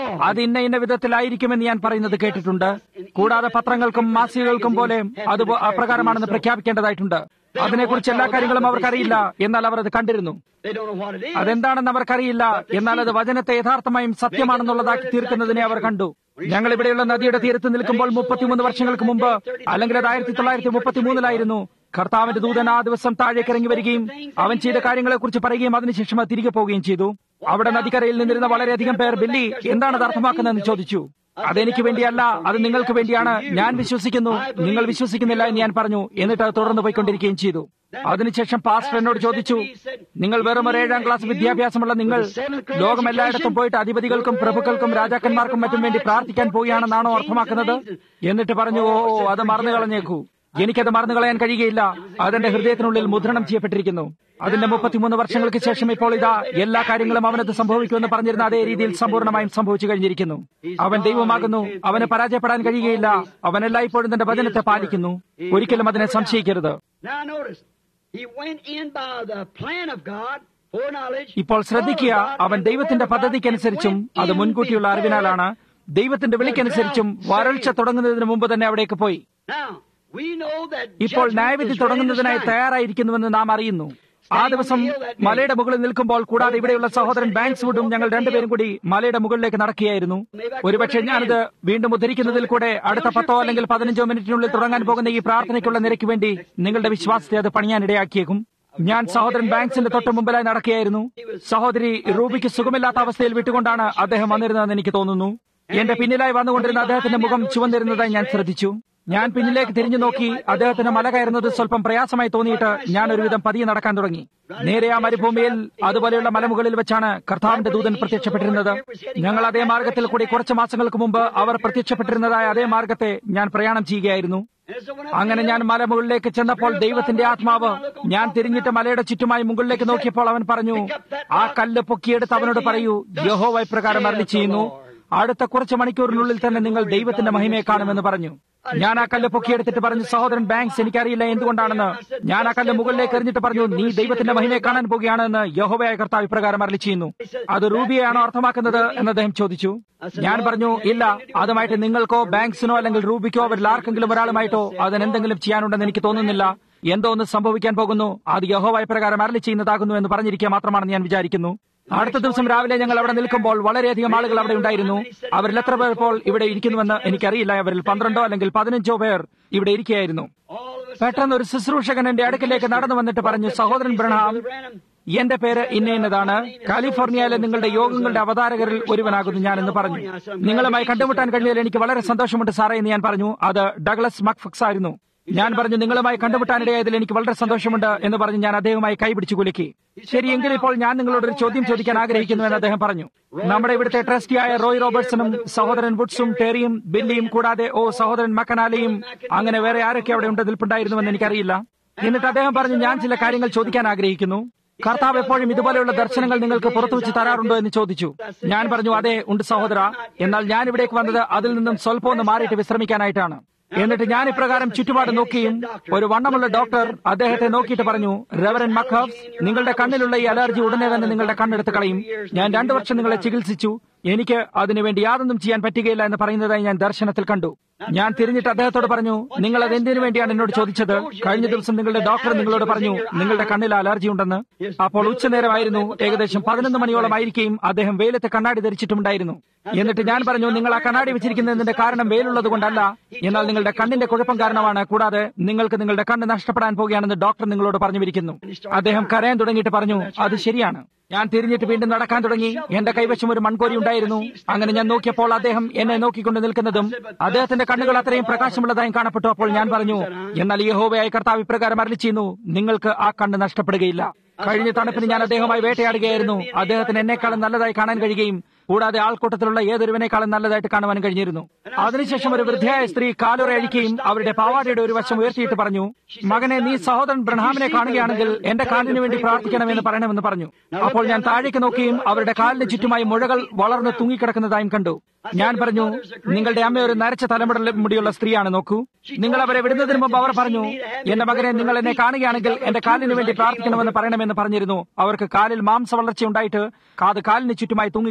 അത് ഇന്ന ഇന്ന വിധത്തിലായിരിക്കുമെന്ന് ഞാൻ പറയുന്നത് കേട്ടിട്ടുണ്ട് കൂടാതെ പത്രങ്ങൾക്കും മാസികകൾക്കും പോലെ അത് അപ്രകാരമാണെന്ന് പ്രഖ്യാപിക്കേണ്ടതായിട്ടുണ്ട് അതിനെക്കുറിച്ച് എല്ലാ കാര്യങ്ങളും അവർക്കറിയില്ല എന്നാൽ അവർ അത് കണ്ടിരുന്നു They don't know what it is. അതെന്താണെന്ന് അവർക്കറിയില്ല എന്നാൽ അത് വചനത്തെ യഥാർത്ഥമായും സത്യമാണെന്നുള്ളതാക്കി തീർക്കുന്നതിനെ അവർ കണ്ടു ഞങ്ങൾ ഇവിടെയുള്ള നദിയുടെ തീരത്ത് നിൽക്കുമ്പോൾ മുപ്പത്തിമൂന്ന് വർഷങ്ങൾക്ക് മുമ്പ് അല്ലെങ്കിൽ അത് ആയിരത്തി തൊള്ളായിരത്തി മുപ്പത്തിമൂന്നിലായിരുന്നു കർത്താവിന്റെ ദൂതൻ ആ ദിവസം താഴേക്ക് ഇറങ്ങി വരികയും അവൻ ചെയ്ത കാര്യങ്ങളെക്കുറിച്ച് പറയുകയും അതിനുശേഷം അത് തിരികെ പോവുകയും ചെയ്തു അവിടെ നദിക്കരയിൽ നിന്നിരുന്ന വളരെയധികം പേർ ബില്ലി എന്താണ് അത് അർത്ഥമാക്കുന്നതെന്ന് ചോദിച്ചു അതെനിക്ക് വേണ്ടിയല്ല അത് നിങ്ങൾക്ക് വേണ്ടിയാണ് ഞാൻ വിശ്വസിക്കുന്നു നിങ്ങൾ വിശ്വസിക്കുന്നില്ല എന്ന് ഞാൻ പറഞ്ഞു എന്നിട്ട് അത് തുടർന്ന് പോയിക്കൊണ്ടിരിക്കുകയും ചെയ്തു അതിനുശേഷം പാസ്റ്റർ എന്നോട് ചോദിച്ചു നിങ്ങൾ വെറും ഒരു ഏഴാം ക്ലാസ് വിദ്യാഭ്യാസമുള്ള നിങ്ങൾ ലോകം എല്ലായിടത്തും പോയിട്ട് അധിപതികൾക്കും പ്രഭുക്കൾക്കും രാജാക്കന്മാർക്കും മറ്റും വേണ്ടി പ്രാർത്ഥിക്കാൻ പോവുകയാണെന്നാണോ അർത്ഥമാക്കുന്നത് എന്നിട്ട് പറഞ്ഞു ഓ ഓ, അത് മറന്നു കളഞ്ഞേക്കൂ എനിക്കത് മറന്നു കളയാൻ കഴിയുകയില്ല അതെന്റെ ഹൃദയത്തിനുള്ളിൽ മുദ്രണം ചെയ്യപ്പെട്ടിരിക്കുന്നു അതിന്റെ മുപ്പത്തിമൂന്ന് വർഷങ്ങൾക്ക് ശേഷം ഇപ്പോൾ ഇതാ എല്ലാ കാര്യങ്ങളും അവനത് സംഭവിക്കുമെന്ന് പറഞ്ഞിരുന്ന അതേ രീതിയിൽ സമ്പൂർണ്ണമായും സംഭവിച്ചു കഴിഞ്ഞിരിക്കുന്നു അവൻ ദൈവമാകുന്നു അവന് പരാജയപ്പെടാൻ കഴിയുകയില്ല അവൻ എല്ലായ്പ്പോഴും തന്റെ വചനത്തെ പാലിക്കുന്നു ഒരിക്കലും അതിനെ സംശയിക്കരുത് Now notice, he went in by the plan of God, foreknowledge. ഇപ്പോൾ ശ്രദ്ധിക്കുക foreknowledge of God, അവൻ and the ദൈവത്തിന്റെ word of God, പദ്ധതിക്കനുസരിച്ചും and went അത് in മുൻകൂട്ടിയുള്ള before അറിവിനാലാണ് ദൈവത്തിന്റെ വിളിക്കനുസരിച്ചും വരൾച്ച തുടങ്ങുന്നതിന് മുമ്പ് തന്നെ അവിടേക്ക് പോയി Now, we know that ഇപ്പോൾ judgment ന്യായവിധി is ready to തുടങ്ങുന്നതിനായി strike. തയ്യാറായിരിക്കുന്നുവെന്ന് നാം അറിയുന്നു ആ ദിവസം മലയുടെ മുകളിൽ നിൽക്കുമ്പോൾ കൂടാതെ ഇവിടെയുള്ള സഹോദരൻ ബാങ്ക്സ്വുഡും ഞങ്ങൾ രണ്ടുപേരും കൂടി മലയുടെ മുകളിലേക്ക് നടക്കുകയായിരുന്നു ഒരുപക്ഷെ ഞാനിത് വീണ്ടും ഉദ്ധരിക്കുന്നതിൽ കൂടെ അടുത്ത പത്തോ അല്ലെങ്കിൽ പതിനഞ്ചോ മിനിറ്റിനുള്ളിൽ തുടങ്ങാൻ പോകുന്ന ഈ പ്രാർത്ഥനയ്ക്കുള്ള നിരക്ക് വേണ്ടി നിങ്ങളുടെ വിശ്വാസത്തെ അത് പണിയാൻ ഇടയാക്കിയേക്കും ഞാൻ സഹോദരൻ ബാങ്ക്സിന്റെ തൊട്ട് മുമ്പിലായി നടക്കുകയായിരുന്നു സഹോദരി റൂബിക്ക് സുഖമില്ലാത്ത അവസ്ഥയിൽ വിട്ടുകൊണ്ടാണ് അദ്ദേഹം വന്നിരുന്നതെന്ന് എനിക്ക് തോന്നുന്നു എന്റെ പിന്നിലായി വന്നുകൊണ്ടിരുന്ന അദ്ദേഹത്തിന്റെ മുഖം ചുവന്നിരുന്നതായി ഞാൻ ശ്രദ്ധിച്ചു ഞാൻ പിന്നിലേക്ക് തിരിഞ്ഞു നോക്കി അദ്ദേഹത്തിന് മല കയറുന്നത് സ്വല്പം പ്രയാസമായി തോന്നിയിട്ട് ഞാൻ ഒരുവിധം പതിയെ നടക്കാൻ തുടങ്ങി നേരെ ആ മരുഭൂമിയിൽ അതുപോലെയുള്ള മലമുകളിൽ വെച്ചാണ് കർത്താവിന്റെ ദൂതൻ പ്രത്യക്ഷപ്പെട്ടിരുന്നത് ഞങ്ങൾ അതേ മാർഗത്തിൽ കൂടി കുറച്ച് മാസങ്ങൾക്ക് മുമ്പ് അവർ പ്രത്യക്ഷപ്പെട്ടിരുന്നതായ അതേ മാർഗത്തെ ഞാൻ പ്രയാണം ചെയ്യുകയായിരുന്നു And so when I അങ്ങനെ ഞാൻ മലമുകളിലേക്ക് ചെന്നപ്പോൾ ദൈവത്തിന്റെ ആത്മാവ് ഞാൻ തിരിഞ്ഞിട്ട് മലയുടെ ചുറ്റുമായി മുകളിലേക്ക് നോക്കിയപ്പോൾ അവൻ പറഞ്ഞു ആ കല്ല് പൊക്കിയെടുത്ത് അവനോട് പറയൂ യഹോവ ഇപ്രകാരം അരളി ചെയ്യുന്നു അടുത്ത കുറച്ച് മണിക്കൂറിനുള്ളിൽ തന്നെ നിങ്ങൾ ദൈവത്തിന്റെ മഹിമയെ കാണുമെന്ന് പറഞ്ഞു ഞാൻ ആ കല്ല് പൊക്കിയെടുത്തിട്ട് പറഞ്ഞു സഹോദരൻ ബാങ്ക്സ് എനിക്കറിയില്ല എന്തുകൊണ്ടാണെന്ന് ഞാൻ ആ കല്ല് മുകളിലേക്ക് എറിഞ്ഞിട്ട് പറഞ്ഞു നീ ദൈവത്തിന്റെ മഹിമയെ കാണാൻ പോകുകയാണെന്ന് യഹോവയായ കർത്താവ് ഇപ്രകാരം അരളി ചെയ്യുന്നു അത് റൂബിയെയാണോ അർത്ഥമാക്കുന്നത് എന്ന് അദ്ദേഹം ചോദിച്ചു ഞാൻ പറഞ്ഞു ഇല്ല അതുമായിട്ട് നിങ്ങൾക്കോ ബാങ്ക്സിനോ അല്ലെങ്കിൽ റൂബിക്കോ അവരിൽ ആർക്കെങ്കിലും ഒരാളുമായിട്ടോ അതിനെന്തെങ്കിലും ചെയ്യാനുണ്ടെന്ന് എനിക്ക് തോന്നുന്നില്ല എന്തോ ഒന്ന് സംഭവിക്കാൻ പോകുന്നു അത് യഹോവായ പ്രകാരം അരളി ചെയ്യുന്നതാകുന്നു എന്ന് പറഞ്ഞിരിക്കുക മാത്രമാണെന്ന് ഞാൻ വിചാരിക്കുന്നു അടുത്ത ദിവസം രാവിലെ ഞങ്ങൾ അവിടെ നിൽക്കുമ്പോൾ വളരെയധികം ആളുകൾ അവിടെ ഉണ്ടായിരുന്നു അവരിൽ എത്ര പേർ ഇപ്പോൾ ഇവിടെ ഇരിക്കുന്നുവെന്ന് എനിക്കറിയില്ല അവരിൽ പന്ത്രണ്ടോ അല്ലെങ്കിൽ പതിനഞ്ചോ പേർ ഇവിടെ ഇരിക്കുകയായിരുന്നു all of us പെട്ടെന്ന് ഒരു ശുശ്രൂഷകൻ എന്റെ അടുക്കലേക്ക് നടന്നു വന്നിട്ട് പറഞ്ഞു സഹോദരൻ ബ്രഹാം എന്റെ പേര് ഇന്ന ഇന്നതാണ് കാലിഫോർണിയയിലെ നിങ്ങളുടെ യോഗങ്ങളുടെ അവതാരകരിൽ ഒരുവനാകുന്നു ഞാൻ എന്ന് പറഞ്ഞു നിങ്ങളുമായി കണ്ടുമുട്ടാൻ കഴിഞ്ഞതിൽ എനിക്ക് വളരെ സന്തോഷമുണ്ട് സാറേ എന്ന് ഞാൻ പറഞ്ഞു അത് ഡഗ്ലസ് മക്ഫക്സ് ആയിരുന്നു ഞാൻ പറഞ്ഞു നിങ്ങളുമായി കണ്ടുമുട്ടാനിടയായതിൽ എനിക്ക് വളരെ സന്തോഷമുണ്ട് എന്ന് പറഞ്ഞ് ഞാൻ അദ്ദേഹവുമായി കൈപിടിച്ചു കുലുക്കി ശരിയെങ്കിൽ ഇപ്പോൾ ഞാൻ നിങ്ങളോട് ഒരു ചോദ്യം ചോദിക്കാൻ ആഗ്രഹിക്കുന്നു എന്ന് അദ്ദേഹം പറഞ്ഞു നമ്മുടെ ഇവിടുത്തെ ട്രസ്റ്റിയായ റോയ് റോബർട്സണും സഹോദരൻ വുഡ്സും ടെറിയും ബില്ലിയും കൂടാതെ ഓ സഹോദരൻ മക്കനാലയും അങ്ങനെ വേറെ ആരൊക്കെ അവിടെ ഉണ്ട് നിൽപ്പുണ്ടായിരുന്നുവെന്ന് എനിക്കറിയില്ല എന്നിട്ട് അദ്ദേഹം പറഞ്ഞു ഞാൻ ചില കാര്യങ്ങൾ ചോദിക്കാൻ ആഗ്രഹിക്കുന്നു കർത്താവ് എപ്പോഴും ഇതുപോലെയുള്ള ദർശനങ്ങൾ നിങ്ങൾക്ക് പുറത്തു വെച്ച് തരാറുണ്ടോ എന്ന് ചോദിച്ചു ഞാൻ പറഞ്ഞു അതെ ഉണ്ട് സഹോദര എന്നാൽ ഞാൻ ഇവിടേക്ക് വന്നത് അതിൽ നിന്നും സ്വല്പം ഒന്ന് മാറിയിട്ട് വിശ്രമിക്കാനായിട്ടാണ് എന്നിട്ട് ഞാൻ ഇപ്രകാരം ചുറ്റുപാട് നോക്കിയും ഒരു വണ്ണമുള്ള ഡോക്ടർ അദ്ദേഹത്തെ നോക്കിയിട്ട് പറഞ്ഞു റെവറൻ മഖഫ് നിങ്ങളുടെ കണ്ണിലുള്ള ഈ അലർജി ഉടനെ തന്നെ നിങ്ങളുടെ കണ്ണെടുത്ത് കളയും ഞാൻ രണ്ടു വർഷം നിങ്ങളെ ചികിത്സിച്ചു എനിക്ക് അതിനുവേണ്ടി യാതൊന്നും ചെയ്യാൻ പറ്റുകയില്ല എന്ന് പറയുന്നതായി ഞാൻ ദർശനത്തിൽ കണ്ടു ഞാൻ തിരിഞ്ഞിട്ട് അദ്ദേഹത്തോട് പറഞ്ഞു നിങ്ങൾ അത് എന്തിനു വേണ്ടിയാണ് എന്നോട് ചോദിച്ചത് കഴിഞ്ഞ ദിവസം നിങ്ങളുടെ ഡോക്ടർ നിങ്ങളോട് പറഞ്ഞു നിങ്ങളുടെ കണ്ണിൽ അലർജി ഉണ്ടെന്ന് അപ്പോൾ ഉച്ചനേരമായിരുന്നു ഏകദേശം പതിനൊന്ന് മണിയോളം ആയിരിക്കുകയും അദ്ദേഹം വെയിലത്ത് കണ്ണാടി ധരിച്ചിട്ടുണ്ടായിരുന്നു എന്നിട്ട് ഞാൻ പറഞ്ഞു നിങ്ങൾ ആ കണ്ണാടി വെച്ചിരിക്കുന്നതിന്റെ കാരണം വെയിലുള്ളത് കൊണ്ടല്ല എന്നാൽ നിങ്ങളുടെ കണ്ണിന്റെ കുഴപ്പം കാരണമാണ് കൂടാതെ നിങ്ങൾക്ക് നിങ്ങളുടെ കണ്ണ് നഷ്ടപ്പെടാൻ പോകുകയാണെന്ന് ഡോക്ടർ നിങ്ങളോട് പറഞ്ഞിരിക്കുന്നു അദ്ദേഹം കരയാൻ തുടങ്ങിയിട്ട് പറഞ്ഞു അത് ശരിയാണ് ഞാൻ തിരിഞ്ഞിട്ട് വീണ്ടും നടക്കാൻ തുടങ്ങി എന്റെ കൈവശം ഒരു മൺകോരി ഉണ്ടായിരുന്നു അങ്ങനെ ഞാൻ നോക്കിയപ്പോൾ അദ്ദേഹം എന്നെ നോക്കിക്കൊണ്ട് നിൽക്കുന്നതും അദ്ദേഹത്തിന്റെ കണ്ണുകൾ അത്രയും പ്രകാശമുള്ളതായും കാണപ്പെട്ടു അപ്പോൾ ഞാൻ പറഞ്ഞു എന്നാൽ യഹോവയായ കർത്താവ് ഇപ്രകാരം അരളി ചെയ്യുന്നു നിങ്ങൾക്ക് ആ കണ്ണ് നഷ്ടപ്പെടുകയില്ല കഴിഞ്ഞ തണുപ്പിന് ഞാൻ അദ്ദേഹവുമായി വേട്ടയാടുകയായിരുന്നു അദ്ദേഹത്തിന് എന്നെക്കാളും നല്ലതായി കാണാൻ കഴിയുകയും കൂടാതെ ആൾക്കൂട്ടത്തിലുള്ള ഏതൊരുവനേക്കാളും നല്ലതായിട്ട് കാണുവാൻ കഴിഞ്ഞിരുന്നു അതിനുശേഷം ഒരു വൃദ്ധയായ സ്ത്രീ കാലുറ അഴിക്കുകയും അവരുടെ പാവാടയുടെ ഒരു വശം ഉയർത്തിയിട്ട് പറഞ്ഞു മകനെ നീ സഹോദരൻ ബ്രഹാമിനെ കാണുകയാണെങ്കിൽ എന്റെ കാലിന് വേണ്ടി പ്രാർത്ഥിക്കണമെന്ന് പറയണമെന്ന് പറഞ്ഞു അപ്പോൾ ഞാൻ താഴേക്ക് നോക്കുകയും അവരുടെ കാലിന് ചുറ്റുമായി മുഴകൾ വളർന്ന് തൂങ്ങിക്കിടക്കുന്നതായും കണ്ടു ഞാൻ പറഞ്ഞു നിങ്ങളുടെ അമ്മ ഒരു നരച്ച തലമുട മുടിയുള്ള സ്ത്രീയാണ് നോക്കൂ നിങ്ങൾ അവരെ വിടുന്നതിന് മുമ്പ് അവർ പറഞ്ഞു എന്റെ മകനെ നിങ്ങൾ എന്നെ കാണുകയാണെങ്കിൽ എന്റെ കാലിന് വേണ്ടി പ്രാർത്ഥിക്കണമെന്ന് പറയണമെന്ന് പറഞ്ഞിരുന്നു അവർക്ക് കാലിൽ മാംസ വളർച്ച ഉണ്ടായിട്ട് കാത് കാലിന് ചുറ്റുമായി തൂങ്ങിക്കിടക്കണം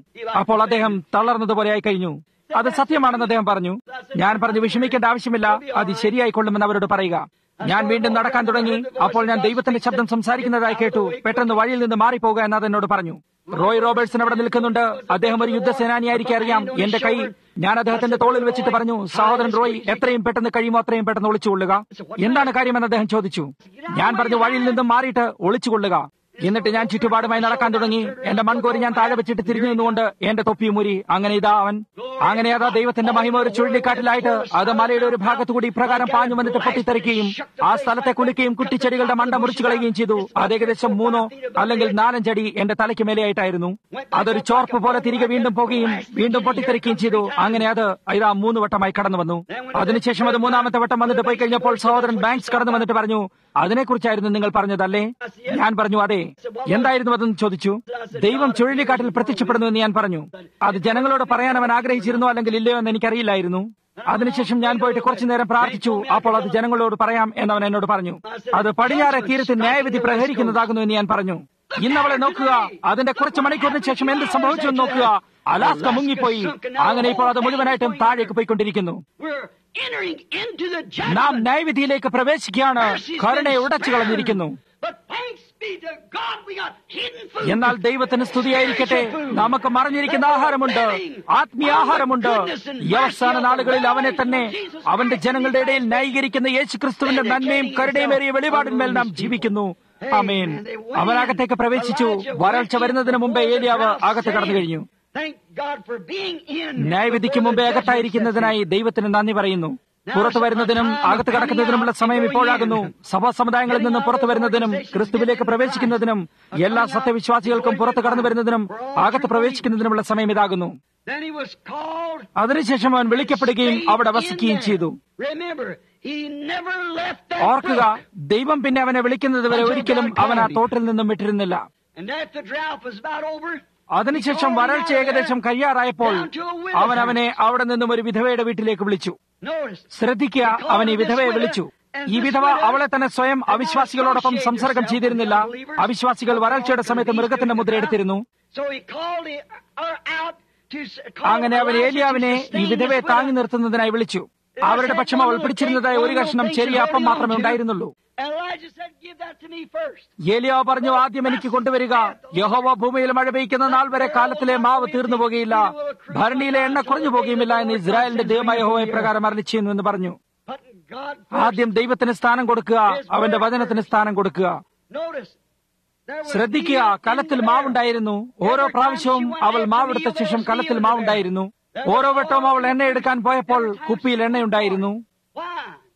അപ്പോൾ അദ്ദേഹം തളർന്നതുപോലെയായി കഴിഞ്ഞു അത് സത്യമാണെന്ന് അദ്ദേഹം പറഞ്ഞു ഞാൻ പറഞ്ഞു വിഷമിക്കേണ്ട ആവശ്യമില്ല അത് ശരിയായിക്കൊള്ളുമെന്ന് അവരോട് പറയുക ഞാൻ വീണ്ടും നടക്കാൻ തുടങ്ങി അപ്പോൾ ഞാൻ ദൈവത്തിന്റെ ശബ്ദം സംസാരിക്കുന്നതായി കേട്ടു പെട്ടെന്ന് വഴിയിൽ നിന്ന് മാറിപ്പോകുക എന്ന് എന്നോട് പറഞ്ഞു റോയ് റോബർട്സൺ അവിടെ നിൽക്കുന്നുണ്ട് അദ്ദേഹം ഒരു യുദ്ധസേനാനിയായിരിക്കും അറിയാം എന്റെ കൈ ഞാൻ അദ്ദേഹത്തിന്റെ തോളിൽ വെച്ചിട്ട് പറഞ്ഞു സഹോദരൻ റോയ് എത്രയും പെട്ടെന്ന് കഴിയുമോ അത്രയും പെട്ടെന്ന് ഒളിച്ചുകൊള്ളുക എന്താണ് കാര്യമെന്ന് അദ്ദേഹം ചോദിച്ചു ഞാൻ പറഞ്ഞു വഴിയിൽ നിന്നും മാറിയിട്ട് ഒളിച്ചുകൊള്ളുക എന്നിട്ട് ഞാൻ ചുറ്റുപാടുമായി നടക്കാൻ തുടങ്ങി എന്റെ മൺകോരി ഞാൻ താഴെ വെച്ചിട്ട് തിരിഞ്ഞു നിന്നുകൊണ്ട് എന്റെ തൊപ്പി മുരി അങ്ങനെ ഇതാ അവൻ അങ്ങനെ അതാ ദൈവത്തിന്റെ മഹിമ ഒരു ചുഴലിക്കാറ്റിലായിട്ട് അത് മലയുടെ ഒരു ഭാഗത്തുകൂടി ഇപ്രകാരം പാഞ്ഞു വന്നിട്ട് പൊട്ടിത്തെറിക്കുകയും ആ സ്ഥലത്തെ കുലുക്കുകയും കുട്ടിച്ചെടികളുടെ മണ്ട മുറിച്ചു കളയുകയും ചെയ്തു അത് ഏകദേശം മൂന്നോ അല്ലെങ്കിൽ നാലഞ്ചടി എന്റെ തലയ്ക്ക് മേലെയായിട്ടായിരുന്നു അതൊരു ചോർപ്പ് പോലെ തിരികെ വീണ്ടും പോകുകയും വീണ്ടും പൊട്ടിത്തെറിക്കുകയും ചെയ്തു അങ്ങനെ അത് ഇതാ മൂന്ന് വട്ടമായി കടന്നു വന്നു അതിനുശേഷം അത് മൂന്നാമത്തെ വട്ടം വന്നിട്ട് പോയി കഴിഞ്ഞപ്പോൾ സഹോദരൻ ബാങ്ക്സ് കടന്നു വന്നിട്ട് പറഞ്ഞു അതിനെക്കുറിച്ചായിരുന്നു നിങ്ങൾ പറഞ്ഞതല്ലേ ഞാൻ പറഞ്ഞു അതെ എന്തായിരുന്നു അതെന്ന് ചോദിച്ചു ദൈവം ചുഴലിക്കാട്ടിൽ പ്രത്യക്ഷപ്പെടുന്നു എന്ന് ഞാൻ പറഞ്ഞു അത് ജനങ്ങളോട് പറയാൻ അവൻ ആഗ്രഹിച്ചിരുന്നു അല്ലെങ്കിൽ ഇല്ലയോ എന്ന് എനിക്കറിയില്ലായിരുന്നു അതിനുശേഷം ഞാൻ പോയിട്ട് കുറച്ചു നേരം പ്രാർത്ഥിച്ചു അപ്പോൾ അത് ജനങ്ങളോട് പറയാം എന്നവൻ എന്നോട് പറഞ്ഞു അത് പടിഞ്ഞാറെ തീരത്ത് ന്യായവിധി പ്രഹരിക്കുന്നതാകുന്നു എന്ന് ഞാൻ പറഞ്ഞു ഇന്ന് അവളെ നോക്കുക അതിന്റെ കുറച്ച് മണിക്കൂറിന് ശേഷം എന്ത് സംഭവിച്ചു എന്ന് നോക്കുക അലാസ്ക മുങ്ങിപ്പോയി അങ്ങനെ ഇപ്പോൾ അത് മുഴുവനായിട്ടും താഴേക്ക് പോയിക്കൊണ്ടിരിക്കുന്നു We're entering into the നാം judgment. ന്യായവിധിയിലേക്ക് പ്രവേശിക്കുകയാണ് കരുണയെ ഉടച്ചു കളഞ്ഞിരിക്കുന്നു But thanks be to God, we got hidden food. എന്നാൽ ദൈവത്തിന് സ്തുതിയായിരിക്കട്ടെ നമുക്ക് മറിഞ്ഞിരിക്കുന്ന ആഹാരമുണ്ട് ആത്മീയ ആഹാരമുണ്ട് ഈ അവസാന നാളുകളിൽ അവനെ തന്നെ അവന്റെ ജനങ്ങളുടെ ഇടയിൽ ന്യായീകരിക്കുന്ന യേശു ക്രിസ്തുവിന്റെ നന്മയും കരുണയുമേറിയ വെളിപാടിന്മേൽ നാം ജീവിക്കുന്നു ആമേൻ അവനകത്തേക്ക് പ്രവേശിച്ചു വരൾച്ച വരുന്നതിന് മുമ്പേ ഏലിയാവ് അകത്ത് കടന്നു കഴിഞ്ഞു Thank God for being in. ന്യായവിധിക്ക് മുമ്പേ അകത്തായിരിക്കുന്നതിനായി ദൈവത്തിന് നന്ദി പറയുന്നു പുറത്തു വരുന്നതിനും അകത്ത് കടക്കുന്നതിനുമുള്ള സമയം ഇപ്പോഴാകുന്നു സഭാ സമുദായങ്ങളിൽ നിന്നും പുറത്തു വരുന്നതിനും ക്രിസ്തുവിലേക്ക് പ്രവേശിക്കുന്നതിനും എല്ലാ സത്യവിശ്വാസികൾക്കും പുറത്തു കടന്നു വരുന്നതിനും അകത്ത് പ്രവേശിക്കുന്നതിനുമുള്ള സമയം ഇതാകുന്നു Then he was called. അതിനുശേഷം അവൻ വിളിക്കപ്പെടുകയും അവിടെ വസിക്കുകയും ചെയ്തു Remember, he never left that ഓർക്കുക brook. ദൈവം പിന്നെ അവനെ വിളിക്കുന്നത് വരെ ഒരിക്കലും അവൻ ആ തോട്ടിൽ നിന്നും വിട്ടിരുന്നില്ല And after the drought was about over, അതിനുശേഷം വരൾച്ച ഏകദേശം കഴിയാറായപ്പോൾ അവൻ അവനെ അവിടെ നിന്നും ഒരു വിധവയുടെ വീട്ടിലേക്ക് വിളിച്ചു notice, ശ്രദ്ധിക്കുക അവൻ ഈ വിധവയെ വിളിച്ചു ഈ വിധവ അവളെ തന്നെ സ്വയം അവിശ്വാസികളോടൊപ്പം സംസർഗം ചെയ്തിരുന്നില്ല അവിശ്വാസികൾ വരൾച്ചയുടെ സമയത്ത് മൃഗത്തിന്റെ മുദ്ര എടുത്തിരുന്നു so he called he- her out to s- call അങ്ങനെ അവൻ Elijah ഏലിയാവിനെ to ഈ sustain വിധവയെ his താങ്ങി widow. നിർത്തുന്നതിനായി വിളിച്ചു അവരുടെ പക്ഷം അവൾ പിടിച്ചിരുന്നതായി ഒരു കഷ്ണം ചെറിയ അപ്പം മാത്രമേ ഉണ്ടായിരുന്നുള്ളൂ Elijah said, Give that to me first. ഏലിയാവ് പറഞ്ഞു ആദ്യം എനിക്ക് കൊണ്ടുവരിക യഹോവ ഭൂമിയിൽ മഴ പെയ്ക്കുന്ന നാൾ വരെ കാലത്തിലെ മാവ് തീർന്നു പോകുകയില്ല ഭരണിയിലെ എണ്ണ കുറഞ്ഞു പോകുകയുമില്ല എന്ന് ഇസ്രായേലിന്റെ ദൈവമായ യഹോവയെ പ്രകാരം അറിയിച്ചു ചെയ്യുന്നു എന്ന് പറഞ്ഞു Putting God ആദ്യം ദൈവത്തിന് സ്ഥാനം കൊടുക്കുക അവന്റെ വചനത്തിന് സ്ഥാനം കൊടുക്കുക Notice, there was ശ്രദ്ധിക്കുക meal in കലത്തിൽ there. മാവുണ്ടായിരുന്നു ഓരോ പ്രാവശ്യവും അവൾ മാവെടുത്ത ശേഷം കലത്തിൽ മാവുണ്ടായിരുന്നു ഓരോ വട്ടവും അവൾ എണ്ണ എടുക്കാൻ പോയപ്പോൾ കുപ്പിയിൽ എണ്ണയുണ്ടായിരുന്നു Why?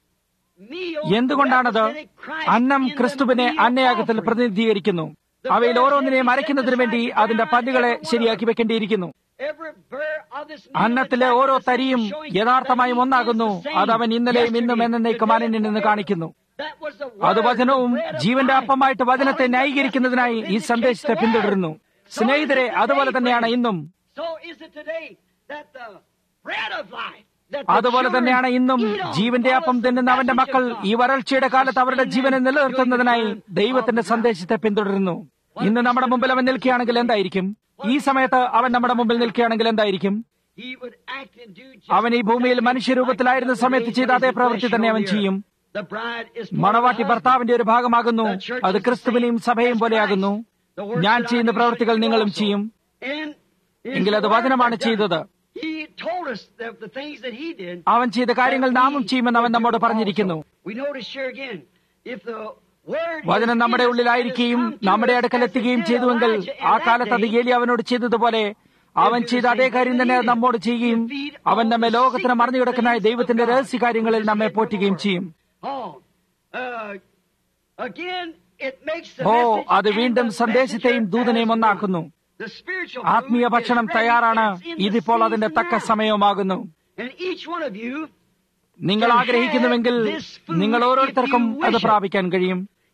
Meal എന്തുകൊണ്ടാണത് represented Christ അന്നം in the ക്രിസ്തുവിനെ meal അന്നയാഗത്തിൽ offering. പ്രതിനിധീകരിക്കുന്നു അവയിൽ ഓരോന്നിനെയും അരയ്ക്കുന്നതിന് വേണ്ടി അതിന്റെ പല്ലുകളെ ശരിയാക്കി വെക്കേണ്ടിയിരിക്കുന്നു Every burr of this meal അന്നത്തിലെ is ഓരോ exactly തരിയും showing യഥാർത്ഥമായും that he ഒന്നാകുന്നു is the same അത് അവൻ ഇന്നലെയും ഇന്നും yesterday, എന്നേക്കും today, അനന്യനെന്ന് forever. കാണിക്കുന്നു That was the അത് word, വചനവും the bread of ജീവന്റെ life. അപ്പമായിട്ട് വചനത്തെ Calling the ന്യായീകരിക്കുന്നതിനായി ഈ vindicate സന്ദേശത്തെ the word. പിന്തുടരുന്നു So സ്നേഹിതരെ is it അതുപോലെ today, തന്നെയാണ് friends. ഇന്നും So is it today that the bread of life, that the അതുപോലെ children തന്നെയാണ് ഇന്നും eat on, ജീവന്റെ അപ്പം follows the തിന്നുന്ന അവന്റെ message മക്കൾ of God. ഈ വരൾച്ചയുടെ കാലത്ത് അവരുടെ ജീവനെ നിലനിർത്തുന്നതിനായി ദൈവത്തിന്റെ സന്ദേശത്തെ പിന്തുടരുന്നു ഇന്ന് നമ്മുടെ മുമ്പിൽ അവൻ നിൽക്കുകയാണെങ്കിൽ എന്തായിരിക്കും ഈ സമയത്ത് അവൻ നമ്മുടെ മുമ്പിൽ നിൽക്കുകയാണെങ്കിൽ എന്തായിരിക്കും He would act and do just അവൻ ഈ ഭൂമിയിൽ മനുഷ്യരൂപത്തിലായിരുന്ന സമയത്ത് ചെയ്ത അതേ പ്രവൃത്തി തന്നെ അവൻ ചെയ്യും The bride is മണവാട്ടി ഭർത്താവിന്റെ ഒരു ഭാഗമാകുന്നു അത് ക്രിസ്തുവിനെയും സഭയും പോലെയാകുന്നു ഞാൻ ചെയ്യുന്ന പ്രവൃത്തികൾ നിങ്ങളും ചെയ്യും എങ്കിൽ അത് വചനമാണ് ചെയ്തത് He told us that the things that he did. അവൻ ചെയ്ത കാര്യങ്ങൾ നാമും ചെയ്യുമെന്ന് അവൻ നമ്മോട് പറഞ്ഞിരിക്കുന്നു We notice here again, if the word വചനം is നമ്മുടെ in us ഉള്ളിലായിരിക്കുകയും and has come to നമ്മുടെ us അടുക്കൽ as it എത്തുകയും did ചെയ്തുവെങ്കിൽ Elijah in ആ that കാലത്ത് അത് day, ഏലി അവനോട് ചെയ്തതുപോലെ അവൻ ചെയ്ത അതേ കാര്യം തന്നെ അത് നമ്മോട് ചെയ്യുകയും അവൻ നമ്മെ ലോകത്തിന് മറിഞ്ഞു കിടക്കുന്ന ദൈവത്തിന്റെ രഹസ്യകാര്യങ്ങളിൽ നമ്മെ പോറ്റുകയും ചെയ്യും Oh, uh, again, it makes the oh message അത് and വീണ്ടും the സന്ദേശത്തെയും messenger ദൂതനെയും as one. ഒന്നാക്കുന്നു The spiritual ആത്മീയ food ഭക്ഷണം is ready. തയ്യാറാണ് It's in the ഇതിപ്പോൾ അതിന്റെ season തക്ക now. സമയമാകുന്നു And each one of you നിങ്ങൾ ആഗ്രഹിക്കുന്നുവെങ്കിൽ നിങ്ങൾ ഓരോരുത്തർക്കും അത് പ്രാപിക്കാൻ കഴിയും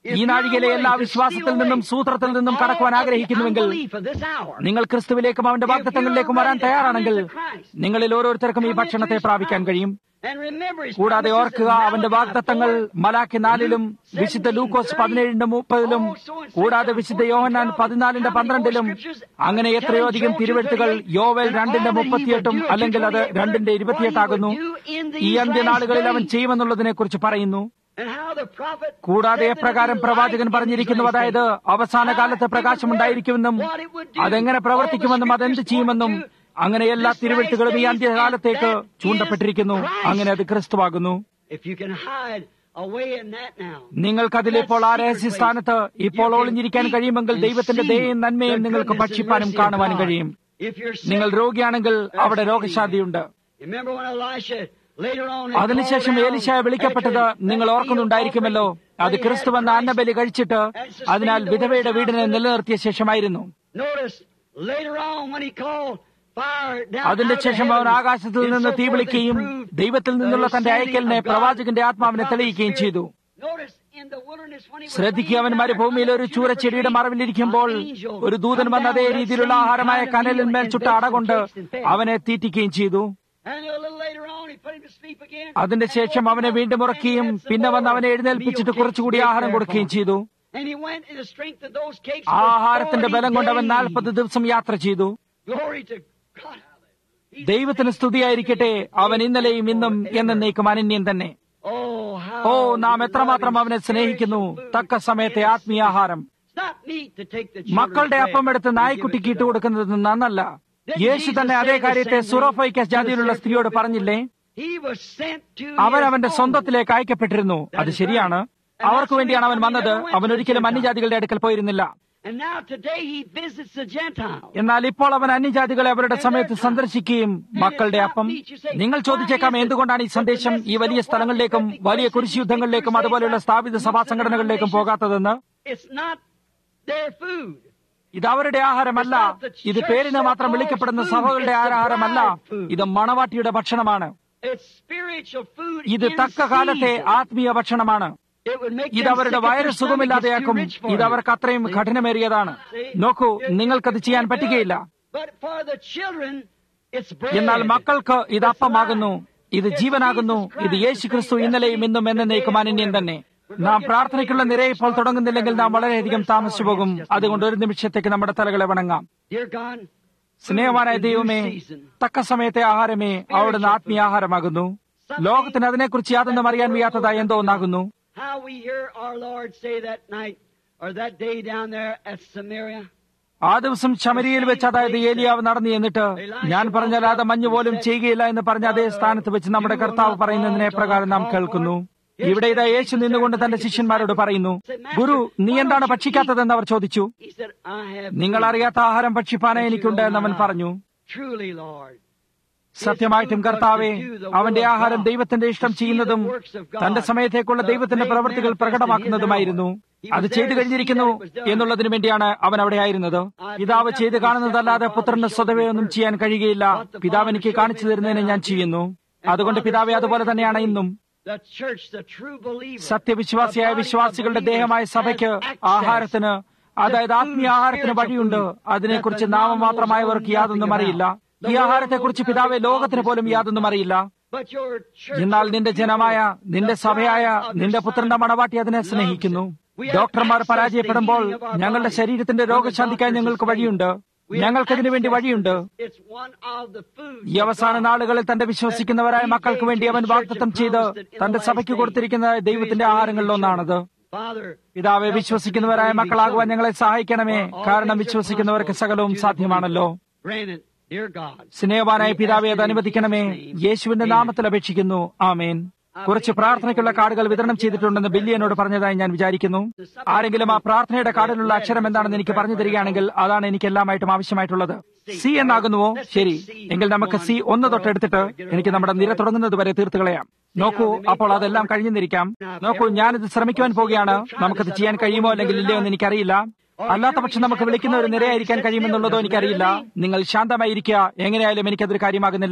If ഈ you're നാഴികയിലെ എല്ലാ willing to വിശ്വാസത്തിൽ steal നിന്നും away സൂത്രത്തിൽ from നിന്നും all കടക്കുവാൻ of the ആഗ്രഹിക്കുന്നുവെങ്കിൽ unbelief of this hour, നിങ്ങൾ ക്രിസ്തുവിലേക്കും അവന്റെ വാഗ്ദത്തങ്ങളിലേക്കും വരാൻ തയ്യാറാണെങ്കിൽ നിങ്ങളിൽ ഓരോരുത്തർക്കും ഈ ഭക്ഷണത്തെ പ്രാപിക്കാൻ കഴിയും and remember his കൂടാതെ promises ഓർക്കുക in അവന്റെ Malachi വാഗ്ദത്തങ്ങൾ 4, മലാക്കി നാലിലും വിശുദ്ധ ലൂക്കോസ് പതിനേഴിന്റെ മുപ്പതിലും കൂടാതെ വിശുദ്ധ യോഹന്നാൻ പതിനാലിന്റെ പന്ത്രണ്ടിലും അങ്ങനെ എത്രയോ അധികം തിരുവെഴുത്തുകൾ യോവൽ രണ്ടിന്റെ മുപ്പത്തിയെട്ടും അല്ലെങ്കിൽ അത് രണ്ടിന്റെ ഇരുപത്തിയെട്ടാകുന്നു ഈ അന്ത്യനാളുകളിൽ അവൻ ചെയ്യുമെന്നുള്ളതിനെ കുറിച്ച് പറയുന്നു and how the prophet കൂടാതെ said that എപ്രകാരം it was പ്രവാചകൻ light പറഞ്ഞിരിക്കുന്നു in his അതായത് days. അവസാന കാലത്ത് പ്രകാശമുണ്ടായിരിക്കുമെന്നും അതെങ്ങനെ പ്രവർത്തിക്കുമെന്നും അതെന്ത് ചെയ്യുമെന്നും അങ്ങനെ എല്ലാ തിരുവെഴുത്തുകളും ഈ അന്ത്യകാലത്തേക്ക് ചൂണ്ടപ്പെട്ടിരിക്കുന്നു അങ്ങനെ അത് ക്രിസ്തുവാകുന്നു If you can hide away in that now. നിങ്ങൾക്കതിലിപ്പോൾ ആ രഹസ്യസ്ഥാനത്ത് ഇപ്പോൾ ഒളിഞ്ഞിരിക്കാൻ കഴിയുമെങ്കിൽ ദൈവത്തിന്റെ ദയയും നന്മയും നിങ്ങൾക്ക് ഭക്ഷിപ്പാനും കാണുവാനും കഴിയും If you're sick, നിങ്ങൾ രോഗിയാണെങ്കിൽ അവിടെ രോഗശാന്തിയുണ്ട് remember when Elisha later on had അതിനുശേഷം called ഏലിശ down വിളിക്കപ്പെട്ടത് after നിങ്ങൾ that ഓർക്കുന്നുണ്ടായിരിക്കുമല്ലോ meal offering, അത് they had ക്രിസ്തുവെന്ന Christ അന്നബലി കഴിച്ചിട്ട് അതിനാൽ വിധവയുടെ വീടിനെ നിലനിർത്തിയ ശേഷമായിരുന്നു Notice later on when he called fire down അതിന്റെ out of the ശേഷം അവൻ heavens ആകാശത്തിൽ and നിന്ന് so തീ forth വിളിക്കുകയും and proved ദൈവത്തിൽ നിന്നുള്ള the തന്റെ sending അയക്കലിനെ of God, പ്രവാചകന്റെ ആത്മാവിനെ the prophet's തെളിയിക്കുകയും spirit. ചെയ്തു Notice in the wilderness when he was ശ്രദ്ധിക്കുക അവൻ laying down മരുഭൂമിയിൽ ഒരു under the ചൂരച്ചെടിയുടെ tree, മറവിലിരിക്കുമ്പോൾ an angel ഒരു ദൂതൻ come വന്ന് down അതേ with that രീതിയിലുള്ള same ആഹാരമായ kind of കനലിന്മേൽ meal ചുട്ട and അട കൊണ്ട് baked and fed. അവനെ തീറ്റിക്കുകയും ചെയ്തു And a little later on, he put him to sleep again. അതിന്റെ ശേഷം അവനെ വീണ്ടും ഉറക്കുകയും പിന്നെ വന്ന് അവനെ എഴുന്നേൽപ്പിച്ചിട്ട് കുറച്ചുകൂടി ആഹാരം കൊടുക്കുകയും ചെയ്തു And he went in the strength of those cakes ആ for ആഹാരത്തിന്റെ 40 ബലം കൊണ്ട് അവൻ days. നാൽപ്പത് ദിവസം യാത്ര ചെയ്തു Glory to God. He's ദൈവത്തിന് സ്തുതിയായിരിക്കട്ടെ അവൻ ഇന്നലെയും ഇന്നും എന്നേക്കും അനന്യൻ തന്നെ Oh, how ഓ നാം we എത്രമാത്രം love അവനെ his സ്നേഹിക്കുന്നു spiritual food. തക്ക സമയത്തെ ആത്മീയാഹാരം It's not meat to take the children's മക്കളുടെ bread അപ്പം എടുത്ത് and give it നായ്ക്കുട്ടിക്ക് to ഇട്ട് them. കൊടുക്കുന്നത് നന്നല്ല യേശു തന്നെ അതേ കാര്യത്തെ സുറോഫൈക്കസ് ജാതിയിലുള്ള സ്ത്രീയോട് പറഞ്ഞില്ലേ He was sent to അവൻ his അവന്റെ own. സ്വന്തത്തിലേക്ക് അയക്കപ്പെട്ടിരുന്നു അത് ശരിയാണ് അവർക്ക് വേണ്ടിയാണ് അവൻ വന്നത് അവൻ ഒരിക്കലും അന്യജാതികളുടെ അടുക്കൽ പോയിരുന്നില്ല And now today he visits the Gentiles. എന്നാൽ ഇപ്പോൾ അവൻ അന്യജാതികളെ അവരുടെ സമയത്ത് സന്ദർശിക്കുകയും മക്കളുടെ അപ്പം നിങ്ങൾ ചോദിച്ചേക്കാം എന്തുകൊണ്ടാണ് ഈ സന്ദേശം ഈ വലിയ സ്ഥലങ്ങളിലേക്കും വലിയ കുരിശുയുദ്ധങ്ങളിലേക്കും അതുപോലെയുള്ള സ്ഥാപിത സഭാ സംഘടനകളിലേക്കും പോകാത്തതെന്ന് It's not their food. ഇത് അവരുടെ ആഹാരമല്ല ഇത് പേരിന് മാത്രം വിളിക്കപ്പെടുന്ന സഭകളുടെ ആഹാരമല്ല ഇത് മണവാട്ടിയുടെ ഭക്ഷണമാണ് It's spiritual food. ഇത് in തക്ക കാലത്തെ season. ആത്മീയ ഭക്ഷണമാണ് It would make ഇത് them അവരുടെ sick if വയറ് their stomach is too സുഖമില്ലാതെയാക്കും rich for ഇത് it. അവർക്ക് അത്രയും കഠിനമേറിയതാണ് നോക്കൂ നിങ്ങൾക്കത് ചെയ്യാൻ പറ്റുകയില്ല But for the children, it's bread. എന്നാൽ മക്കൾക്ക് ഇത് അപ്പമാകുന്നു ഇത് ജീവനാകുന്നു ഇത് യേശു ക്രിസ്തു ഇന്നലെയും ഇന്നും എന്നേക്കും അനന്യം തന്നെ നാം പ്രാർത്ഥനയ്ക്കുള്ള നിര ഇപ്പോൾ തുടങ്ങുന്നില്ലെങ്കിൽ നാം വളരെയധികം താമസിച്ചു പോകും അതുകൊണ്ട് ഒരു നിമിഷത്തേക്ക് നമ്മുടെ തലകളെ വണങ്ങാം Dear God, സ്നേഹവാനായ ദൈവമേ തക്ക സമയത്തെ ആഹാരമേ അവിടുന്ന് ആത്മീയ ആഹാരമാകുന്നു ലോകത്തിന് അതിനെക്കുറിച്ച് യാതൊന്നും അറിയാൻ വയ്യാത്തതായി എന്തോ ഒന്നാകുന്നു how we hear our Lord say that night or that day down there at Samaria. ആ ദിവസം ശമരിയിൽ വെച്ച് അതായത് ഏലിയാവ് നടന്നു എന്നിട്ട് ഞാൻ പറഞ്ഞാൽ അത് മഞ്ഞ് പോലും ചെയ്യുകയില്ല എന്ന് പറഞ്ഞ അതേ സ്ഥാനത്ത് വെച്ച് നമ്മുടെ കർത്താവ് പറയുന്നതിനെ പ്രകാരം നാം കേൾക്കുന്നു ഇവിടെ ഇതാ യേശു നിന്നുകൊണ്ട് തന്റെ ശിഷ്യന്മാരോട് പറയുന്നു ഗുരു നീ എന്താണ് ഭക്ഷിക്കാത്തതെന്ന് അവർ ചോദിച്ചു He said, I have നിങ്ങൾ അറിയാത്ത ആഹാരം ഭക്ഷിപ്പാനേ എനിക്കുണ്ട് എന്ന് അവൻ പറഞ്ഞു truly, Lord. സത്യമായിട്ടും കർത്താവെ അവന്റെ ആഹാരം ദൈവത്തിന്റെ ഇഷ്ടം ചെയ്യുന്നതും തന്റെ സമയത്തേക്കുള്ള ദൈവത്തിന്റെ പ്രവൃത്തികൾ പ്രകടമാക്കുന്നതുമായിരുന്നു അത് ചെയ്തു കഴിഞ്ഞിരിക്കുന്നു എന്നുള്ളതിനു വേണ്ടിയാണ് അവൻ അവിടെ ആയിരുന്നത് പിതാവ് ചെയ്ത് കാണുന്നതല്ലാതെ പുത്രന് സ്വതവേ ഒന്നും ചെയ്യാൻ കഴിയുകയില്ല പിതാവ് എനിക്ക് കാണിച്ചു തരുന്നതിന് ഞാൻ ചെയ്യുന്നു അതുകൊണ്ട് പിതാവെ അതുപോലെ തന്നെയാണ് ഇന്നും The church, the true believer, സത്യവിശ്വാസിയായ വിശ്വാസികളുടെ ദേഹമായ സഭയ്ക്ക് ആഹാരത്തിന് അതായത് ആത്മീയ ആഹാരത്തിന് വഴിയുണ്ട് അതിനെക്കുറിച്ച് നാമമാത്രമായവർക്ക് യാതൊന്നും അറിയില്ല ഈ ആഹാരത്തെക്കുറിച്ച് പിതാവെ ലോകത്തിന് പോലും യാതൊന്നും അറിയില്ല but your church, എന്നാൽ നിന്റെ ജനമായ നിന്റെ സഭയായ നിന്റെ പുത്രന്റെ മണവാട്ടി അതിനെ സ്നേഹിക്കുന്നു ഡോക്ടർമാർ പരാജയപ്പെടുമ്പോൾ ഞങ്ങളുടെ ശരീരത്തിന്റെ രോഗശാന്തിക്കായി ഞങ്ങൾക്ക് വഴിയുണ്ട് ഞങ്ങൾക്കതിനു വേണ്ടി വഴിയുണ്ട് it's one of the foods ഈ അവസാന നാളുകളിൽ തന്റെ വിശ്വസിക്കുന്നവരായ മക്കൾക്ക് വേണ്ടി അവൻ വാഗ്ദത്തം ചെയ്ത് തന്റെ സഭയ്ക്ക് കൊടുത്തിരിക്കുന്ന ദൈവത്തിന്റെ ആഹാരങ്ങളിലൊന്നാണത് Father, പിതാവെ വിശ്വസിക്കുന്നവരായ മക്കളാകുവാൻ ഞങ്ങളെ സഹായിക്കണമേ കാരണം വിശ്വസിക്കുന്നവർക്ക് സകലവും സാധ്യമാണല്ലോ grant it, dear God. സ്നേഹവാനായ പിതാവെ അത് അനുവദിക്കണമേ യേശുവിന്റെ നാമത്തിൽ അപേക്ഷിക്കുന്നു ആമേൻ കുറച്ച് പ്രാർത്ഥനയ്ക്കുള്ള കാർഡുകൾ വിതരണം ചെയ്തിട്ടുണ്ടെന്ന് ബില്ലി എന്നോട് പറഞ്ഞതായി ഞാൻ വിചാരിക്കുന്നു ആരെങ്കിലും ആ പ്രാർത്ഥനയുടെ കാർഡിലുള്ള അക്ഷരം എന്താണെന്ന് എനിക്ക് പറഞ്ഞു തരികയാണെങ്കിൽ അതാണ് എനിക്ക് എല്ലാമായിട്ടും ആവശ്യമായിട്ടുള്ളത് സി എന്നാകുന്നുവോ ശരി എങ്കിൽ നമുക്ക് സി ഒന്ന് തൊട്ടെടുത്തിട്ട് എനിക്ക് നമ്മുടെ നിര തുടങ്ങുന്നത് വരെ തീർത്ത് കളയാം നോക്കൂ അപ്പോൾ അതെല്ലാം കഴിഞ്ഞിരിക്കാം നോക്കൂ ഞാനിത് ശ്രമിക്കുവാൻ പോവുകയാണ് നമുക്കത് ചെയ്യാൻ കഴിയുമോ അല്ലെങ്കിൽ ഇല്ലയോ എന്ന് എനിക്കറിയില്ല അല്ലാത്ത പക്ഷം നമുക്ക് വിളിക്കുന്ന ഒരു നിരയായിരിക്കാൻ കഴിയുമെന്നുള്ളതോ എനിക്കറിയില്ല നിങ്ങൾ ശാന്തമായിരിക്കുക എങ്ങനെയായാലും എനിക്കതൊരു കാര്യമാകുന്നില്ല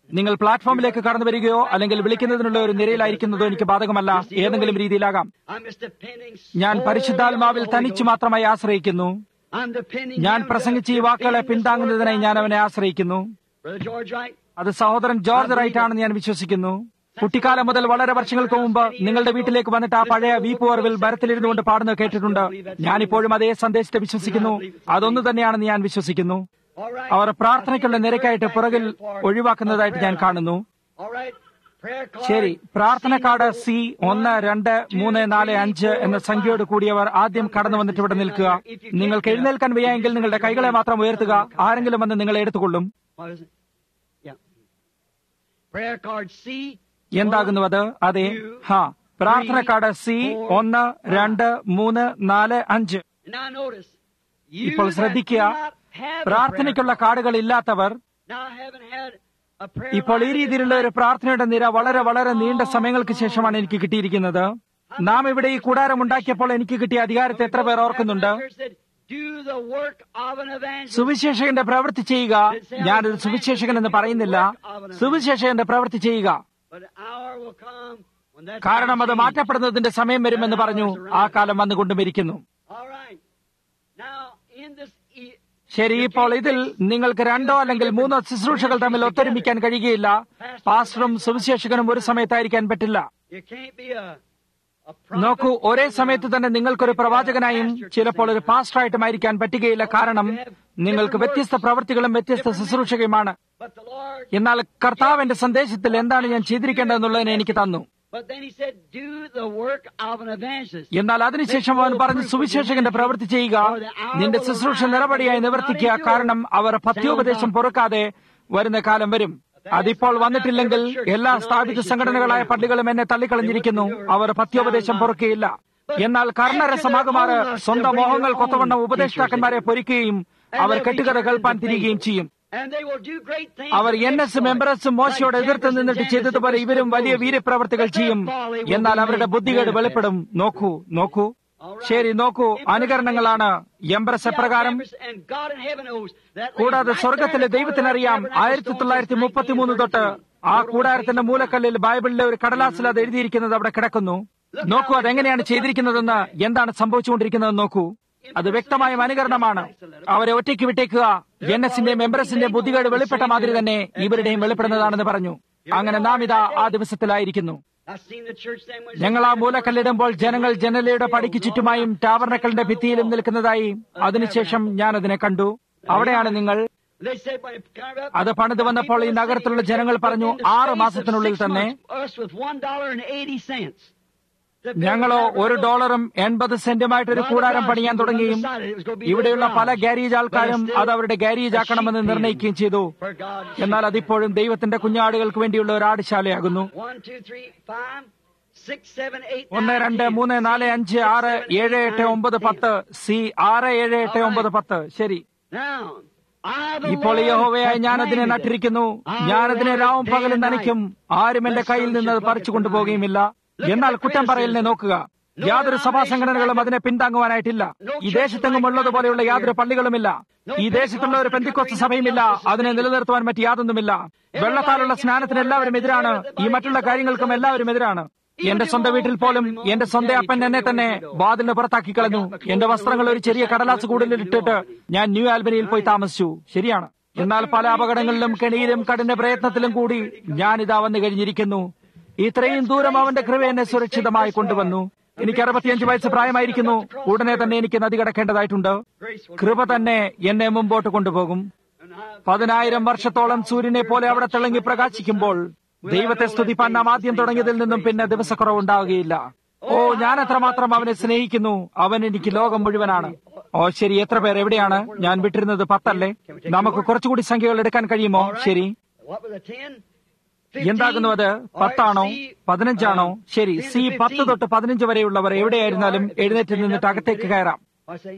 നിങ്ങൾ പ്ലാറ്റ്ഫോമിലേക്ക് കടന്നു വരികയോ അല്ലെങ്കിൽ വിളിക്കുന്നതിനുള്ള ഒരു നിരയിലായിരിക്കുന്നതോ എനിക്ക് ബാധകമല്ല ഏതെങ്കിലും രീതിയിലാകാം I'm just depending ഞാൻ solely പരിശുദ്ധാത്മാവിൽ on the Holy തനിച്ചു Ghost. മാത്രമായി ആശ്രയിക്കുന്നു I'm depending ഞാൻ him പ്രസംഗിച്ച ഈ to വാക്കുകളെ defend this പിന്താങ്ങുന്നതിനായി word ഞാൻ now. അവനെ ആശ്രയിക്കുന്നു Brother George Wright, അത് സഹോദരൻ ജോർജ് റൈറ്റ് ആണെന്ന് ഞാൻ വിശ്വസിക്കുന്നു കുട്ടിക്കാലം മുതൽ വളരെ വർഷങ്ങൾക്ക് മുമ്പ് നിങ്ങളുടെ വീട്ടിലേക്ക് വന്നിട്ട് ആ പഴയ വീപ്പ് ഓർവിൽ മരത്തിലിരുന്നു കൊണ്ട് പാടുന്നത് കേട്ടിട്ടുണ്ട് ഞാനിപ്പോഴും അതേ സന്ദേശത്തെ വിശ്വസിക്കുന്നു അതൊന്നു തന്നെയാണെന്ന് ഞാൻ വിശ്വസിക്കുന്നു all right. അവർ പ്രാർത്ഥനയ്ക്കുള്ള നിരക്കായിട്ട് പുറകിൽ ഒഴിവാക്കുന്നതായിട്ട് ഞാൻ കാണുന്നു All right. Prayer card. ശരി പ്രാർത്ഥന കാർഡ് സി ഒന്ന് രണ്ട് മൂന്ന് നാല് അഞ്ച് എന്ന സംഖ്യയോട് കൂടിയവർ ആദ്യം കടന്നു വന്നിട്ട് ഇവിടെ നിൽക്കുക നിങ്ങൾക്ക് എഴുന്നേൽക്കാൻ വയ്യായെങ്കിൽ നിങ്ങളുടെ കൈകളെ മാത്രം ഉയർത്തുക ആരെങ്കിലും വന്ന് നിങ്ങളെ എടുത്തുകൊള്ളും What is it? Yeah. Prayer card C. എന്താകുന്നു അത് അതെ ഹാ പ്രാർത്ഥന കാർഡ് സി ഒന്ന് രണ്ട് മൂന്ന് നാല് അഞ്ച് Now notice. You ഇപ്പോൾ that ശ്രദ്ധിക്കുക do not have a പ്രാർത്ഥനയ്ക്കുള്ള prayer കാർഡുകൾ ഇല്ലാത്തവർ card. Now I haven't had a prayer ഇപ്പോൾ ഈ line രീതിയിലുള്ള ഒരു പ്രാർത്ഥനയുടെ നിര വളരെ വളരെ നീണ്ട സമയങ്ങൾക്ക് ശേഷമാണ് എനിക്ക് കിട്ടിയിരിക്കുന്നത് നാം ഇവിടെ ഈ കൂടാരം ഉണ്ടാക്കിയപ്പോൾ എനിക്ക് കിട്ടിയ അധികാരത്തെ എത്ര പേർ ഓർക്കുന്നുണ്ട് Church said, Do the work of an evangelist. സുവിശേഷകന്റെ പ്രവൃത്തി ചെയ്യുക ഞാനൊരു സുവിശേഷകൻ എന്ന് പറയുന്നില്ല സുവിശേഷകന്റെ പ്രവൃത്തി ചെയ്യുക But an hour will come when that കാരണം അത് time changes. മാറ്റപ്പെടുന്നതിന്റെ സമയം വരുമെന്ന് പറഞ്ഞു ആ കാലം വന്നുകൊണ്ടും ഇരിക്കുന്നു All right. Now, in this e- ശരി ഇപ്പോൾ ഇതിൽ നിങ്ങൾക്ക് രണ്ടോ അല്ലെങ്കിൽ മൂന്നോ ശുശ്രൂഷകൾ തമ്മിൽ ഒത്തൊരുമിക്കാൻ കഴിയുകയില്ല പാസ്റ്ററും സുവിശേഷകനും ഒരു സമയത്തായിരിക്കാൻ പറ്റില്ല you can't be a, a നോക്കൂ prophet ഒരേ and a- സമയത്ത് തന്നെ നിങ്ങൾക്കൊരു പ്രവാചകനായും ചിലപ്പോൾ ഒരു പാസ്റ്ററായിട്ടുമായിരിക്കാൻ പറ്റുകയില്ല കാരണം നിങ്ങൾക്ക് വ്യത്യസ്ത പ്രവൃത്തികളും വ്യത്യസ്ത ശുശ്രൂഷകയുമാണ് But the Lord, എന്നാൽ കർത്താവിന്റെ സന്ദേശത്തിൽ എന്താണ് ഞാൻ ചെയ്തിരിക്കേണ്ടതെന്നുള്ളതിനെ എനിക്ക് തന്നു but then He said, Do the work of an evangelist. എന്നാൽ അതിനുശേഷം അവൻ പറഞ്ഞു സുവിശേഷകന്റെ പ്രവൃത്തി ചെയ്യുക നിന്റെ ശുശ്രൂഷ നിറപടിയായി നിവർത്തിക്കുക കാരണം അവർ പഥ്യോപദേശം പൊറുക്കാതെ വരുന്ന കാലം വരും അതിപ്പോൾ വന്നിട്ടില്ലെങ്കിൽ എല്ലാ സ്ഥാപിത സംഘടനകളായ പള്ളികളും എന്നെ തള്ളിക്കളഞ്ഞിരിക്കുന്നു അവർ പഥ്യോപദേശം പൊറുക്കുകയില്ല എന്നാൽ കർണരസമാകുമാറ് സ്വന്തം മോഹങ്ങൾ കൊത്തവണ്ണം ഉപദേഷ്ടാക്കന്മാരെ പൊരിക്കുകയും അവർ കെട്ടുകഥ കേൾപ്പാൻ തിരികുകയും ചെയ്യും And they will do great things. അവർ എൻ എസ് മെമ്പറസും മോശയോട് എതിർത്ത് നിന്നിട്ട് ചെയ്തതുപോലെ ഇവരും വലിയ വീര്യപ്രവർത്തികൾ ചെയ്യും എന്നാൽ അവരുടെ ബുദ്ധികേട് വെളിപ്പെടും നോക്കൂ നോക്കൂ ശരി നോക്കൂ അനുകരണങ്ങളാണ് എംബ്രസ് എപ്രകാരം And God in heaven knows that lays കൂടാതെ right സ്വർഗത്തിലെ there in the ദൈവത്തിനറിയാം corner of the ആയിരത്തി tabernacle തൊള്ളായിരത്തി stones മുപ്പത്തി മൂന്ന് തൊട്ട് ആ കൂടാരത്തിന്റെ മൂലക്കല്ലിൽ ബൈബിളിലെ ഒരു കടലാസിൽ അത് എഴുതിയിരിക്കുന്നത് അവിടെ കിടക്കുന്നു നോക്കൂ അതെങ്ങനെയാണ് ചെയ്തിരിക്കുന്നതെന്ന് എന്താണ് സംഭവിച്ചുകൊണ്ടിരിക്കുന്നതെന്ന് നോക്കൂ അത് വ്യക്തമായും അനുകരണമാണ് അവരെ ഒറ്റയ്ക്ക് വിട്ടേക്കുക എൻ എസിന്റെയും എംബ്രസിന്റെയും ബുദ്ധികേട് വെളിപ്പെട്ട മാതിരി തന്നെ ഇവരുടെയും വെളിപ്പെടുന്നതാണെന്ന് പറഞ്ഞു അങ്ങനെ നാം ഇതാ ആ ദിവസത്തിലായിരിക്കുന്നു I've seen the church then when ഞങ്ങൾ ആ മൂലക്കല്ലിടുമ്പോൾ ജനങ്ങൾ ജനലയുടെ പടിക്ക് ചുറ്റുമായും ടാബർണക്കളുടെ ഭിത്തിയിലും നിൽക്കുന്നതായി അതിനുശേഷം ഞാൻ അതിനെ കണ്ടു അവിടെയാണ് നിങ്ങൾ they said when it came up, അത് പണിത് വന്നപ്പോൾ ഈ നഗരത്തിലുള്ള ജനങ്ങൾ പറഞ്ഞു ആറ് മാസത്തിനുള്ളിൽ തന്നെ us with one dollar and eighty cents. to build ഞങ്ങളോ a ഒരു tabernacle. ഡോളറും എൺപത് സെന്റുമായിട്ടൊരു കൂടാരം പണിയാൻ തുടങ്ങുകയും ഇവിടെയുള്ള പല ഗാരേജ് ആൾക്കാരും അത് അവരുടെ ഗാരേജ് ആക്കണമെന്ന് നിർണ്ണയിക്കുകയും ചെയ്തു For God. എന്നാൽ അതിപ്പോഴും ദൈവത്തിന്റെ കുഞ്ഞാടുകൾക്ക് വേണ്ടിയുള്ള ഒരു ആടുശാലയാകുന്നു One, two, three, five, six, seven, eight, ഒന്ന് nine, രണ്ട് ten. മൂന്ന് നാല് അഞ്ച് ആറ് ഏഴ് എട്ട് ഒമ്പത് പത്ത് സി ആറ് ഏഴ് എട്ട് ഒമ്പത് പത്ത് ശരി Now, I, the ഇപ്പോൾ Lord, യഹോവയായി have ഞാനതിനെ planted it. നട്ടിരിക്കുന്നു I will ഞാനതിനെ water it രാവും day പകലും and നനയ്ക്കും night. ആരും എന്റെ കയ്യിൽ നിന്ന് അത് പറിച്ചു കൊണ്ടുപോകുകയുമില്ല എന്നാൽ കുറ്റം പറയലിനെ നോക്കുക യാതൊരു സഭാ സംഘടനകളും അതിനെ പിന്താങ്ങുവാനായിട്ടില്ല ഈ ദേശത്തെങ്ങും ഉള്ളതുപോലെയുള്ള യാതൊരു പള്ളികളുമില്ല ഈ ദേശത്തുള്ള ഒരു പെന്തിക്കൊസ്ത സഭയുമില്ല അതിനെ നിലനിർത്തുവാൻ മറ്റ് യാതൊന്നുമില്ല വെള്ളത്താലുള്ള സ്നാനത്തിന് എല്ലാവരും എതിരാണ് ഈ മറ്റുള്ള കാര്യങ്ങൾക്കും എല്ലാവരും എതിരാണ് എന്റെ സ്വന്തം വീട്ടിൽ പോലും എന്റെ സ്വന്തം അപ്പൻ എന്നെ തന്നെ വാതിലിന് പുറത്താക്കി കളഞ്ഞു എന്റെ വസ്ത്രങ്ങൾ ഒരു ചെറിയ കടലാസ് കൂടുതൽ ഇട്ടിട്ട് ഞാൻ ന്യൂ ആൽബനിയിൽ പോയി താമസിച്ചു ശരിയാണ് എന്നാൽ പല അപകടങ്ങളിലും കെണിയിലും കഠിന പ്രയത്നത്തിലും കൂടി ഞാനിതാ വന്നു കഴിഞ്ഞിരിക്കുന്നു ഇത്രയും ദൂരം അവന്റെ കൃപ എന്നെ സുരക്ഷിതമായി കൊണ്ടുവന്നു എനിക്ക് അറുപത്തിയഞ്ച് വയസ്സ് പ്രായമായിരിക്കുന്നു ഉടനെ തന്നെ എനിക്ക് നദി കടക്കേണ്ടതായിട്ടുണ്ട് Grace will കൃപ തന്നെ എന്നെ മുമ്പോട്ട് കൊണ്ടുപോകും and I- പതിനായിരം വർഷത്തോളം സൂര്യനെ പോലെ അവിടെ തിളങ്ങി പ്രകാശിക്കുമ്പോൾ ദൈവത്തെ സ്തുതിപ്പാൻ നാം ആദ്യം തുടങ്ങിയതിൽ നിന്നും പിന്നെ ദിവസക്കുറവുണ്ടാവുകയില്ല ഓ ഞാൻ എത്രമാത്രം അവനെ സ്നേഹിക്കുന്നു അവൻ എനിക്ക് ലോകം മുഴുവനാണ് ഓ ശരി എത്ര പേർ എവിടെയാണ് ഞാൻ വിട്ടിരുന്നത് പത്തല്ലേ നമുക്ക് കുറച്ചുകൂടി സംഖ്യകൾ എടുക്കാൻ കഴിയുമോ ശരി What was it, ten? എന്താകുന്നു അത് പത്താണോ പതിനഞ്ചാണോ ശരി സി പത്ത് തൊട്ട് പതിനഞ്ച് വരെയുള്ളവർ എവിടെയായിരുന്നാലും എഴുന്നേറ്റ് നിന്നിട്ട് അകത്തേക്ക് കയറാം What say?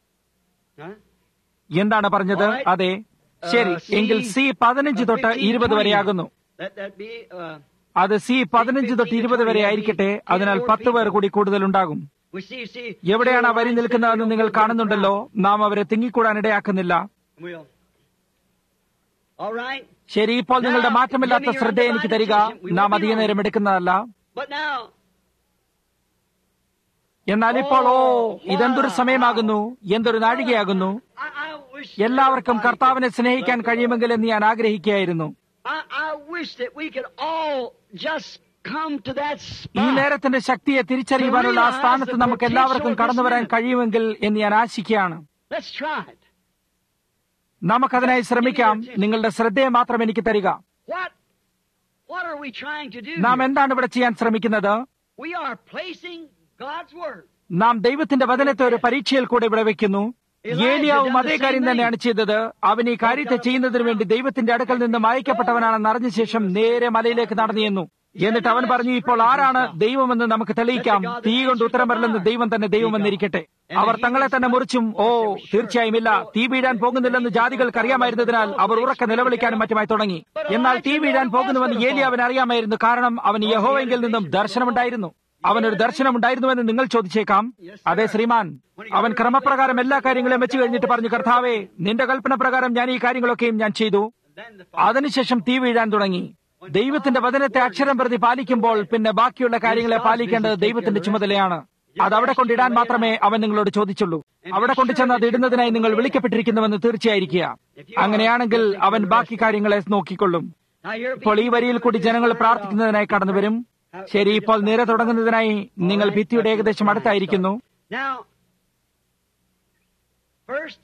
Huh? എന്താണ് പറഞ്ഞത് അതെ ശരി എങ്കിൽ സി പതിനഞ്ച് തൊട്ട് ഇരുപത് വരെയാകുന്നു Let that be, uh, അത് സി പതിനഞ്ച് തൊട്ട് ഇരുപത് വരെ ആയിരിക്കട്ടെ അതിനാൽ പത്ത് പേർ കൂടി കൂടുതൽ ഉണ്ടാകും we see, see. എവിടെയാണ് ആ വരി നിൽക്കുന്നതെന്ന് നിങ്ങൾ കാണുന്നുണ്ടല്ലോ നാം അവരെ തിങ്ങിക്കൂടാൻ ഇടയാക്കുന്നില്ല We'll. All right? ശരി ഇപ്പോൾ നിങ്ങളുടെ മാറ്റമില്ലാത്ത ശ്രദ്ധ എനിക്ക് തരിക നാം അധിക നേരം എടുക്കുന്നതല്ല But now, എന്നാൽ ഇപ്പോൾ ഓ ഇതെന്തൊരു സമയമാകുന്നു എന്തൊരു നാഴികയാകുന്നു I, I wish എല്ലാവർക്കും everybody കർത്താവിനെ സ്നേഹിക്കാൻ കഴിയുമെങ്കിൽ എന്ന് ഞാൻ ആഗ്രഹിക്കുകയായിരുന്നു I, I wish that we could all just come to that ഈ spot. നേരത്തിന്റെ ശക്തിയെ തിരിച്ചറിയുവാനുള്ള ആ സ്ഥാനത്ത് നമുക്ക് എല്ലാവർക്കും കടന്നു വരാൻ കഴിയുമെങ്കിൽ എന്ന് ഞാൻ ആശിക്കുകയാണ് Let's try it. നമുക്കതിനായി ശ്രമിക്കാം നിങ്ങളുടെ ശ്രദ്ധയെ മാത്രം എനിക്ക് തരിക What what are we trying to do? നാം here? എന്താണ് ഇവിടെ ചെയ്യാൻ ശ്രമിക്കുന്നത് We are placing God's word. നാം ദൈവത്തിന്റെ വചനത്തെ ഒരു പരീക്ഷയിൽ കൂടെ ഇവിടെ വെക്കുന്നു ഏലിയാവും അതേ കാര്യം തന്നെയാണ് ചെയ്തത് അവൻ ഈ കാര്യത്തെ ചെയ്യുന്നതിന് വേണ്ടി ദൈവത്തിന്റെ അടുക്കൽ നിന്ന് അയക്കപ്പെട്ടവനാണെന്ന് അറിഞ്ഞ ശേഷം നേരെ മലയിലേക്ക് നടന്നു ചെന്നു എന്നിട്ട് അവൻ പറഞ്ഞു ഇപ്പോൾ ആരാണ് ദൈവമെന്ന് നമുക്ക് തെളിയിക്കാം തീ കൊണ്ട് ഉത്തരം വരില്ലെന്ന് ദൈവം തന്നെ ദൈവമെന്നിരിക്കട്ടെ അവർ തങ്ങളെ തന്നെ മുറിച്ചും ഓ തീർച്ചയായും ഇല്ല തീ വീഴാൻ പോകുന്നില്ലെന്ന് ജാതികൾക്ക് അറിയാമായിരുന്നതിനാൽ അവർ ഉറക്കെ നിലവിളിക്കാനും മറ്റുമായി തുടങ്ങി എന്നാൽ തീ വീഴാൻ പോകുന്നുവെന്ന് ഏലിയാവിന് അറിയാമായിരുന്നു കാരണം അവൻ യഹോവെങ്കിൽ നിന്നും ദർശനമുണ്ടായിരുന്നു അവനൊരു ദർശനമുണ്ടായിരുന്നുവെന്ന് നിങ്ങൾ ചോദിച്ചേക്കാം അതെ ശ്രീമാൻ അവൻ ക്രമപ്രകാരം എല്ലാ കാര്യങ്ങളും വെച്ച് കഴിഞ്ഞിട്ട് പറഞ്ഞു കർത്താവേ നിന്റെ കൽപ്പന പ്രകാരം ഞാൻ ഈ കാര്യങ്ങളൊക്കെയും ഞാൻ ചെയ്തു Then the അതിനുശേഷം തീ വീഴാൻ തുടങ്ങി ദൈവത്തിന്റെ വചനത്തെ അക്ഷരം പ്രതി പാലിക്കുമ്പോൾ പിന്നെ ബാക്കിയുള്ള കാര്യങ്ങളെ പാലിക്കേണ്ടത് ദൈവത്തിന്റെ ചുമതലയാണ് അത് അവിടെ കൊണ്ടിടാൻ മാത്രമേ അവൻ നിങ്ങളോട് ചോദിച്ചുള്ളൂ അവിടെ കൊണ്ടു ചെന്ന് അത് ഇടുന്നതിനായി നിങ്ങൾ വിളിക്കപ്പെട്ടിരിക്കുന്നുവെന്ന് തീർച്ചയായിരിക്കുക അങ്ങനെയാണെങ്കിൽ അവൻ ബാക്കി കാര്യങ്ങളെ നോക്കിക്കൊള്ളും now here ഇപ്പോൾ ഈ വരിയിൽ കൂടി ജനങ്ങൾ പ്രാർത്ഥിക്കുന്നതിനായി കടന്നു വരും ശരി ഇപ്പോൾ നിര തുടങ്ങുന്നതിനായി നിങ്ങൾ ഭിത്തിയുടെ ഏകദേശം അടുത്തായിരിക്കുന്നു now first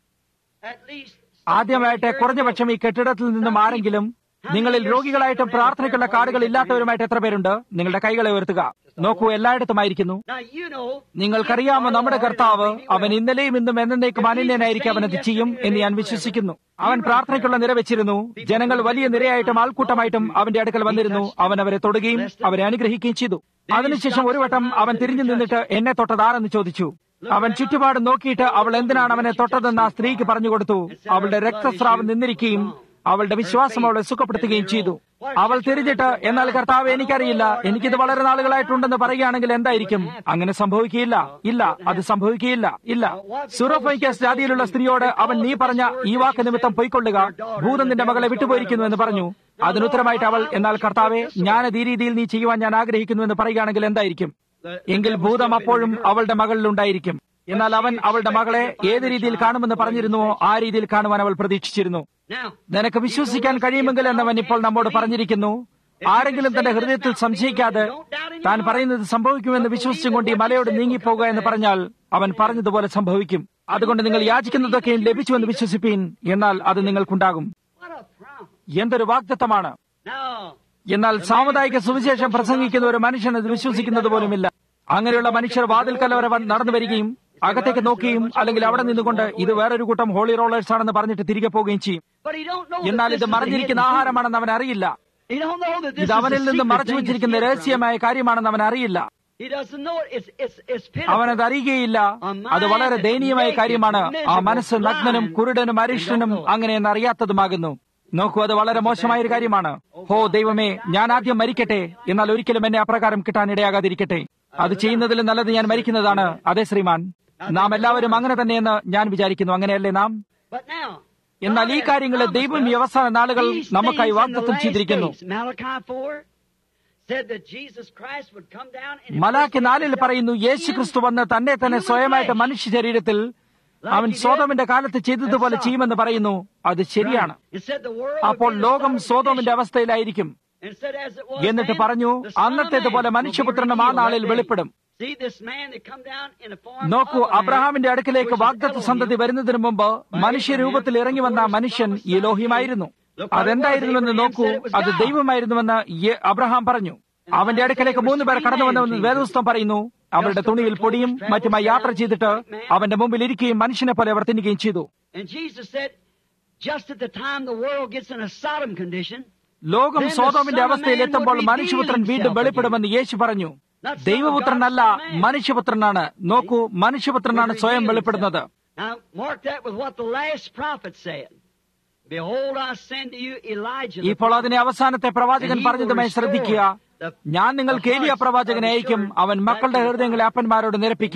at least ആദ്യമായിട്ട് കുറഞ്ഞപക്ഷം ഈ കെട്ടിടത്തിൽ നിന്നും ആരെങ്കിലും നിങ്ങളിൽ രോഗികളായിട്ടും പ്രാർത്ഥനയ്ക്കുള്ള കാർഡുകൾ ഇല്ലാത്തവരുമായിട്ട് എത്ര പേരുണ്ട് നിങ്ങളുടെ കൈകളെ ഉയർത്തുക നോക്കൂ എല്ലായിടത്തുമായിരിക്കുന്നു now you know നിങ്ങൾക്കറിയാമോ നമ്മുടെ കർത്താവ് അവൻ ഇന്നലെയും ഇന്നും എന്നേക്കും അനന്യനായിരിക്കും അവൻ അത് ചെയ്യും എന്ന് ഞാൻ വിശ്വസിക്കുന്നു അവൻ പ്രാർത്ഥനയ്ക്കുള്ള നിര വെച്ചിരുന്നു ജനങ്ങൾ വലിയ നിരയായിട്ടും ആൾക്കൂട്ടമായിട്ടും അവന്റെ അടുക്കൽ വന്നിരുന്നു അവൻ അവരെ തൊടുകയും അവരെ അനുഗ്രഹിക്കുകയും ചെയ്തു അതിനുശേഷം ഒരു വട്ടം അവൻ തിരിഞ്ഞു നിന്നിട്ട് എന്നെ തൊട്ടതാരെന്ന് ചോദിച്ചു അവൻ ചുറ്റുപാട് നോക്കിയിട്ട് അവൾ എന്തിനാണ് അവനെ തൊട്ടതെന്ന് ആ സ്ത്രീക്ക് പറഞ്ഞു കൊടുത്തു അവളുടെ രക്തസ്രാവം നിന്നിരിക്കുകയും അവളുടെ വിശ്വാസം അവളെ സുഖപ്പെടുത്തുകയും ചെയ്തു അവൾ തിരിഞ്ഞിട്ട് എന്നാൽ കർത്താവ് എനിക്കറിയില്ല എനിക്കിത് വളരെ നാളുകളായിട്ടുണ്ടെന്ന് പറയുകയാണെങ്കിൽ എന്തായിരിക്കും അങ്ങനെ സംഭവിക്കുകയില്ല ഇല്ല അത് സംഭവിക്കുകയില്ല ഇല്ല സുറോഫൈക്കസ് ജാതിയിലുള്ള സ്ത്രീയോട് അവൻ നീ പറഞ്ഞ ഈ വാക്ക് നിമിത്തം പൊയ്ക്കൊള്ളുക ഭൂതം നിന്റെ മകളെ വിട്ടുപോയിരിക്കുന്നു എന്ന് പറഞ്ഞു അതിനുത്തരമായിട്ട് അവൾ എന്നാൽ കർത്താവെ ഞാനത് ഈ രീതിയിൽ നീ ചെയ്യുവാൻ ഞാൻ ആഗ്രഹിക്കുന്നു എന്ന് പറയുകയാണെങ്കിൽ എന്തായിരിക്കും എങ്കിൽ ഭൂതം അപ്പോഴും അവളുടെ മകളിലുണ്ടായിരിക്കും എന്നാൽ അവൻ അവളുടെ മകളെ ഏത് രീതിയിൽ കാണുമെന്ന് പറഞ്ഞിരുന്നുവോ ആ രീതിയിൽ കാണുവാൻ അവൾ പ്രതീക്ഷിച്ചിരുന്നു now നിനക്ക് വിശ്വസിക്കാൻ കഴിയുമെങ്കിൽ എന്നവൻ ഇപ്പോൾ നമ്മോട് പറഞ്ഞിരിക്കുന്നു ആരെങ്കിലും തന്റെ ഹൃദയത്തിൽ സംശയിക്കാതെ താൻ പറയുന്നത് സംഭവിക്കുമെന്ന് വിശ്വസിച്ചും കൊണ്ട് ഈ മലയോട് നീങ്ങിപ്പോകുക എന്ന് പറഞ്ഞാൽ അവൻ പറഞ്ഞതുപോലെ സംഭവിക്കും അതുകൊണ്ട് നിങ്ങൾ യാചിക്കുന്നതൊക്കെയും ലഭിച്ചുവെന്ന് വിശ്വസിപ്പീൻ എന്നാൽ അത് നിങ്ങൾക്കുണ്ടാകും what a promise എന്തൊരു വാഗ്ദത്തമാണ് now എന്നാൽ സാമുദായിക സുവിശേഷം പ്രസംഗിക്കുന്ന ഒരു മനുഷ്യൻ അത് വിശ്വസിക്കുന്നത് പോലുമില്ല അങ്ങനെയുള്ള മനുഷ്യർ വാതിൽക്കൽ വരെ വന്ന് നടന്നു വരികയും അകത്തേക്ക് നോക്കുകയും അല്ലെങ്കിൽ അവിടെ നിന്നുകൊണ്ട് ഇത് വേറൊരു കൂട്ടം ഹോളി റോളേഴ്സ് ആണെന്ന് പറഞ്ഞിട്ട് തിരികെ പോവുകയും ചെയ്യും but he don't know that എന്നാൽ this ഇത് is the മറിഞ്ഞിരിക്കുന്ന hidden ആഹാരമാണെന്ന് അവൻ അറിയില്ല He don't know that this ഇത് is അവനിൽ the നിന്ന് secret മറച്ചു thing വെച്ചിരിക്കുന്ന that's hid from him. രഹസ്യമായ കാര്യമാണെന്ന് അവൻ അറിയില്ല He doesn't know it. It's, it's, it's pitiful. അവനത് അറിയുകയില്ല അത് വളരെ ദയനീയമായ കാര്യമാണ് ആ മനസ്സ് നഗ്നനും കുരുടനും അരിഷ്ടനും അങ്ങനെയെന്ന് അറിയാത്തതുമാകുന്നു നോക്കൂ അത് വളരെ മോശമായ ഒരു കാര്യമാണ് ഹോ ദൈവമേ ഞാൻ ആദ്യം മരിക്കട്ടെ എന്നാൽ ഒരിക്കലും എന്നെ അപ്രകാരം കിട്ടാൻ ഇടയാകാതിരിക്കട്ടെ അത് ചെയ്യുന്നതിലും നല്ലത് ഞാൻ മരിക്കുന്നതാണ് അതെ ശ്രീമാൻ നാം എല്ലാവരും അങ്ങനെ തന്നെയെന്ന് ഞാൻ വിചാരിക്കുന്നു അങ്ങനെയല്ലേ നാം But now, എന്നാൽ ഈ കാര്യങ്ങളെ ദൈവം ഈ അവസാന നാളുകൾ these നമുക്കായി things in the വാഗ്ദത്തം last ചെയ്തിരിക്കുന്നു days, Malachi 4 said that Jesus Christ would come down and മലാക്ക് നാലിൽ പറയുന്നു യേശു ക്രിസ്തു വന്ന് തന്നെ തന്നെ സ്വയമായിട്ട് മനുഷ്യ ശരീരത്തിൽ അവൻ സോതോമിന്റെ കാലത്ത് ചെയ്തതുപോലെ ചെയ്യുമെന്ന് പറയുന്നു അത് ശരിയാണ് It said the world അപ്പോൾ would be in a ലോകം sort of സോതോമിന്റെ condition. അവസ്ഥയിലായിരിക്കും And said as it was എന്നിട്ട് then, പറഞ്ഞു the Son of അന്നത്തേതുപോലെ Man will be മനുഷ്യപുത്രനും ആ revealed നാളിൽ that day. വെളിപ്പെടും See this man that come down in the form നോക്കൂ of a man, അബ്രഹാമിന്റെ അടുക്കിലേക്ക് which is വാഗ്ദത്ത Elohim. സന്തതി വരുന്നതിന് മുമ്പ് മനുഷ്യരൂപത്തിൽ ഇറങ്ങി വന്ന ആ മനുഷ്യൻ ഈ ലോഹിമായിരുന്നു അതെന്തായിരുന്നുവെന്ന് നോക്കൂ അത് ദൈവമായിരുന്നുവെന്ന് ഈ അബ്രഹാം പറഞ്ഞു അവന്റെ അടുക്കലേക്ക് മൂന്ന് പേർ കടന്നു വന്നുവെന്ന് വേദപുസ്തകം പറയുന്നു അവരുടെ തുണിയിൽ പൊടിയും മറ്റുമായി യാത്ര ചെയ്തിട്ട് അവന്റെ മുമ്പിൽ ഇരിക്കുകയും മനുഷ്യനെ പോലെ അവർ തിന്നുകയും ചെയ്തു And Jesus said, just at the time the world gets in a Sodom condition, ലോകം സോതോമിന്റെ അവസ്ഥയിൽ എത്തുമ്പോൾ മനുഷ്യപുത്രൻ വീണ്ടും വെളിപ്പെടുമെന്ന് യേശു പറഞ്ഞു ദൈവപുത്രനല്ല മനുഷ്യപുത്രനാണ് നോക്കൂ മനുഷ്യപുത്രനാണ് സ്വയം വെളിപ്പെടുന്നത് Now, mark that with what the last prophet said. Behold, I send to you Elijah. the ഇപ്പോൾ അതിനെ അവസാനത്തെ പ്രവാചകൻ പറഞ്ഞതുമായി ശ്രദ്ധിക്കുക ഞാൻ നിങ്ങൾക്ക് ഏലിയ പ്രവാചകനെ അയക്കും അവൻ മക്കളുടെ ഹൃദയങ്ങളെ അപ്പന്മാരോട് നിരപ്പിക്കും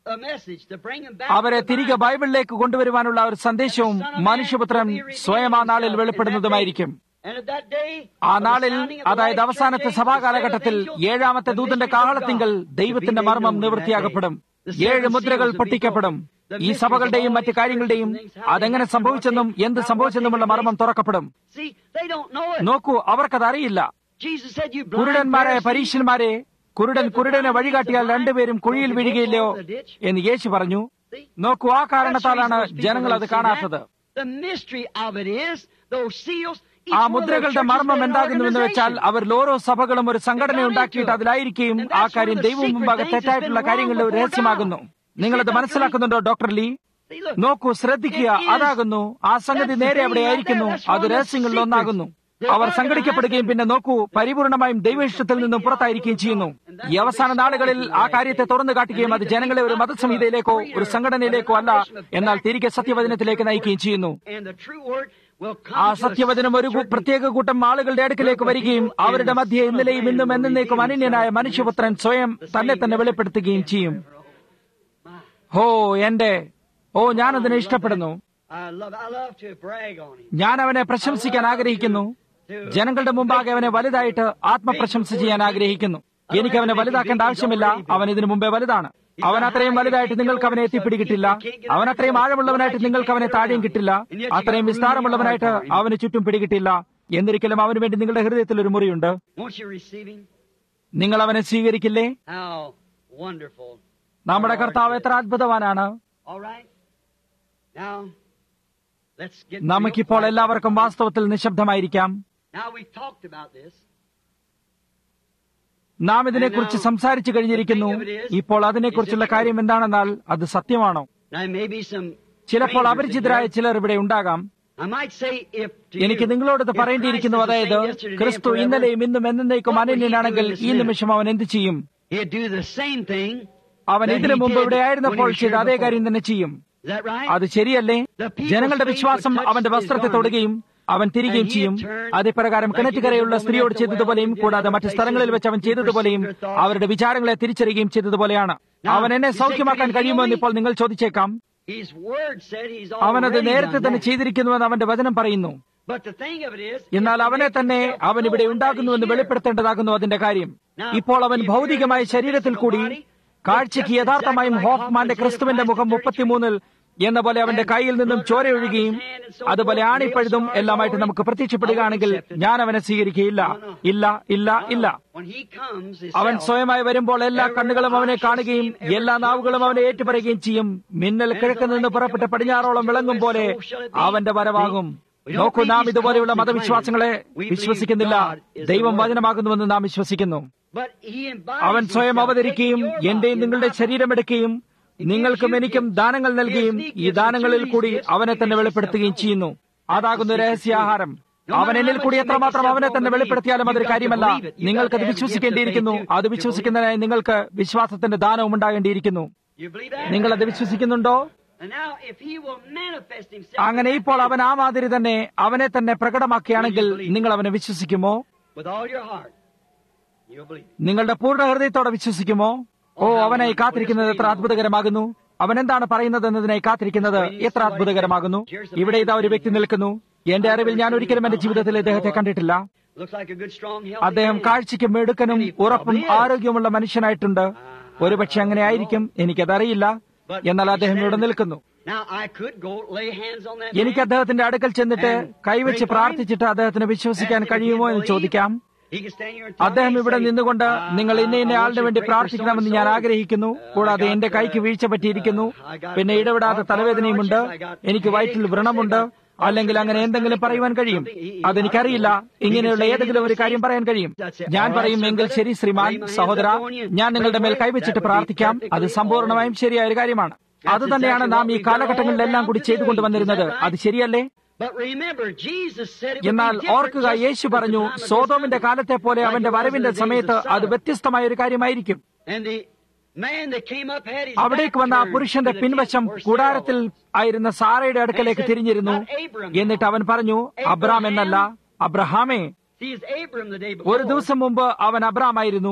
a message to bring them back അവരെ to the തിരികെ Bible. ബൈബിളിലേക്ക് കൊണ്ടുവരുവാനുള്ള ഒരു സന്ദേശവും മനുഷ്യപുത്രൻ സ്വയം ആ നാളിൽ വെളിപ്പെടുന്നതുമായിരിക്കും And at that day, ആ of the നാളിൽ sounding of the അതായത് last അവസാനത്തെ church age, സഭാകാലഘട്ടത്തിൽ the seventh ഏഴാമത്തെ angel, ദൂതന്റെ the mystery of കാഹളത്തിങ്കൽ God, to ദൈവത്തിന്റെ be made മർമ്മം known in that നിവൃത്തിയാകപ്പെടും day. The ഏഴ് seven മുദ്രകൾ seals will be പൊട്ടിക്കപ്പെടും broken. The ഈ mysteries സഭകളുടെയും of all മറ്റു these കാര്യങ്ങളുടെയും churches and things, how they അതെങ്ങനെ happened, സംഭവിച്ചെന്നും what they- എന്ത് how- what സംഭവിച്ചെന്നുമുള്ള taken മർമ്മം place. തുറക്കപ്പെടും See, they don't know it. നോക്കൂ അവർക്കതറിയില്ല Jesus said, you blind കുരുടന്മാരായ Pharisees, പരീക്ഷന്മാരെ കുരുടൻ കുരുടനെ വഴികാട്ടിയാൽ രണ്ടുപേരും കുഴിയിൽ വീഴുകയില്ലയോ എന്ന് യേശു പറഞ്ഞു See? നോക്കൂ ആ That's the കാരണത്താലാണ് reason those people ജനങ്ങൾ അത് don't see കാണാത്തത് that. The mystery of it is, those seals, each ആ one of those മുദ്രകളുടെ churches മർമ്മം had an എന്താകുന്നുവെന്ന് വെച്ചാൽ organization. അവരിൽ ഓരോ സഭകളും ഒരു സംഘടന ഉണ്ടാക്കിയിട്ട് അതിലായിരിക്കുകയും ആ കാര്യം ദൈവം മുമ്പാകെ തെറ്റായിട്ടുള്ള കാര്യങ്ങളുടെ ഒരു രഹസ്യമാകുന്നു നിങ്ങളത് മനസ്സിലാക്കുന്നുണ്ടോ ഡോക്ടർ ലീ See, look, നോക്കൂ ശ്രദ്ധിക്കുക അതാകുന്നു ആ സംഗതി നേരെ അവിടെ ആയിരിക്കുന്നു അത് രഹസ്യങ്ങളിൽ ഒന്നാകുന്നു അവർ സംഘടിക്കപ്പെടുകയും പിന്നെ നോക്കൂ പരിപൂർണമായും ദൈവഇഷ്ടത്തിൽ നിന്നും പുറത്തായിരിക്കുകയും ചെയ്യുന്നു ഈ അവസാന നാളുകളിൽ ആ കാര്യത്തെ തുറന്നു കാട്ടുകയും അത് ജനങ്ങളെ ഒരു മതസംഹിതയിലേക്കോ ഒരു സംഘടനയിലേക്കോ അല്ല എന്നാൽ തിരികെ സത്യവചനത്തിലേക്ക് നയിക്കുകയും ചെയ്യുന്നു and the true word will come ആ to a സത്യവചനം ഒരു certain പ്രത്യേക കൂട്ടം ആളുകളുടെ അടുക്കിലേക്ക് വരികയും അവരുടെ മധ്യ ഇന്നലെയും ഇന്നും എന്നേക്കും അനന്യനായ മനുഷ്യപുത്രൻ സ്വയം തന്നെ തന്നെ വെളിപ്പെടുത്തുകയും ചെയ്യും ഹോ എന്റെ ഓ ഞാനതിനെ ഇഷ്ടപ്പെടുന്നു I love, I love to brag on him. ഞാൻ അവനെ പ്രശംസിക്കാൻ ആഗ്രഹിക്കുന്നു ജനങ്ങളുടെ മുമ്പാകെ അവനെ വലുതായിട്ട് ആത്മപ്രശംസ ചെയ്യാൻ ആഗ്രഹിക്കുന്നു എനിക്ക് അവനെ വലുതാക്കേണ്ട ആവശ്യമില്ല അവൻ ഇതിനു മുമ്പേ വലുതാണ് അവൻ അത്രയും വലുതായിട്ട് നിങ്ങൾക്ക് അവനെ എത്തിപ്പിടികിട്ടില്ല അവൻ അത്രയും ആഴമുള്ളവനായിട്ട് നിങ്ങൾക്ക് അവനെ താഴെയും കിട്ടില്ല അത്രയും വിസ്താരമുള്ളവനായിട്ട് അവന് ചുറ്റും പിടികിട്ടില്ല എന്നിരിക്കലും അവന് വേണ്ടി നിങ്ങളുടെ ഹൃദയത്തിൽ ഒരു മുറിയുണ്ട് Won't you receive him? നിങ്ങൾ അവനെ സ്വീകരിക്കില്ലേ How wonderful. നമ്മുടെ കർത്താവ് എത്ര അത്ഭുതവാനാണ് All right? Now, let's get നമുക്കിപ്പോൾ real എല്ലാവർക്കും വാസ്തവത്തിൽ നിശബ്ദമായിരിക്കാം Now we've talked about this. നാം ഇതിനെക്കുറിച്ച് സംസാരിച്ചു കഴിഞ്ഞിരിക്കുന്നു ഇപ്പോൾ അതിനെക്കുറിച്ചുള്ള കാര്യം എന്താണെന്നാൽ അത് സത്യമാണോ Now maybe some ചിലപ്പോൾ strangers അപരിചിതരായ in here. ചിലർ ഇവിടെ ഉണ്ടാകാം I might say if to എനിക്ക് you, നിങ്ങളോട് ഇത് if പറയേണ്ടിയിരിക്കുന്നു Christ is the അതായത് same yesterday, today, ക്രിസ്തു and forever, ഇന്നലെയും ഇന്നും എന്നേക്കും അനന്യനാണെങ്കിൽ ഈ നിമിഷം അവൻ എന്ത് ചെയ്യും He'd do the same thing. അവൻ that ഇതിനു he മുമ്പ് did ഇവിടെ ആയിരുന്നപ്പോൾ when he was ചെയ്ത here അതേ before. കാര്യം തന്നെ ചെയ്യും Is that right? അത് ശരിയല്ലേ ജനങ്ങളുടെ വിശ്വാസം അവന്റെ വസ്ത്രത്തെ തൊടുകയും അവൻ തിരികെയും ചെയ്യും അതേപ്രകാരം കിണറ്റുകരയുള്ള സ്ത്രീയോട് ചെയ്തതുപോലെയും കൂടാതെ മറ്റു സ്ഥലങ്ങളിൽ വെച്ച് അവൻ ചെയ്തതുപോലെയും അവരുടെ വിചാരങ്ങളെ തിരിച്ചറിയുകയും ചെയ്തതുപോലെയാണ് അവൻ എന്നെ സൗഖ്യമാക്കാൻ കഴിയുമോ എന്ന് ഇപ്പോൾ നിങ്ങൾ ചോദിച്ചേക്കാം His word said he's അവനത് already നേരത്തെ done തന്നെ that. ചെയ്തിരിക്കുന്നുവെന്ന് അവന്റെ വചനം പറയുന്നു But the thing of it is, എന്നാൽ is to അവനെ make തന്നെ himself അവൻ ഇവിടെ known that ഉണ്ടാകുന്നുവെന്ന് he's here. വെളിപ്പെടുത്തേണ്ടതാകുന്നു അതിന്റെ കാര്യം ഇപ്പോൾ അവൻ ഭൗതികമായ ശരീരത്തിൽ കൂടി കാഴ്ചയ്ക്ക് യഥാർത്ഥമായും ഹോഫ്മാന്റെ ക്രിസ്തുവിന്റെ മുഖം മുപ്പത്തിമൂന്നിൽ എന്ന പോലെ അവന്റെ കയ്യിൽ നിന്നും ചോരയൊഴുകയും അതുപോലെ ആണിപ്പഴുതും എല്ലാമായിട്ട് നമുക്ക് പ്രത്യക്ഷപ്പെടുകയാണെങ്കിൽ ഞാൻ അവനെ സ്വീകരിക്കുകയില്ല ഇല്ല ഇല്ല ഇല്ല When he comes, അവൻ himself, സ്വയമായി വരുമ്പോൾ എല്ലാ കണ്ണുകളും അവനെ കാണുകയും എല്ലാ നാവുകളും അവനെ ഏറ്റുപറയുകയും ചെയ്യും മിന്നൽ കിഴക്ക് നിന്ന് പുറപ്പെട്ട് പടിഞ്ഞാറോളം വിളങ്ങും പോലെ അവന്റെ വരവാകും നോക്കൂ നാം ഇതുപോലെയുള്ള മതവിശ്വാസങ്ങളെ വിശ്വസിക്കുന്നില്ല ദൈവം വചനമാകുന്നുവെന്ന് നാം വിശ്വസിക്കുന്നു but he embodies അവൻ സ്വയം himself, അവതരിക്കുകയും taking your എന്റെയും body നിങ്ങളുടെ and my ശരീരമെടുക്കുകയും നിങ്ങൾക്കും എനിക്കും ദാനങ്ങൾ നൽകുകയും ഈ ദാനങ്ങളിൽ കൂടി അവനെ തന്നെ വെളിപ്പെടുത്തുകയും ചെയ്യുന്നു അതാകുന്നു രഹസ്യാഹാരം അവൻ എന്നിൽ കൂടി എത്രമാത്രം അവനെ തന്നെ വെളിപ്പെടുത്തിയാലും അതൊരു കാര്യമല്ല നിങ്ങൾക്കത് വിശ്വസിക്കേണ്ടിയിരിക്കുന്നു അത് വിശ്വസിക്കുന്നതിനായി നിങ്ങൾക്ക് വിശ്വാസത്തിന്റെ ദാനവും ഉണ്ടാകേണ്ടിയിരിക്കുന്നു You believe that? നിങ്ങൾ അത് വിശ്വസിക്കുന്നുണ്ടോ And now, if he will manifest himself അങ്ങനെ ഇപ്പോൾ അവൻ ആ മാതിരി തന്നെ അവനെ തന്നെ പ്രകടമാക്കുകയാണെങ്കിൽ നിങ്ങൾ അവനെ വിശ്വസിക്കുമോ with all your heart, you'll believe. നിങ്ങളുടെ പൂർണ്ണ ഹൃദയത്തോടെ വിശ്വസിക്കുമോ ഓ അവനായി കാത്തിരിക്കുന്നത് എത്ര അത്ഭുതകരമാകുന്നു അവൻ എന്താണ് പറയുന്നത് എന്നതിനായി കാത്തിരിക്കുന്നത് എത്ര അത്ഭുതകരമാകുന്നു ഇവിടെ ഇതാ ഒരു വ്യക്തി നിൽക്കുന്നു എന്റെ അറിവിൽ ഞാൻ ഒരിക്കലും എന്റെ ജീവിതത്തിൽ ഇദ്ദേഹത്തെ കണ്ടിട്ടില്ല Looks like a good, strong, healthy അദ്ദേഹം man. കാഴ്ചയ്ക്ക് മെടുക്കനും ഉറപ്പും ആരോഗ്യമുള്ള മനുഷ്യനായിട്ടുണ്ട് ഒരുപക്ഷെ അങ്ങനെ ആയിരിക്കും എനിക്കതറിയില്ല എന്നാൽ അദ്ദേഹം ഇവിടെ നിൽക്കുന്നു Now, I could go lay hands on that എനിക്ക് man. അദ്ദേഹത്തിന്റെ അടുക്കൽ ചെന്നിട്ട് കൈവച്ച് പ്രാർത്ഥിച്ചിട്ട് അദ്ദേഹത്തിന് വിശ്വസിക്കാൻ കഴിയുമോ എന്ന് ചോദിക്കാം He can stand here and tell അദ്ദേഹം me, ഇവിടെ say, നിന്നുകൊണ്ട് "Ah, നിങ്ങൾ ഇന്ന ഇന്ന I want ആളിന് you to വേണ്ടി pray for പ്രാർത്ഥിക്കണമെന്ന് ഞാൻ so-and-so. ആഗ്രഹിക്കുന്നു Uh, കൂടാതെ I got, എന്റെ കൈക്ക് uh, വീഴ്ച പറ്റിയിരിക്കുന്നു uh, I got, പിന്നെ uh, ഇടപെടാത്ത all തലവേദനയുമുണ്ട് four arches, I got എനിക്ക് വയറ്റിൽ headache, വ്രണമുണ്ട് I got അല്ലെങ്കിൽ അങ്ങനെ എന്തെങ്കിലും പറയുവാൻ കഴിയും അതെനിക്കറിയില്ല ഇങ്ങനെയുള്ള ഏതെങ്കിലും ഒരു കാര്യം പറയാൻ കഴിയും ഞാൻ പറയും എങ്കിൽ ശരി ശ്രീമാൻ സഹോദര ഞാൻ നിങ്ങളുടെ മേൽ കൈവച്ചിട്ട് പ്രാർത്ഥിക്കാം അത് സമ്പൂർണ്ണമായും ശരിയായ ഒരു കാര്യമാണ് അത് തന്നെയാണ് നാം ഈ കാലഘട്ടങ്ങളിലെല്ലാം കൂടി ചെയ്തുകൊണ്ടുവന്നിരുന്നത് അത് ശരിയല്ലേ But remember, Jesus said it would എന്നാൽ be different ഓർക്കുക just യേശു at the പറഞ്ഞു time of his സോതോമിന്റെ coming. കാലത്തെ പോലെ Like അവന്റെ it was in വരവിന്റെ the days of സമയത്ത് അത് Sodom. വ്യത്യസ്തമായ ഒരു കാര്യമായിരിക്കും And the man that came up had his അവിടേക്ക് back വന്ന ആ turned പുരുഷന്റെ to the പിൻവശം tent where കൂടാരത്തിൽ Sarah was. ആയിരുന്ന സാറയുടെ അടുക്കലേക്ക് തിരിഞ്ഞിരുന്നു എന്നിട്ട് അവൻ പറഞ്ഞു അബ്രാം എന്നല്ല അബ്രഹാമേ See, it's Abram the day ഒരു before. ദിവസം മുമ്പ് അവൻ അബ്രാമായിരുന്നു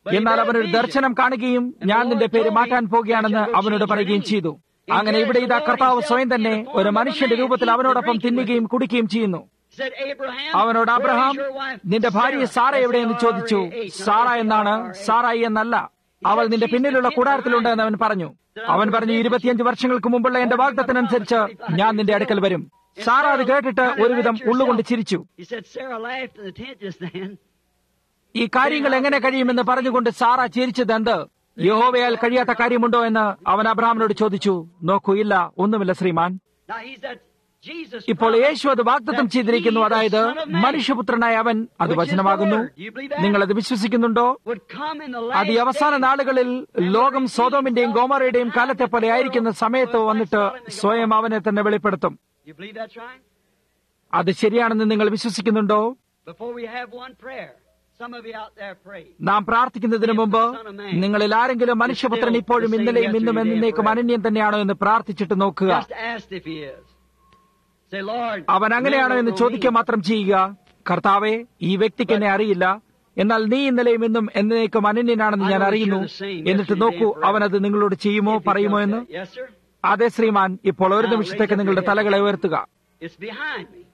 എന്നാൽ അവൻ ഒരു ദർശനം കാണുകയും ഞാൻ നിന്റെ പേര് മാറ്റാൻ പോകുകയാണെന്ന് അവനോട് പറയുകയും ചെയ്തു അങ്ങനെ ഇവിടെ ഇതാ കർത്താവ് സ്വയം തന്നെ ഒരു മനുഷ്യന്റെ രൂപത്തിൽ അവനോടൊപ്പം തിന്നുകയും കുടിക്കുകയും ചെയ്യുന്നു Said Abraham, അവനോട് "Where Abraham is your wife?" നിന്റെ ഭാര്യ സാറ എവിടെയെന്ന് ചോദിച്ചു സാറ എന്നാണ് സാറായി എന്നല്ല അവൾ നിന്റെ പിന്നിലുള്ള കൂടാരത്തിലുണ്ട് എന്ന് അവൻ പറഞ്ഞു അവൻ പറഞ്ഞു ഇരുപത്തിയഞ്ച് വർഷങ്ങൾക്ക് മുമ്പുള്ള എന്റെ വാഗ്ദത്തിനനുസരിച്ച് ഞാൻ നിന്റെ അടുക്കൽ വരും സാറ അത് കേട്ടിട്ട് ഒരുവിധം ഉള്ളുകൊണ്ട് ചിരിച്ചു He said, Sarah laughed in the tent just then. ഈ കാര്യങ്ങൾ എങ്ങനെ കഴിയുമെന്ന് പറഞ്ഞുകൊണ്ട് സാറ ചിരിച്ചത് എന്ത് യഹോവയാൽ കഴിയാത്ത കാര്യമുണ്ടോ എന്ന് അവൻ അബ്രഹാമിനോട് ചോദിച്ചു നോക്കൂ ഇല്ല ഒന്നുമില്ല ശ്രീമാൻ Now he's that Jesus. ഇപ്പോൾ യേശു അത് വാഗ്ദത്തം ചെയ്തിരിക്കുന്നു അതായത് മനുഷ്യപുത്രനായ അവൻ അത് വചനമാകുന്നു നിങ്ങളത് വിശ്വസിക്കുന്നുണ്ടോ would come in the അത് ഈ last അവസാന days. നാളുകളിൽ ലോകം സോതോമിന്റെയും ഗോമറയുടെയും കാലത്തെ പോലെ ആയിരിക്കുന്ന സമയത്ത് വന്നിട്ട് സ്വയം അവനെ തന്നെ വെളിപ്പെടുത്തും You believe that's right? അത് ശരിയാണെന്ന് നിങ്ങൾ വിശ്വസിക്കുന്നുണ്ടോ Before we have one prayer, some of you out there pray. നാം പ്രാർത്ഥിക്കുന്നതിന് മുമ്പ് നിങ്ങളിൽ ആരെങ്കിലും മനുഷ്യപുത്രൻ ഇപ്പോഴും ഇന്നലെയും ഇന്നും എന്നേക്കും അനന്യം തന്നെയാണോ എന്ന് പ്രാർത്ഥിച്ചിട്ട് നോക്കുക Just asked if he is. Say, Lord. അവൻ അങ്ങനെയാണോ എന്ന് ചോദിക്കുക മാത്രം ചെയ്യുക കർത്താവെ ഈ വ്യക്തിക്ക് എന്നെ അറിയില്ല എന്നാൽ നീ ഇന്നലെയും ഇന്നും എന്നേക്കും അനന്യനാണെന്ന് ഞാൻ അറിയുന്നു എന്നിട്ട് നോക്കൂ അവൻ അത് നിങ്ങളോട് ചെയ്യുമോ പറയുമോ എന്ന് Yes, sir. അതെ ശ്രീമാൻ ഇപ്പോൾ ഒരു നിമിഷത്തേക്ക് നിങ്ങളുടെ തലകളെ ഉയർത്തുക It's behind me.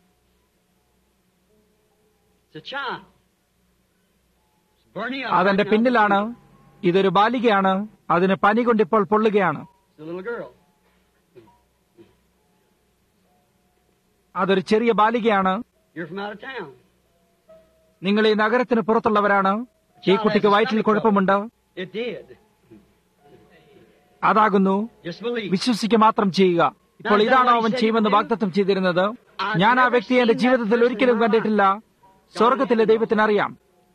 It's a child. It's burning up. അതെന്റെ right now. പിന്നിലാണ് ഇതൊരു ബാലികയാണ് അതിന് പനി കൊണ്ട് ഇപ്പോൾ പൊള്ളുകയാണ് It's a little girl. അതൊരു ചെറിയ ബാലികയാണ് You're from out of town. നിങ്ങൾ ഈ നഗരത്തിന് പുറത്തുള്ളവരാണ് ഈ കുട്ടിക്ക് വയറ്റിൽ കുഴപ്പമുണ്ട് It did. അതാകുന്നു Just believe. വിശ്വസിക്കുക മാത്രം ചെയ്യുക ഇപ്പോൾ ഇതാണോ അവൻ ചെയ്യുമെന്ന് വാഗ്ദത്തം ചെയ്തിരുന്നത് ഞാൻ ആ വ്യക്തിയെ എന്റെ ജീവിതത്തിൽ ഒരിക്കലും കണ്ടിട്ടില്ല സ്വർഗത്തിലെ ദൈവത്തിനറിയാം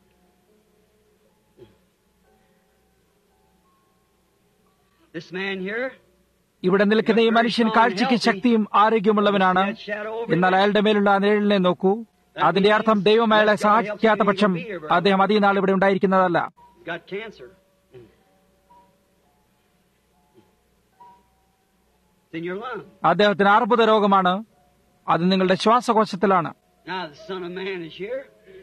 This man here. ഇവിടെ നിൽക്കുന്ന ഈ മനുഷ്യൻ കാഴ്ചയ്ക്ക് ശക്തിയും ആരോഗ്യമുള്ളവനാണ് that shadow over എന്നാൽ അയാളുടെ മേലുള്ള ആ നിഴലിനെ നോക്കൂ അതിന്റെ അർത്ഥം ദൈവം അയാളെ സഹായിക്കാത്ത പക്ഷം അദ്ദേഹം അധികം നാൾ ഇവിടെ ഉണ്ടായിരിക്കുന്നതല്ല He's got cancer. It's in your lung. അദ്ദേഹത്തിന് അർബുദ രോഗമാണ് അത് നിങ്ങളുടെ ശ്വാസകോശത്തിലാണ് Now the Son of Man is here.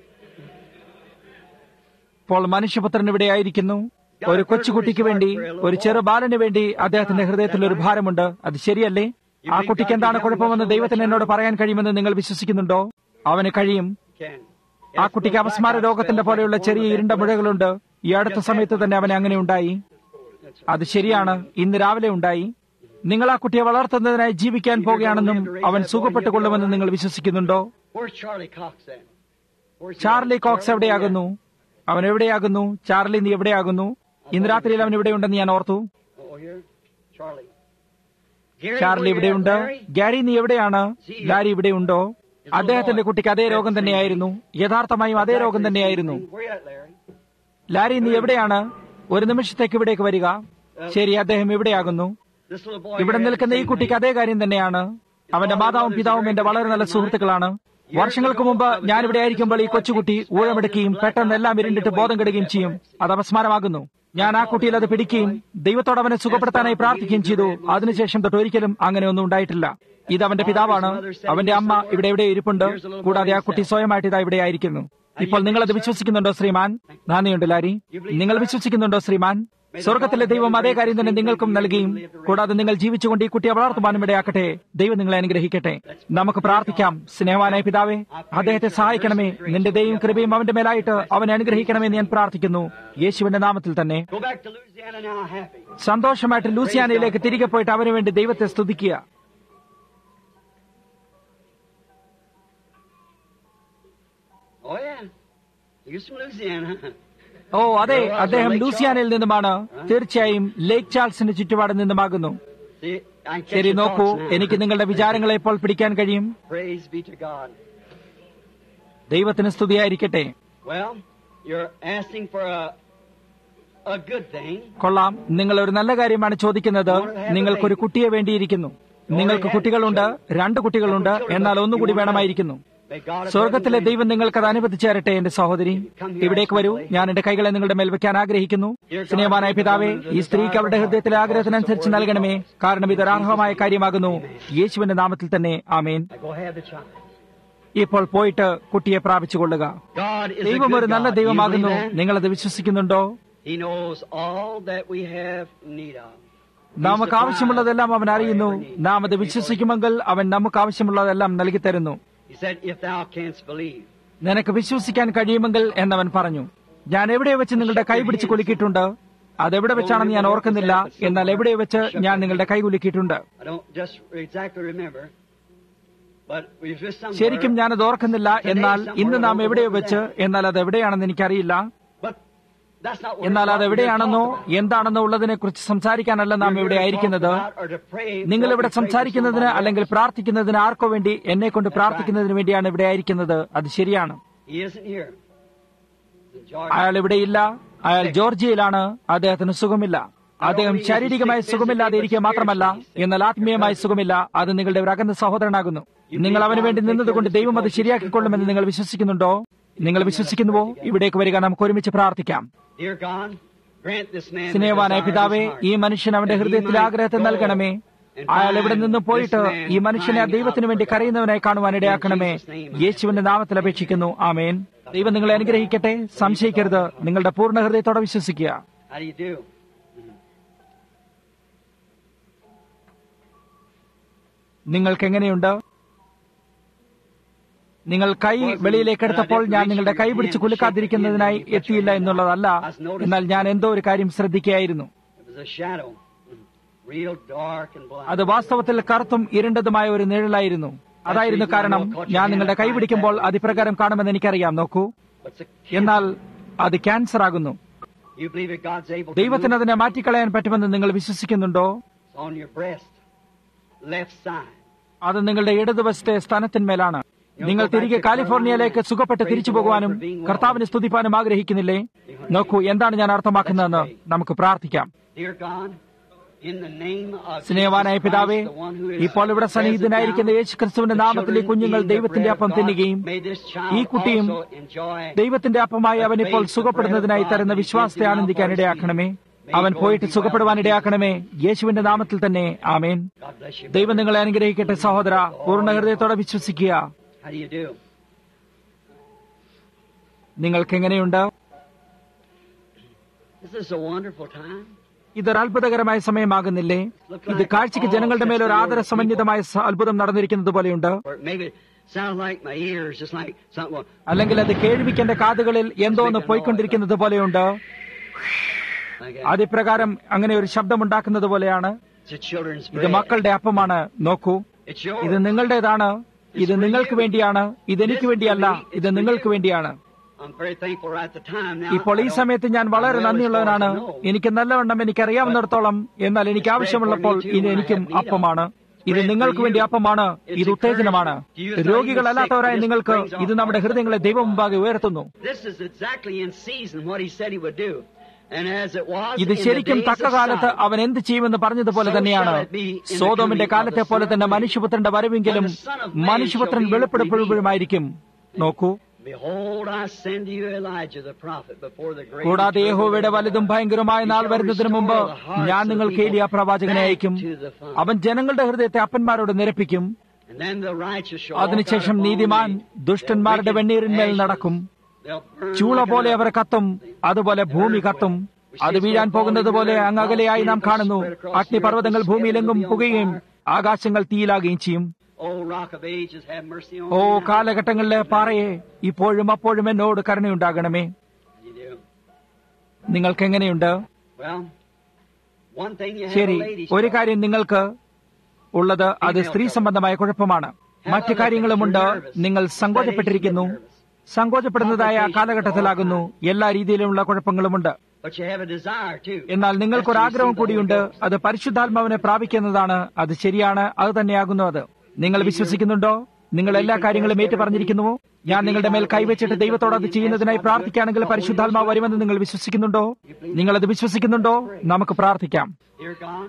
ഇപ്പോൾ മനുഷ്യപുത്രൻ ഇവിടെ ആയിരിക്കുന്നു ഒരു കൊച്ചുകുട്ടിക്ക് വേണ്ടി ഒരു ചെറു ബാലന് വേണ്ടി അദ്ദേഹത്തിന്റെ ഹൃദയത്തിൽ ഒരു ഭാരമുണ്ട് അത് ശരിയല്ലേ ആ കുട്ടിക്ക് എന്താണ് കുഴപ്പമെന്ന് ദൈവത്തിന് എന്നോട് പറയാൻ കഴിയുമെന്ന് നിങ്ങൾ വിശ്വസിക്കുന്നുണ്ടോ അവന് കഴിയും Can. ആ കുട്ടിക്ക് അപസ്മാര രോഗത്തിന്റെ പോലെയുള്ള ചെറിയ ഇരുണ്ട മുഴകളുണ്ട് ഈ അടുത്ത സമയത്ത് തന്നെ അവന് അങ്ങനെ ഉണ്ടായി അത് ശരിയാണ് ഇന്ന് രാവിലെ ഉണ്ടായി നിങ്ങൾ ആ കുട്ടിയെ വളർത്തുന്നതിനായി ജീവിക്കാൻ പോകുകയാണെന്നും അവൻ സുഖപ്പെട്ടുകൊള്ളുമെന്ന് നിങ്ങൾ വിശ്വസിക്കുന്നുണ്ടോ Where's Charlie Cox then? Where's he Charlie at? Cox എവിടെയാകുന്നു അവൻ എവിടെയാകുന്നു ചാർലി നീ എവിടെയാകുന്നു ഇന്ന് രാത്രിയിൽ അവൻ ഇവിടെയുണ്ടെന്ന് ഞാൻ ഓർത്തു Oh, here. Charlie. Gary, Charlie where you at, ഇവിടെയുണ്ട് Larry? ഗാരി നീ എവിടെയാണ് ലാരി ഇവിടെയുണ്ടോ അദ്ദേഹത്തിന്റെ കുട്ടിക്ക് അതേ രോഗം തന്നെയായിരുന്നു യഥാർത്ഥമായും അതേ രോഗം തന്നെയായിരുന്നു Where you at, Larry? Larry നീ എവിടെയാണ് ഒരു നിമിഷത്തേക്ക് ഇവിടേക്ക് വരിക ശരി അദ്ദേഹം ഇവിടെയാകുന്നു This little boy ഇവിടെ here had നിൽക്കുന്ന the ഈ same കുട്ടിക്ക് അതേ കാര്യം തന്നെയാണ് അവന്റെ മാതാവും പിതാവും എന്റെ വളരെ നല്ല സുഹൃത്തുക്കളാണ് വർഷങ്ങൾക്ക് മുമ്പ് ഞാൻ ഇവിടെ ആയിരിക്കുമ്പോൾ ഈ കൊച്ചുകുട്ടി ഊഴമെടുക്കുകയും പെട്ടെന്ന് എല്ലാം ഇരുണ്ടിട്ട് ബോധം കെടുകയും ചെയ്യും അത് അപസ്മാരമാകുന്നു ഞാൻ ആ കുട്ടിയിൽ അത് പിടിക്കുകയും ദൈവത്തോട് അവനെ സുഖപ്പെടുത്താനായി പ്രാർത്ഥിക്കുകയും ചെയ്തു അതിനുശേഷം തൊട്ട് ഒരിക്കലും അങ്ങനെ ഒന്നും ഉണ്ടായിട്ടില്ല ഇത് അവന്റെ പിതാവാണ് അവന്റെ അമ്മ ഇവിടെ എവിടെ ഇരിപ്പുണ്ട് കൂടാതെ ആ കുട്ടി സ്വയമായിട്ട് ഇതാ ഇവിടെ ആയിരിക്കുന്നു ഇപ്പോൾ നിങ്ങൾ അത് വിശ്വസിക്കുന്നുണ്ടോ ശ്രീമാൻ നന്ദിയുണ്ട് ലാരി നിങ്ങൾ വിശ്വസിക്കുന്നുണ്ടോ ശ്രീമാൻ സ്വർഗത്തിലെ ദൈവം അതേ കാര്യം തന്നെ നിങ്ങൾക്കും നൽകുകയും കൂടാതെ നിങ്ങൾ ജീവിച്ചുകൊണ്ട് ഈ കുട്ടിയെ വളർത്തുവാനും ഇടയാക്കട്ടെ ദൈവം നിങ്ങളെ അനുഗ്രഹിക്കട്ടെ നമുക്ക് പ്രാർത്ഥിക്കാം സ്നേഹവാനായ പിതാവേ അദ്ദേഹത്തെ സഹായിക്കണമേ നിന്റെ ദൈവം കൃപയും അവന്റെ മേലായിട്ട് അവനെ അനുഗ്രഹിക്കണമെന്ന് ഞാൻ പ്രാർത്ഥിക്കുന്നു യേശുവിന്റെ നാമത്തിൽ തന്നെ Go back to Louisiana now happy. സന്തോഷമായിട്ട് ലൂസിയാനയിലേക്ക് തിരികെ പോയിട്ട് അവന് വേണ്ടി ദൈവത്തെ സ്തുതിക്കുക Oh, yeah. You're from Louisiana. ഓ അതെ അദ്ദേഹം ലൂസിയാനയിൽ നിന്നുമാണ് തീർച്ചയായും ലേക്ക് ചാൾസിന്റെ ചുറ്റുപാടിൽ നിന്നുമാകുന്നു See, I can catch ശരി your നോക്കൂ thoughts now. എനിക്ക് നിങ്ങളുടെ വിചാരങ്ങളെ ഇപ്പോൾ പിടിക്കാൻ കഴിയും Praise be to God. ദൈവത്തിന് സ്തുതിയായിരിക്കട്ടെ Well, you're asking for a a good thing. കൊള്ളാം നിങ്ങൾ ഒരു നല്ല കാര്യമാണ് ചോദിക്കുന്നത് നിങ്ങൾക്കൊരു കുട്ടിയെ വേണ്ടിയിരിക്കുന്നു നിങ്ങൾക്ക് കുട്ടികളുണ്ട് രണ്ട് കുട്ടികളുണ്ട് എന്നാൽ ഒന്നുകൂടി വേണമായിരിക്കുന്നു May God have സ്വർഗത്തിലെ heaven ദൈവം നിങ്ങൾക്കത് അനുവദിച്ചു തരട്ടെ എന്റെ സഹോദരി ഇവിടേക്ക് വരൂ ഞാൻ എന്റെ കൈകളെ നിങ്ങളുടെ മേൽ വെക്കാൻ ആഗ്രഹിക്കുന്നു സ്നേഹമാനായ പിതാവേ ഈ സ്ത്രീക്ക് അവരുടെ ഹൃദയത്തിലെ ആഗ്രഹത്തിനനുസരിച്ച് നൽകണമേ കാരണം ഇത് ഒരാർഹമായ കാര്യമാകുന്നു യേശുവിന്റെ നാമത്തിൽ തന്നെ ആമേൻ Now Go have the child. ഇപ്പോൾ പോയിട്ട് കുട്ടിയെ പ്രാപിച്ചുകൊള്ളുക God is a ദൈവം good ഒരു നല്ല God. Do you ദൈവമാകുന്നു believe that? നിങ്ങളത് വിശ്വസിക്കുന്നുണ്ടോ He knows all that we have need of. നമുക്ക് ആവശ്യമുള്ളതെല്ലാം അവൻ അറിയുന്നു നാം അത് വിശ്വസിക്കുമെങ്കിൽ അവൻ നമുക്ക് ആവശ്യമുള്ളതെല്ലാം നൽകി തരുന്നു He said, If thou canst believe. നിനക്ക് വിശ്വസിക്കാൻ കഴിയുമെങ്കിൽ എന്നവൻ പറഞ്ഞു ഞാൻ എവിടെ വെച്ച് നിങ്ങളുടെ കൈ പിടിച്ച് കുലുക്കിയിട്ടുണ്ട് അതെവിടെ വെച്ചാണെന്ന് ഞാൻ ഓർക്കുന്നില്ല എന്നാൽ എവിടെ വെച്ച് ഞാൻ നിങ്ങളുടെ കൈ കുലുക്കിയിട്ടുണ്ട് I don't just exactly remember, but we was somewhere. ശരിക്കും ഞാനത് ഓർക്കുന്നില്ല എന്നാൽ ഇന്ന് നാം എവിടെയോ വെച്ച് എന്നാൽ അത് എവിടെയാണെന്ന് എനിക്കറിയില്ല But that's not what എന്നാൽ we're അത് എവിടെയാണെന്നോ talking about. എന്താണെന്നോ ഉള്ളതിനെ കുറിച്ച് സംസാരിക്കാനല്ല നാം ഇവിടെ ആയിരിക്കുന്നത് നിങ്ങൾ ഇവിടെ സംസാരിക്കുന്നതിന് അല്ലെങ്കിൽ പ്രാർത്ഥിക്കുന്നതിന് ആർക്കോ വേണ്ടി എന്നെ കൊണ്ട് പ്രാർത്ഥിക്കുന്നതിന് വേണ്ടിയാണ് ഇവിടെ ആയിരിക്കുന്നത് അത് ശരിയാണ് He isn't here. In Georgia. അയാൾ ഇവിടെയില്ല അയാൾ ജോർജിയയിലാണ് അദ്ദേഹത്തിന് സുഖമില്ല അദ്ദേഹം ശാരീരികമായി സുഖമില്ലാതെ ഇരിക്കുക മാത്രമല്ല എന്നാൽ ആത്മീയമായി സുഖമില്ല അത് നിങ്ങളുടെ ഒരു അകന്ന സഹോദരനാകുന്നു നിങ്ങൾ അവന് വേണ്ടി നിന്നതുകൊണ്ട് ദൈവം അത് ശരിയാക്കിക്കൊള്ളുമെന്ന് നിങ്ങൾ വിശ്വസിക്കുന്നുണ്ടോ നിങ്ങൾ വിശ്വസിക്കുന്നുവോ ഇവിടേക്ക് വരിക നമുക്ക് ഒരുമിച്ച് പ്രാർത്ഥിക്കാം Dear God, grant this man the സ്നേഹവാനായ desire of പിതാവേ his heart. ഈ മനുഷ്യൻ അവന്റെ ഹൃദയത്തിലെ ആഗ്രഹത്തെ നൽകണമേ അയാൾ ഇവിടെ നിന്ന് പോയിട്ട് ഈ മനുഷ്യനെ ആ ദൈവത്തിന് വേണ്ടി കരയുന്നവനായി കാണുവാൻ ഇടയാക്കണമേ യേശുവിന്റെ നാമത്തിൽ അപേക്ഷിക്കുന്നു ആമേൻ ദൈവം നിങ്ങളെ അനുഗ്രഹിക്കട്ടെ സംശയിക്കരുത് നിങ്ങളുടെ പൂർണ്ണ ഹൃദയത്തോടെ വിശ്വസിക്കുക How do you do? നിങ്ങൾക്ക് എങ്ങനെയുണ്ട് നിങ്ങൾ കൈ വെളിയിലേക്ക് എടുത്തപ്പോൾ ഞാൻ നിങ്ങളുടെ കൈ പിടിച്ച് കുലുക്കാതിരിക്കുന്നതിനായി എത്തിയില്ല എന്നുള്ളതല്ല എന്നാൽ ഞാൻ എന്തോ ഒരു കാര്യം ശ്രദ്ധിക്കുകയായിരുന്നു It was a shadow. Real dark and black. അത് വാസ്തവത്തിൽ കറുത്തും ഇരുണ്ടതുമായ ഒരു നിഴലായിരുന്നു അതായിരുന്നു കാരണം ഞാൻ നിങ്ങളുടെ കൈ പിടിക്കുമ്പോൾ അതിപ്രകാരം കാണുമെന്ന് എനിക്കറിയാം നോക്കൂ But it's a എന്നാൽ അത് ക്യാൻസർ ആകുന്നു You believe that God's able to ദൈവത്തിന് move? അതിനെ മാറ്റിക്കളയാൻ പറ്റുമെന്ന് നിങ്ങൾ വിശ്വസിക്കുന്നുണ്ടോ It's on your breast, left side. അത് നിങ്ങളുടെ ഇടതുവശത്തെ സ്ഥാനത്തിന്മേലാണ് നിങ്ങൾ തിരികെ കാലിഫോർണിയയിലേക്ക് സുഖപ്പെട്ട് തിരിച്ചു പോകുവാനും കർത്താവിനെ സ്തുതിപ്പാനും ആഗ്രഹിക്കുന്നില്ലേ നോക്കൂ എന്താണ് ഞാൻ അർത്ഥമാക്കുന്നതെന്ന് നമുക്ക് പ്രാർത്ഥിക്കാം Dear God, in the name of സ്നേഹവാനായ Jesus പിതാവേ Christ, the one who is ഇപ്പോൾ ഇവിടെ സന്നിഹിതനായിരിക്കുന്ന present now, യേശു ക്രിസ്തുവിന്റെ the നാമത്തിൽ ഈ children കുഞ്ഞുങ്ങൾ eating the ദൈവത്തിന്റെ bread of അപ്പം God, തിന്നുകയും may this child ഈ കുട്ടിയും also enjoy ദൈവത്തിന്റെ അപ്പമായി അവൻ ഇപ്പോൾ സുഖപ്പെടുന്നതിനായി തരുന്ന വിശ്വാസത്തെ ആനന്ദിക്കാൻ ഇടയാക്കണമേ അവൻ പോയിട്ട് സുഖപ്പെടുവാൻ ഇടയാക്കണമേ യേശുവിന്റെ നാമത്തിൽ തന്നെ ആമേൻ God bless you. ദൈവം നിങ്ങളെ അനുഗ്രഹിക്കട്ടെ സഹോദര പൂർണ്ണ ഹൃദയത്തോടെ വിശ്വസിക്കുക How do you do? നിങ്ങൾക്ക് എങ്ങനെയുണ്ട് This is a wonderful time. ഇതൊരു അത്ഭുതകരമായ സമയമാകുന്നില്ലേ ഇത് കാഴ്ചയ്ക്ക് ജനങ്ങളുടെ മേൽ ഒരു ആദര സമന്വിതമായ സ- അത്ഭുതം നടന്നിരിക്കുന്നത് പോലെയുണ്ട് Or maybe it sounds like my ears, just like something. Well, അല്ലെങ്കിൽ അത് കേൾവിക്കെന്റെ കാതുകളിൽ എന്തോ ഒന്ന് പോയിക്കൊണ്ടിരിക്കുന്നത് പോലെയുണ്ട് like that. അതിപ്രകാരം അങ്ങനെ ഒരു ശബ്ദമുണ്ടാക്കുന്നത് പോലെയാണ് It's a children's ഇത് bread. മക്കളുടെ അപ്പമാണ് നോക്കൂ It's yours. ഇത് നിങ്ങളുടേതാണ് ഇത് നിങ്ങൾക്ക് വേണ്ടിയാണ് ഇതെനിക്ക് വേണ്ടിയല്ല ഇത് നിങ്ങൾക്ക് വേണ്ടിയാണ് I'm very thankful right at the time now. ഇപ്പോൾ ഈ I don't- സമയത്ത് ഞാൻ വളരെ I'm well നന്ദിയുള്ളവനാണ് as far as I know. എനിക്ക് നല്ലവണ്ണം എനിക്ക് അറിയാവുന്നിടത്തോളം എന്നാൽ എനിക്ക് ആവശ്യമുള്ളപ്പോൾ ഇത് എനിക്കും അപ്പമാണ് ഇത് നിങ്ങൾക്ക് വേണ്ടി അപ്പമാണ് ഇത് ഉത്തേജനമാണ് രോഗികളല്ലാത്തവരായ നിങ്ങൾക്ക് ഇത് നമ്മുടെ ഹൃദയങ്ങളെ ദൈവം മുമ്പാകെ ഉയർത്തുന്നു This is exactly in season what he said he would do. And as it was ഇത് in the ശരിക്കും days തക്ക of കാലത്ത് Sodom, അവൻ എന്ത് ചെയ്യുമെന്ന് പറഞ്ഞതുപോലെ തന്നെയാണ് സോതോമിന്റെ കാലത്തെ പോലെ തന്നെ മനുഷ്യപുത്രന്റെ വരവെങ്കിലും മനുഷ്യപുത്രൻ വെളിപ്പെടുമ്പോഴുമായിരിക്കും നോക്കൂ Behold, I send you Elijah the prophet before the great കൂടാതെ and യഹോവയുടെ terrible വലുതും ഭയങ്കരമായ നാൾ വരുന്നതിന് മുമ്പ് ഞാൻ നിങ്ങൾക്ക് ഏലിയ പ്രവാചകനെ അയക്കും അവൻ ജനങ്ങളുടെ ഹൃദയത്തെ അപ്പന്മാരോട് നിരപ്പിക്കും And then the righteous shall walk അതിനുശേഷം out upon നീതിമാൻ the ദുഷ്ടന്മാരുടെ wicked വെണ്ണീരിന്മേൽ ashes. നടക്കും They'll burn ചൂള like പോലെ an അവർ കത്തും അതുപോലെ ഭൂമി കത്തും അത് വീഴാൻ പോകുന്നത് പോലെ അങ്ങകലെയായി നാം കാണുന്നു അഗ്നിപർവ്വതങ്ങൾ ഭൂമിയിലെങ്ങും പുകയും ആകാശങ്ങൾ തീയിലാകുകയും ചെയ്യും Oh, rock of ages, have mercy on oh me now. കാലഘട്ടങ്ങളിലെ പാറയെ ഇപ്പോഴും അപ്പോഴും എന്നോട് കരുണയുണ്ടാകണമേ You do. നിങ്ങൾക്ക് എങ്ങനെയുണ്ട് Well, one thing you have ശരി a lady ഒരു കാര്യം നിങ്ങൾക്ക് ഉള്ളത് അത് സ്ത്രീ സംബന്ധമായ കുഴപ്പമാണ് മറ്റു കാര്യങ്ങളുമുണ്ട് നിങ്ങൾ സങ്കോചപ്പെട്ടിരിക്കുന്നു സങ്കോചപ്പെടുന്നതായ കാലഘട്ടത്തിലാകുന്നു എല്ലാ രീതിയിലുമുള്ള കുഴപ്പങ്ങളുമുണ്ട് But you have a desire too. എന്നാൽ നിങ്ങൾക്കൊരാഗ്രഹം കൂടിയുണ്ട് അത് പരിശുദ്ധാത്മാവിനെ പ്രാപിക്കുന്നതാണ് അത് ശരിയാണ് അത് തന്നെയാകുന്നു അത് നിങ്ങൾ വിശ്വസിക്കുന്നുണ്ടോ നിങ്ങൾ എല്ലാ കാര്യങ്ങളും ഏറ്റു പറഞ്ഞിരിക്കുന്നുവോ ഞാൻ നിങ്ങളുടെ മേൽ കൈവച്ചിട്ട് ദൈവത്തോട് അത് ചെയ്യുന്നതിനായി പ്രാർത്ഥിക്കുകയാണെങ്കിൽ പരിശുദ്ധാത്മാവ് വരുമെന്ന് നിങ്ങൾ വിശ്വസിക്കുന്നുണ്ടോ നിങ്ങൾ അത് വിശ്വസിക്കുന്നുണ്ടോ നമുക്ക് പ്രാർത്ഥിക്കാം Dear God,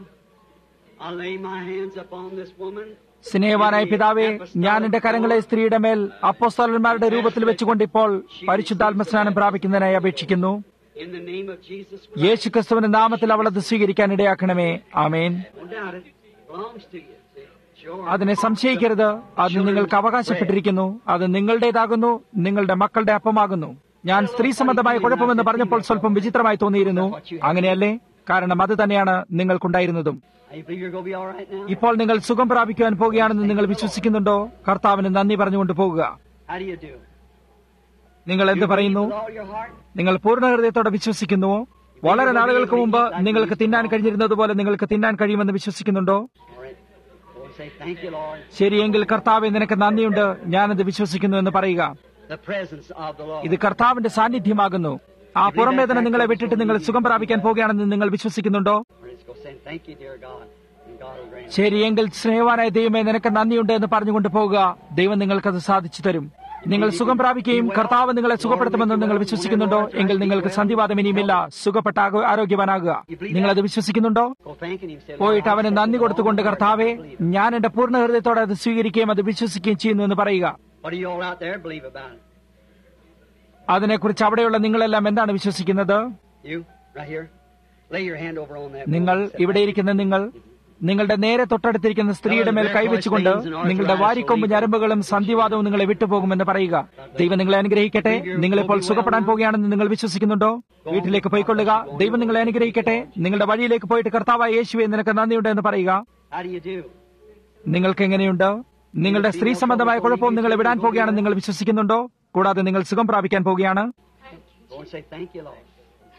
I lay my hands upon this woman. സ്നേഹവാനായ പിതാവേ ഞാൻ എന്റെ കരങ്ങളെ സ്ത്രീയുടെ മേൽ അപ്പോസ്തലന്മാരുടെ രൂപത്തിൽ വെച്ചുകൊണ്ട് ഇപ്പോൾ പരിശുദ്ധാത്മ സ്നാനം പ്രാപിക്കുന്നതിനായി അപേക്ഷിക്കുന്നു In the name of Jesus Christ. യേശു ക്രിസ്തുവിന്റെ നാമത്തിൽ അവൾ അത് സ്വീകരിക്കാൻ ഇടയാക്കണമേ ആമേൻ Don't doubt it. It belongs to you. See? It's yours. അതിനെ സംശയിക്കരുത് അത് നിങ്ങൾക്ക് അവകാശപ്പെട്ടിരിക്കുന്നു അത് നിങ്ങളുടേതാകുന്നു നിങ്ങളുടെ മക്കളുടെ അപ്പമാകുന്നു ഞാൻ സ്ത്രീ സംബന്ധമായ കുഴപ്പമെന്ന് പറഞ്ഞപ്പോൾ സ്വല്പം വിചിത്രമായി തോന്നിയിരുന്നു അങ്ങനെയല്ലേ കാരണം അത് തന്നെയാണ് നിങ്ങൾക്കുണ്ടായിരുന്നതും How you believe you're going to be all right now? ഇപ്പോൾ നിങ്ങൾ സുഖം പ്രാപിക്കുവാൻ പോകുകയാണെന്ന് നിങ്ങൾ വിശ്വസിക്കുന്നുണ്ടോ കർത്താവിന് നന്ദി പറഞ്ഞുകൊണ്ട് പോകുക How do you do? നിങ്ങൾ എന്ത് പറയുന്നു With all your heart? നിങ്ങൾ പൂർണ്ണ ഹൃദയത്തോടെ വിശ്വസിക്കുന്നുവോ വളരെ നാളുകൾക്ക് മുമ്പ് നിങ്ങൾക്ക് തിന്നാൻ കഴിഞ്ഞിരുന്നതുപോലെ നിങ്ങൾക്ക് തിന്നാൻ കഴിയുമെന്ന് വിശ്വസിക്കുന്നുണ്ടോ All right. Go and say, Thank you, Lord. ശരിയെങ്കിൽ കർത്താവെ നിനക്ക് നന്ദിയുണ്ട് ഞാനത് വിശ്വസിക്കുന്നു എന്ന് പറയുക The presence of the Lord. ഇത് കർത്താവിന്റെ സാന്നിധ്യമാകുന്നു ആ പുറംവേദന നിങ്ങളെ വിട്ടിട്ട് നിങ്ങൾ സുഖം പ്രാപിക്കാൻ പോകുകയാണെന്ന് നിങ്ങൾ വിശ്വസിക്കുന്നുണ്ടോ All right, Let's go say, Thank you, dear God. And God will grant. ശരിയെങ്കിൽ സ്നേഹവാനായ ദൈവമേ നിനക്ക് നന്ദിയുണ്ട് എന്ന് പറഞ്ഞുകൊണ്ട് പോകുക ദൈവം നിങ്ങൾക്കത് സാധിച്ചു തരും നിങ്ങൾ സുഖം പ്രാപിക്കുകയും കർത്താവ് നിങ്ങളെ സുഖപ്പെടുത്തുമെന്ന് നിങ്ങൾ വിശ്വസിക്കുന്നുണ്ടോ എങ്കിൽ നിങ്ങൾക്ക് സന്ധിവാദം ഇനിയുമില്ല സുഖപ്പെട്ട ആഗോ- ആരോഗ്യവാനാകുക നിങ്ങൾ അത് വിശ്വസിക്കുന്നുണ്ടോ Go thanking Him. Say, പോയിട്ട് Lord, അവന് നന്ദി കൊടുത്തുകൊണ്ട് കർത്താവെ ഞാൻ എന്റെ പൂർണ്ണ ഹൃദയത്തോടെ അത് സ്വീകരിക്കുകയും അത് വിശ്വസിക്കുകയും ചെയ്യുന്നു എന്ന് പറയുക What do you all out there believe about it? അതിനെക്കുറിച്ച് അവിടെയുള്ള നിങ്ങളെല്ലാം എന്താണ് വിശ്വസിക്കുന്നത് You, right here? Lay your hand over on that. നിങ്ങൾ bowl. Say, ഇവിടെ ഇരിക്കുന്ന നിങ്ങൾ നിങ്ങളുടെ നേരെ തൊട്ടടുത്തിരിക്കുന്ന സ്ത്രീയുടെ മേൽ കൈവച്ചുകൊണ്ട് നിങ്ങളുടെ വാരിക്കൊമ്പ് ഞരമ്പുകളും സന്ധിവാദവും നിങ്ങളെ വിട്ടുപോകുമെന്ന് പറയുക ദൈവം നിങ്ങളെ അനുഗ്രഹിക്കട്ടെ നിങ്ങളിപ്പോൾ സുഖപ്പെടാൻ പോകുകയാണെന്ന് നിങ്ങൾ വിശ്വസിക്കുന്നുണ്ടോ വീട്ടിലേക്ക് പോയിക്കൊള്ളുക ദൈവം നിങ്ങളെ അനുഗ്രഹിക്കട്ടെ നിങ്ങളുടെ വഴിയിലേക്ക് പോയിട്ട് കർത്താവായ യേശുവെ നിനക്ക് നന്ദിയുണ്ട് എന്ന് പറയുക How do you do? നിങ്ങൾക്ക് എങ്ങനെയുണ്ട് നിങ്ങളുടെ സ്ത്രീ സംബന്ധമായ കുഴപ്പവും നിങ്ങളെ വിടാൻ പോകുകയാണെന്ന് നിങ്ങൾ വിശ്വസിക്കുന്നുണ്ടോ കൂടാതെ നിങ്ങൾ സുഖം പ്രാപിക്കാൻ പോകുകയാണ് Go and say, Thank you, Lord.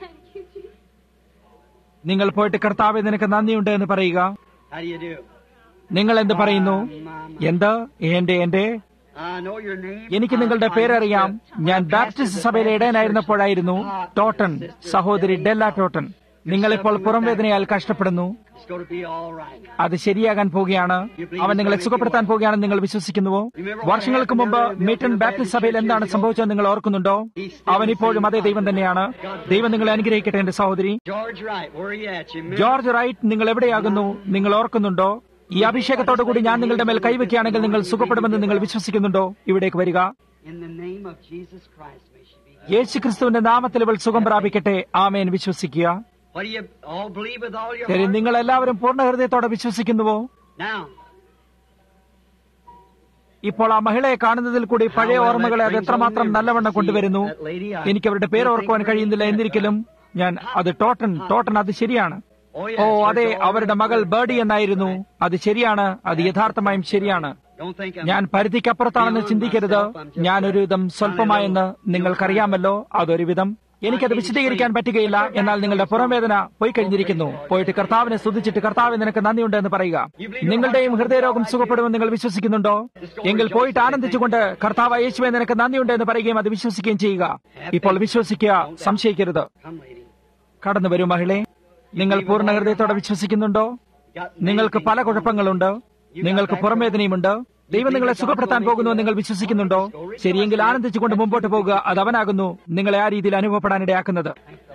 നിങ്ങൾ പോയിട്ട് കർത്താവെ നിനക്ക് നന്ദിയുണ്ട് എന്ന് പറയുക How do you do? നിങ്ങൾ എന്ത് പറയുന്നു എന്ത് എന്റെ എന്റെ I know your name. എനിക്ക് നിങ്ങളുടെ പേരറിയാം ഞാൻ ബാപ്റ്റിസ്റ്റ് സഭയിലെ ഇടയനായിരുന്നപ്പോഴായിരുന്നു ടോട്ടൺ സഹോദരി ഡെല്ല ടോട്ടൺ നിങ്ങളിപ്പോൾ പുറംവേദനയാൽ കഷ്ടപ്പെടുന്നു It's going to be all right. അത് ശരിയാകാൻ പോകുകയാണ് അവൻ നിങ്ങളെ സുഖപ്പെടുത്താൻ പോകുകയാണെന്ന് നിങ്ങൾ വിശ്വസിക്കുന്നുവോ വർഷങ്ങൾക്ക് മുമ്പ് മീറ്റൺ ബാപ്റ്റിസ്റ്റ് സഭയിൽ എന്താണ് സംഭവിച്ചത് നിങ്ങൾ ഓർക്കുന്നുണ്ടോ അവൻ ഇപ്പോഴും അതേ ദൈവം തന്നെയാണ് ദൈവം നിങ്ങളെ അനുഗ്രഹിക്കട്ടെ എന്റെ സഹോദരി George Wright, where are you at? You remember? George Wright നിങ്ങൾ എവിടെയാകുന്നു നിങ്ങൾ ഓർക്കുന്നുണ്ടോ ഈ അഭിഷേകത്തോടു കൂടി ഞാൻ നിങ്ങളുടെ മേൽ കൈവയ്ക്കുകയാണെങ്കിൽ നിങ്ങൾ സുഖപ്പെടുമെന്ന് നിങ്ങൾ വിശ്വസിക്കുന്നുണ്ടോ ഇവിടേക്ക് വരിക In the name of Jesus Christ, may she be. യേശു ക്രിസ്തുവിന്റെ നാമത്തിൽ ഇവൾ സുഖം പ്രാപിക്കട്ടെ ആമേൻ വിശ്വസിക്കുക What do you all believe with all your ശരി heart? നിങ്ങൾ എല്ലാവരും പൂർണ്ണ ഹൃദയത്തോടെ വിശ്വസിക്കുന്നുവോ Now, ഇപ്പോൾ ആ മഹിളയെ കാണുന്നതിൽ കൂടി പഴയ ഓർമ്മകളെ അത് എത്രമാത്രം നല്ലവണ്ണം കൊണ്ടുവരുന്നു എനിക്ക് അവരുടെ പേര് ഓർക്കുവാൻ കഴിയുന്നില്ല എന്നിരിക്കലും ഞാൻ അത് ടോട്ടൺ ടോട്ടൺ അത് ശരിയാണ് oh ഓ yes, അതെ your daughter അവരുടെ മകൾ ബേർഡി എന്നായിരുന്നു അത് ശരിയാണ് അത് യഥാർത്ഥമായും ശരിയാണ് Don't think I'm ഞാൻ പരിധിക്കപ്പുറത്താണെന്ന് ചിന്തിക്കരുത് ഞാനൊരു വിധം സ്വല്പമായെന്ന് നിങ്ങൾക്കറിയാമല്ലോ അതൊരു വിധം എനിക്കത് വിശദീകരിക്കാൻ പറ്റുകയില്ല എന്നാൽ നിങ്ങളുടെ പുറംവേദന പോയി കഴിഞ്ഞിരിക്കുന്നു പോയിട്ട് കർത്താവിനെ സ്തുതിച്ചിട്ട് കർത്താവ് നിനക്ക് നന്ദിയുണ്ട് എന്ന് പറയുക നിങ്ങളുടെയും ഹൃദയരോഗം സുഖപ്പെടുമെന്ന് നിങ്ങൾ വിശ്വസിക്കുന്നുണ്ടോ എങ്കിൽ പോയിട്ട് ആനന്ദിച്ചുകൊണ്ട് കർത്താവ് യേശുവെ നിനക്ക് നന്ദിയുണ്ട് എന്ന് പറയുകയും അത് വിശ്വസിക്കുകയും ചെയ്യുക ഇപ്പോൾ വിശ്വസിക്കുക സംശയിക്കരുത് come, lady. കടന്നു വരൂ മഹിളെ നിങ്ങൾ പൂർണ്ണ ഹൃദയത്തോടെ വിശ്വസിക്കുന്നുണ്ടോ Got നിങ്ങൾക്ക് many പല things. കുഴപ്പങ്ങളുണ്ട് നിങ്ങൾക്ക് പുറംവേദനയുമുണ്ട് ദൈവം നിങ്ങളെ സുഖപ്പെടുത്താൻ പോകുന്നുവെന്ന് നിങ്ങൾ വിശ്വസിക്കുന്നുണ്ടോ ശരിയെങ്കിൽ ആനന്ദിച്ചുകൊണ്ട് മുമ്പോട്ട് പോകുക അത് അവനാകുന്നു നിങ്ങളെ ആ രീതിയിൽ അനുഭവപ്പെടാൻ ഇടയാക്കുന്നത്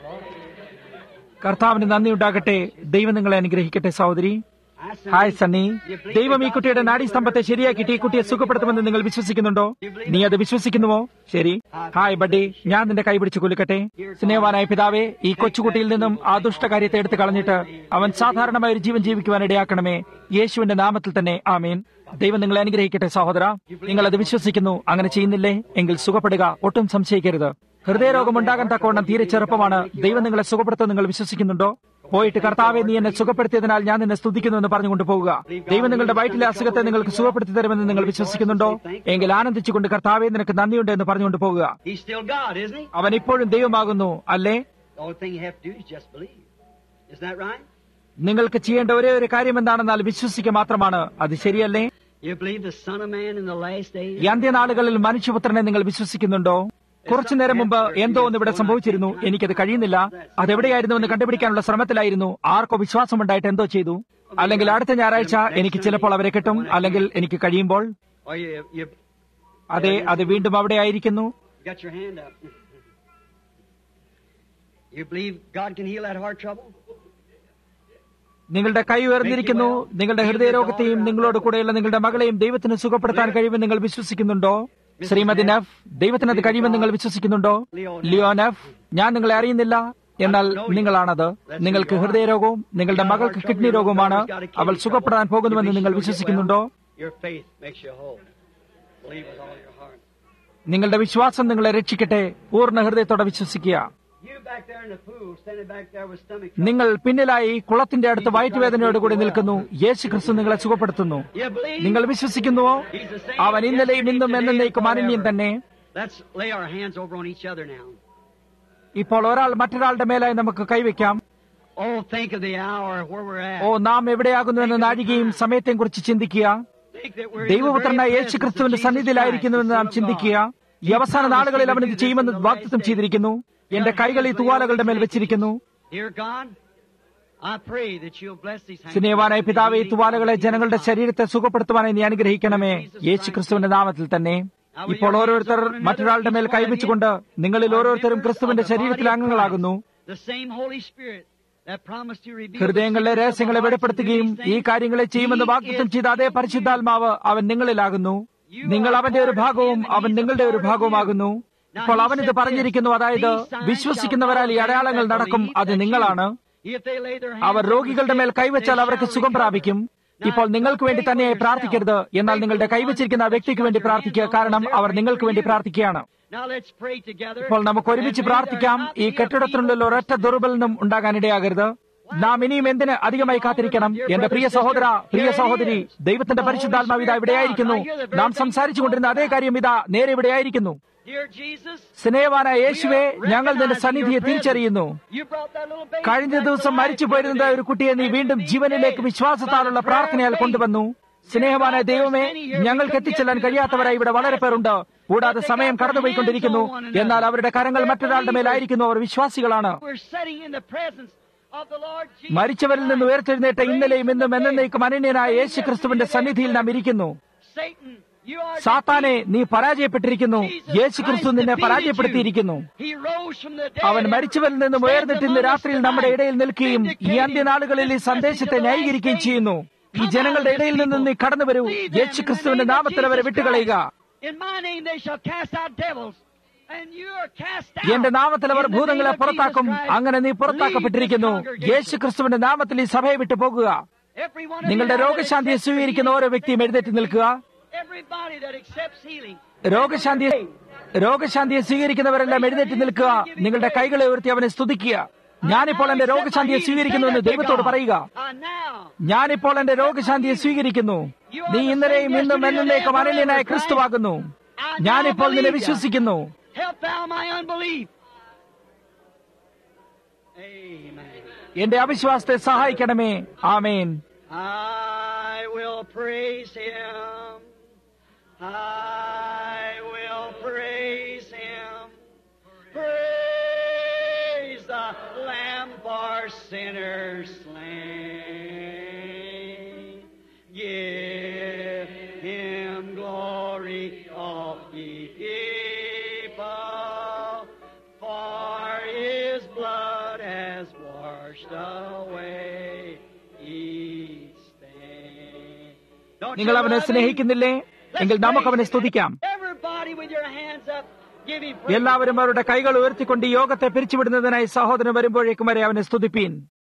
കർത്താവിന് നന്ദി ഉണ്ടാകട്ടെ ദൈവം നിങ്ങളെ അനുഗ്രഹിക്കട്ടെ സഹോദരി I said, ഹായ് സണ്ണി ദൈവം ഈ കുട്ടിയുടെ നാഡീസ്തംഭത്തെ ശരിയാക്കിയിട്ട് ഈ കുട്ടിയെ സുഖപ്പെടുത്തുമെന്ന് നിങ്ങൾ വിശ്വസിക്കുന്നുണ്ടോ നീ അത് വിശ്വസിക്കുന്നുവോ ശരി ഹായ് ബഡ്ഡി ഞാൻ നിന്റെ കൈ പിടിച്ച് കുലുക്കട്ടെ സ്നേഹവാനായ പിതാവേ ഈ കൊച്ചുകുട്ടിയിൽ നിന്നും ആ ദുഷ്ടകാര്യത്തെ എടുത്തു കളഞ്ഞിട്ട് അവൻ സാധാരണമായ ഒരു ജീവൻ ജീവിക്കുവാൻ ഇടയാക്കണമേ യേശുവിന്റെ നാമത്തിൽ തന്നെ ആമീൻ ദൈവം നിങ്ങളെ അനുഗ്രഹിക്കട്ടെ സഹോദര നിങ്ങൾ അത് വിശ്വസിക്കുന്നു അങ്ങനെ ചെയ്യുന്നില്ലേ എങ്കിൽ സുഖപ്പെടുക ഒട്ടും സംശയിക്കരുത് ഹൃദയരോഗം ഉണ്ടാകാൻ തക്കവണ്ണം തീരെ ചെറുപ്പമാണ് ദൈവം നിങ്ങളെ സുഖപ്പെടുത്തും നിങ്ങൾ വിശ്വസിക്കുന്നുണ്ടോ പോയിട്ട് കർത്താവെ നീ എന്നെ സുഖപ്പെടുത്തിയതിനാൽ ഞാൻ നിന്നെ സ്തുതിക്കുന്നു എന്ന് പറഞ്ഞുകൊണ്ട് പോകുക ദൈവം നിങ്ങളുടെ വയറ്റിലെ അസുഖത്തെ നിങ്ങൾക്ക് സുഖപ്പെടുത്തി തരുമെന്ന് നിങ്ങൾ വിശ്വസിക്കുന്നുണ്ടോ എങ്കിൽ ആനന്ദിച്ചുകൊണ്ട് കർത്താവെ നിനക്ക് നന്ദിയുണ്ട് എന്ന് പറഞ്ഞുകൊണ്ട് പോകുക He's still God, isn't he? അവൻ ഇപ്പോഴും ദൈവമാകുന്നു അല്ലേ The only thing you have to do is just believe. Isn't that right? നിങ്ങൾക്ക് ചെയ്യേണ്ട ഒരേ ഒരു കാര്യം എന്താണെന്നാൽ വിശ്വസിക്കുക മാത്രമാണ് അത് ശരിയല്ലേ You believe the Son of Man in the last days? ഈ അന്ത്യനാളുകളിൽ മനുഷ്യപുത്രനെ നിങ്ങൾ വിശ്വസിക്കുന്നുണ്ടോ കുറച്ചു നേരം മുമ്പ് എന്തോ ഒന്ന് ഇവിടെ സംഭവിച്ചിരുന്നു എനിക്കത് കഴിയുന്നില്ല അതെവിടെയായിരുന്നു എന്ന് കണ്ടുപിടിക്കാനുള്ള ശ്രമത്തിലായിരുന്നു ആർക്കോ വിശ്വാസമുണ്ടായിട്ട് എന്തോ ചെയ്തു അല്ലെങ്കിൽ അടുത്ത ഞായറാഴ്ച എനിക്ക് ചിലപ്പോൾ അവരെ കിട്ടും അല്ലെങ്കിൽ എനിക്ക് കഴിയുമ്പോൾ Or you, you അതെ അത് വീണ്ടും അവിടെ ആയിരിക്കുന്നു got your hand up. You believe God can heal that heart trouble? നിങ്ങളുടെ കൈ ഉയർന്നിരിക്കുന്നു നിങ്ങളുടെ ഹൃദയരോഗത്തെയും നിങ്ങളോട് കൂടെയുള്ള നിങ്ങളുടെ മകളെയും ദൈവത്തിന് സുഖപ്പെടുത്താൻ കഴിയുമെന്ന് നിങ്ങൾ വിശ്വസിക്കുന്നുണ്ടോ ശ്രീമതി നഫ് ദൈവത്തിന് അത് കഴിയുമെന്ന് നിങ്ങൾ വിശ്വസിക്കുന്നുണ്ടോ ലിയോ നഫ് ഞാൻ നിങ്ങളെ അറിയുന്നില്ല എന്നാൽ നിങ്ങളാണത് നിങ്ങൾക്ക് ഹൃദയരോഗവും നിങ്ങളുടെ മകൾക്ക് കിഡ്നി രോഗവുമാണ് അവൾ സുഖപ്പെടാൻ പോകുന്നുവെന്ന് നിങ്ങൾ വിശ്വസിക്കുന്നുണ്ടോ Your faith makes you whole. Believe with all your heart. നിങ്ങളുടെ വിശ്വാസം നിങ്ങളെ രക്ഷിക്കട്ടെ പൂർണ്ണ ഹൃദയത്തോടെ വിശ്വസിക്കുക You back there in the pool, standing back there with stomach നിങ്ങൾ പിന്നിലായി കുളത്തിന്റെ അടുത്ത് വയറ്റുവേദനയോടുകൂടി നിൽക്കുന്നു യേശു ക്രിസ്തു നിങ്ങളെ സുഖപ്പെടുത്തുന്നു You believe? നിങ്ങൾ വിശ്വസിക്കുന്നുവോ He's the same അവൻ ഇന്നലെയും ഇന്നും yesterday, എന്നേക്കും today, അനന്യം forever. തന്നെ Let's lay our hands over on each other now. ഇപ്പോൾ ഒരാൾ മറ്റൊരാളുടെ മേലായി നമുക്ക് കൈവയ്ക്കാം Oh, think of the hour where we're at. ഓ നാം എവിടെയാകുന്നു എന്ന നാഴികയും സമയത്തെയും കുറിച്ച് ചിന്തിക്കുക Think that we're in the ദൈവപുത്രനായ very യേശു presence of ക്രിസ്തുവിന്റെ Jesus സന്നിധിയിലായിരിക്കുന്നുവെന്ന് നാം Christ, the Son of ചിന്തിക്കുക God. ഈ അവസാന നാളുകളിൽ അവൻ ഇത് ചെയ്യുമെന്ന് വാഗ്ദത്തം ചെയ്തിരിക്കുന്നു എന്റെ കൈകൾ ഈ തുവാലകളുടെ മേൽ വെച്ചിരിക്കുന്നു Dear God, I pray that you'll bless these hands. സ്നേഹവാനായ പിതാവെ ഈ തുവാലകളെ ജനങ്ങളുടെ ശരീരത്തെ സുഖപ്പെടുത്തുവാനായി നീ അനുഗ്രഹിക്കണമേ യേശു ക്രിസ്തുവിന്റെ നാമത്തിൽ തന്നെ ഇപ്പോൾ ഓരോരുത്തർ മറ്റൊരാളുടെ മേൽ കൈവച്ചുകൊണ്ട് നിങ്ങളിൽ ഓരോരുത്തരും ക്രിസ്തുവിന്റെ ശരീരത്തിലെ അംഗങ്ങളാകുന്നു The same Holy Spirit that promised to reveal ഹൃദയങ്ങളിലെ the secrets of രഹസ്യങ്ങളെ our hearts and do വെളിപ്പെടുത്തുകയും these ഈ things. കാര്യങ്ങളെ ചെയ്യുമെന്ന് He വാഗ്ദത്തം is ചെയ്ത അതേ പരിശുദ്ധാത്മാവ് അവൻ നിങ്ങളിലാകുന്നു നിങ്ങൾ അവന്റെ ഒരു ഭാഗവും അവൻ നിങ്ങളുടെ ഒരു ഭാഗവുമാകുന്നു ഇപ്പോൾ അവൻ ഇത് പറഞ്ഞിരിക്കുന്നു അതായത് വിശ്വസിക്കുന്നവരാൽ ഈ അടയാളങ്ങൾ നടക്കും അത് നിങ്ങളാണ് If they lay their hands our on രോഗികളുടെ the മേൽ sick, കൈവച്ചാൽ they അവർക്ക് shall സുഖം recover. പ്രാപിക്കും ഇപ്പോൾ നിങ്ങൾക്ക് വേണ്ടി തന്നെയായി പ്രാർത്ഥിക്കരുത് എന്നാൽ നിങ്ങളുടെ കൈവച്ചിരിക്കുന്ന ആ വ്യക്തിക്ക് വേണ്ടി പ്രാർത്ഥിക്കുക കാരണം അവർ നിങ്ങൾക്ക് വേണ്ടി പ്രാർത്ഥിക്കുകയാണ് Now let's pray together. ഇപ്പോൾ നമുക്ക് ഒരുമിച്ച് പ്രാർത്ഥിക്കാം ഈ കെട്ടിടത്തിനുള്ളിൽ ഒരൊറ്റ ദുർബലനും ഉണ്ടാകാനിടയാകരുത് നാം ഇനിയും എന്തിന് അധികമായി കാത്തിരിക്കണം എന്റെ പ്രിയ സഹോദര പ്രിയ സഹോദരി ദൈവത്തിന്റെ പരിശുദ്ധാത്മാവ് ഇതാ ഇവിടെയായിരിക്കുന്നു നാം സംസാരിച്ചു കൊണ്ടിരുന്ന അതേ കാര്യം ഇതാ നേരെ ഇവിടെയായിരിക്കുന്നു Dear Jesus, സ്നേഹവാനായ യേശുവെ ഞങ്ങൾ നിന്റെ സന്നിധിയെ തിരിച്ചറിയുന്നു you brought that little baby കഴിഞ്ഞ back to ദിവസം life മരിച്ചു the other പോയിരുന്ന day. ഒരു കുട്ടിയെ നീ വീണ്ടും ജീവനിലേക്ക് വിശ്വാസത്താലുള്ള പ്രാർത്ഥനയാൽ കൊണ്ടുവന്നു സ്നേഹവാനായ ദൈവമേ ഞങ്ങൾക്ക് എത്തിച്ചെല്ലാൻ കഴിയാത്തവരായി ഇവിടെ വളരെ പേരുണ്ട് കൂടാതെ സമയം കടന്നുപോയിക്കൊണ്ടിരിക്കുന്നു എന്നാൽ അവരുടെ കരങ്ങൾ മറ്റൊരാളുടെ മേലായിരിക്കുന്നു അവർ വിശ്വാസികളാണ് We're sitting in the presence of the Lord Jesus. മരിച്ചവരിൽ നിന്ന് ഉയർത്തെഴുന്നേറ്റ ഇന്നലെയും ഇന്നും എന്നേക്കും അനന്യനായ യേശു ക്രിസ്തുവിന്റെ സന്നിധിയിൽ നാം ഇരിക്കുന്നു Satan, you are സാത്താനെ നീ പരാജയപ്പെട്ടിരിക്കുന്നു Jesus യേശു ക്രിസ്തു Christ നിന്നെ defeated പരാജയപ്പെടുത്തിയിരിക്കുന്നു you. He rose from the dead അവൻ and മരിച്ചവരിൽ നിന്നും stands ഉയർന്നിട്ട് ഇന്ന് among us രാത്രിയിൽ നമ്മുടെ tonight, ഇടയിൽ നിൽക്കുകയും ഈ vindicating അന്ത്യനാളുകളിൽ ഈ this സന്ദേശത്തെ message of the ന്യായീകരിക്കുകയും last ചെയ്യുന്നു ഈ days. ജനങ്ങളുടെ ഇടയിൽ Come നിന്നും നീ out, കടന്നു വരൂ leave them Yeshu in the ക്രിസ്തുവിന്റെ name of നാമത്തിൽ അവരെ Jesus വിട്ടുകളയുക Christ. In my name they shall cast out devils, and you are cast out. എന്റെ നാമത്തിൽ അവർ In the name ഭൂതങ്ങളെ of പുറത്താക്കും Jesus Christ, അങ്ങനെ നീ പുറത്താക്കപ്പെട്ടിരിക്കുന്നു leave this congregation. യേശു ക്രിസ്തുവിന്റെ നാമത്തിൽ ഈ സഭയെ വിട്ടു പോകുക Every one of നിങ്ങളുടെ you that രോഗശാന്തിയെ accepts സ്വീകരിക്കുന്ന ഓരോ വ്യക്തിയും എഴുന്നേറ്റ് നിൽക്കുക Everybody that accepts healing. രോഗശാന്തിയെ രോഗശാന്തിയെ സ്വീകരിക്കുന്നവരെല്ലാം എഴുന്നേറ്റ് നിൽക്കുക നിങ്ങളുടെ കൈകളെ ഉയർത്തി അവനെ സ്തുതിക്കുക ഞാനിപ്പോൾ എന്റെ രോഗശാന്തിയെ സ്വീകരിക്കുന്നുവെന്ന് ദൈവത്തോട് പറയുക Uh, now, ഞാനിപ്പോൾ എന്റെ രോഗശാന്തിയെ സ്വീകരിക്കുന്നു നീ ഇന്നലെയും ഇന്നും എന്നേക്കും അനന്യനായ ക്രിസ്തുവാകുന്നു ഞാനിപ്പോൾ നിന്നെ വിശ്വസിക്കുന്നു help thou my unbelief. Amen. എന്റെ അവിശ്വാസത്തെ സഹായിക്കണമേ ആമേൻ I will praise him. I will praise him. Praise the Lamb for sinners slain. Give him glory, all ye people, for his blood has washed away each stain. Don't നിങ്ങൾ you അവനെ love him? സ്നേഹിക്കുന്നില്ലേ എങ്കിൽ നമുക്ക് അവനെ സ്തുതിക്കാം Everybody with your hands up, give him praise. എല്ലാവരും അവരുടെ കൈകൾ ഉയർത്തിക്കൊണ്ട് ഈ യോഗത്തെ പിരിച്ചുവിടുന്നതിനായി സഹോദരൻ വരുമ്പോഴേക്കും വരെ അവനെ സ്തുതിപ്പീൻ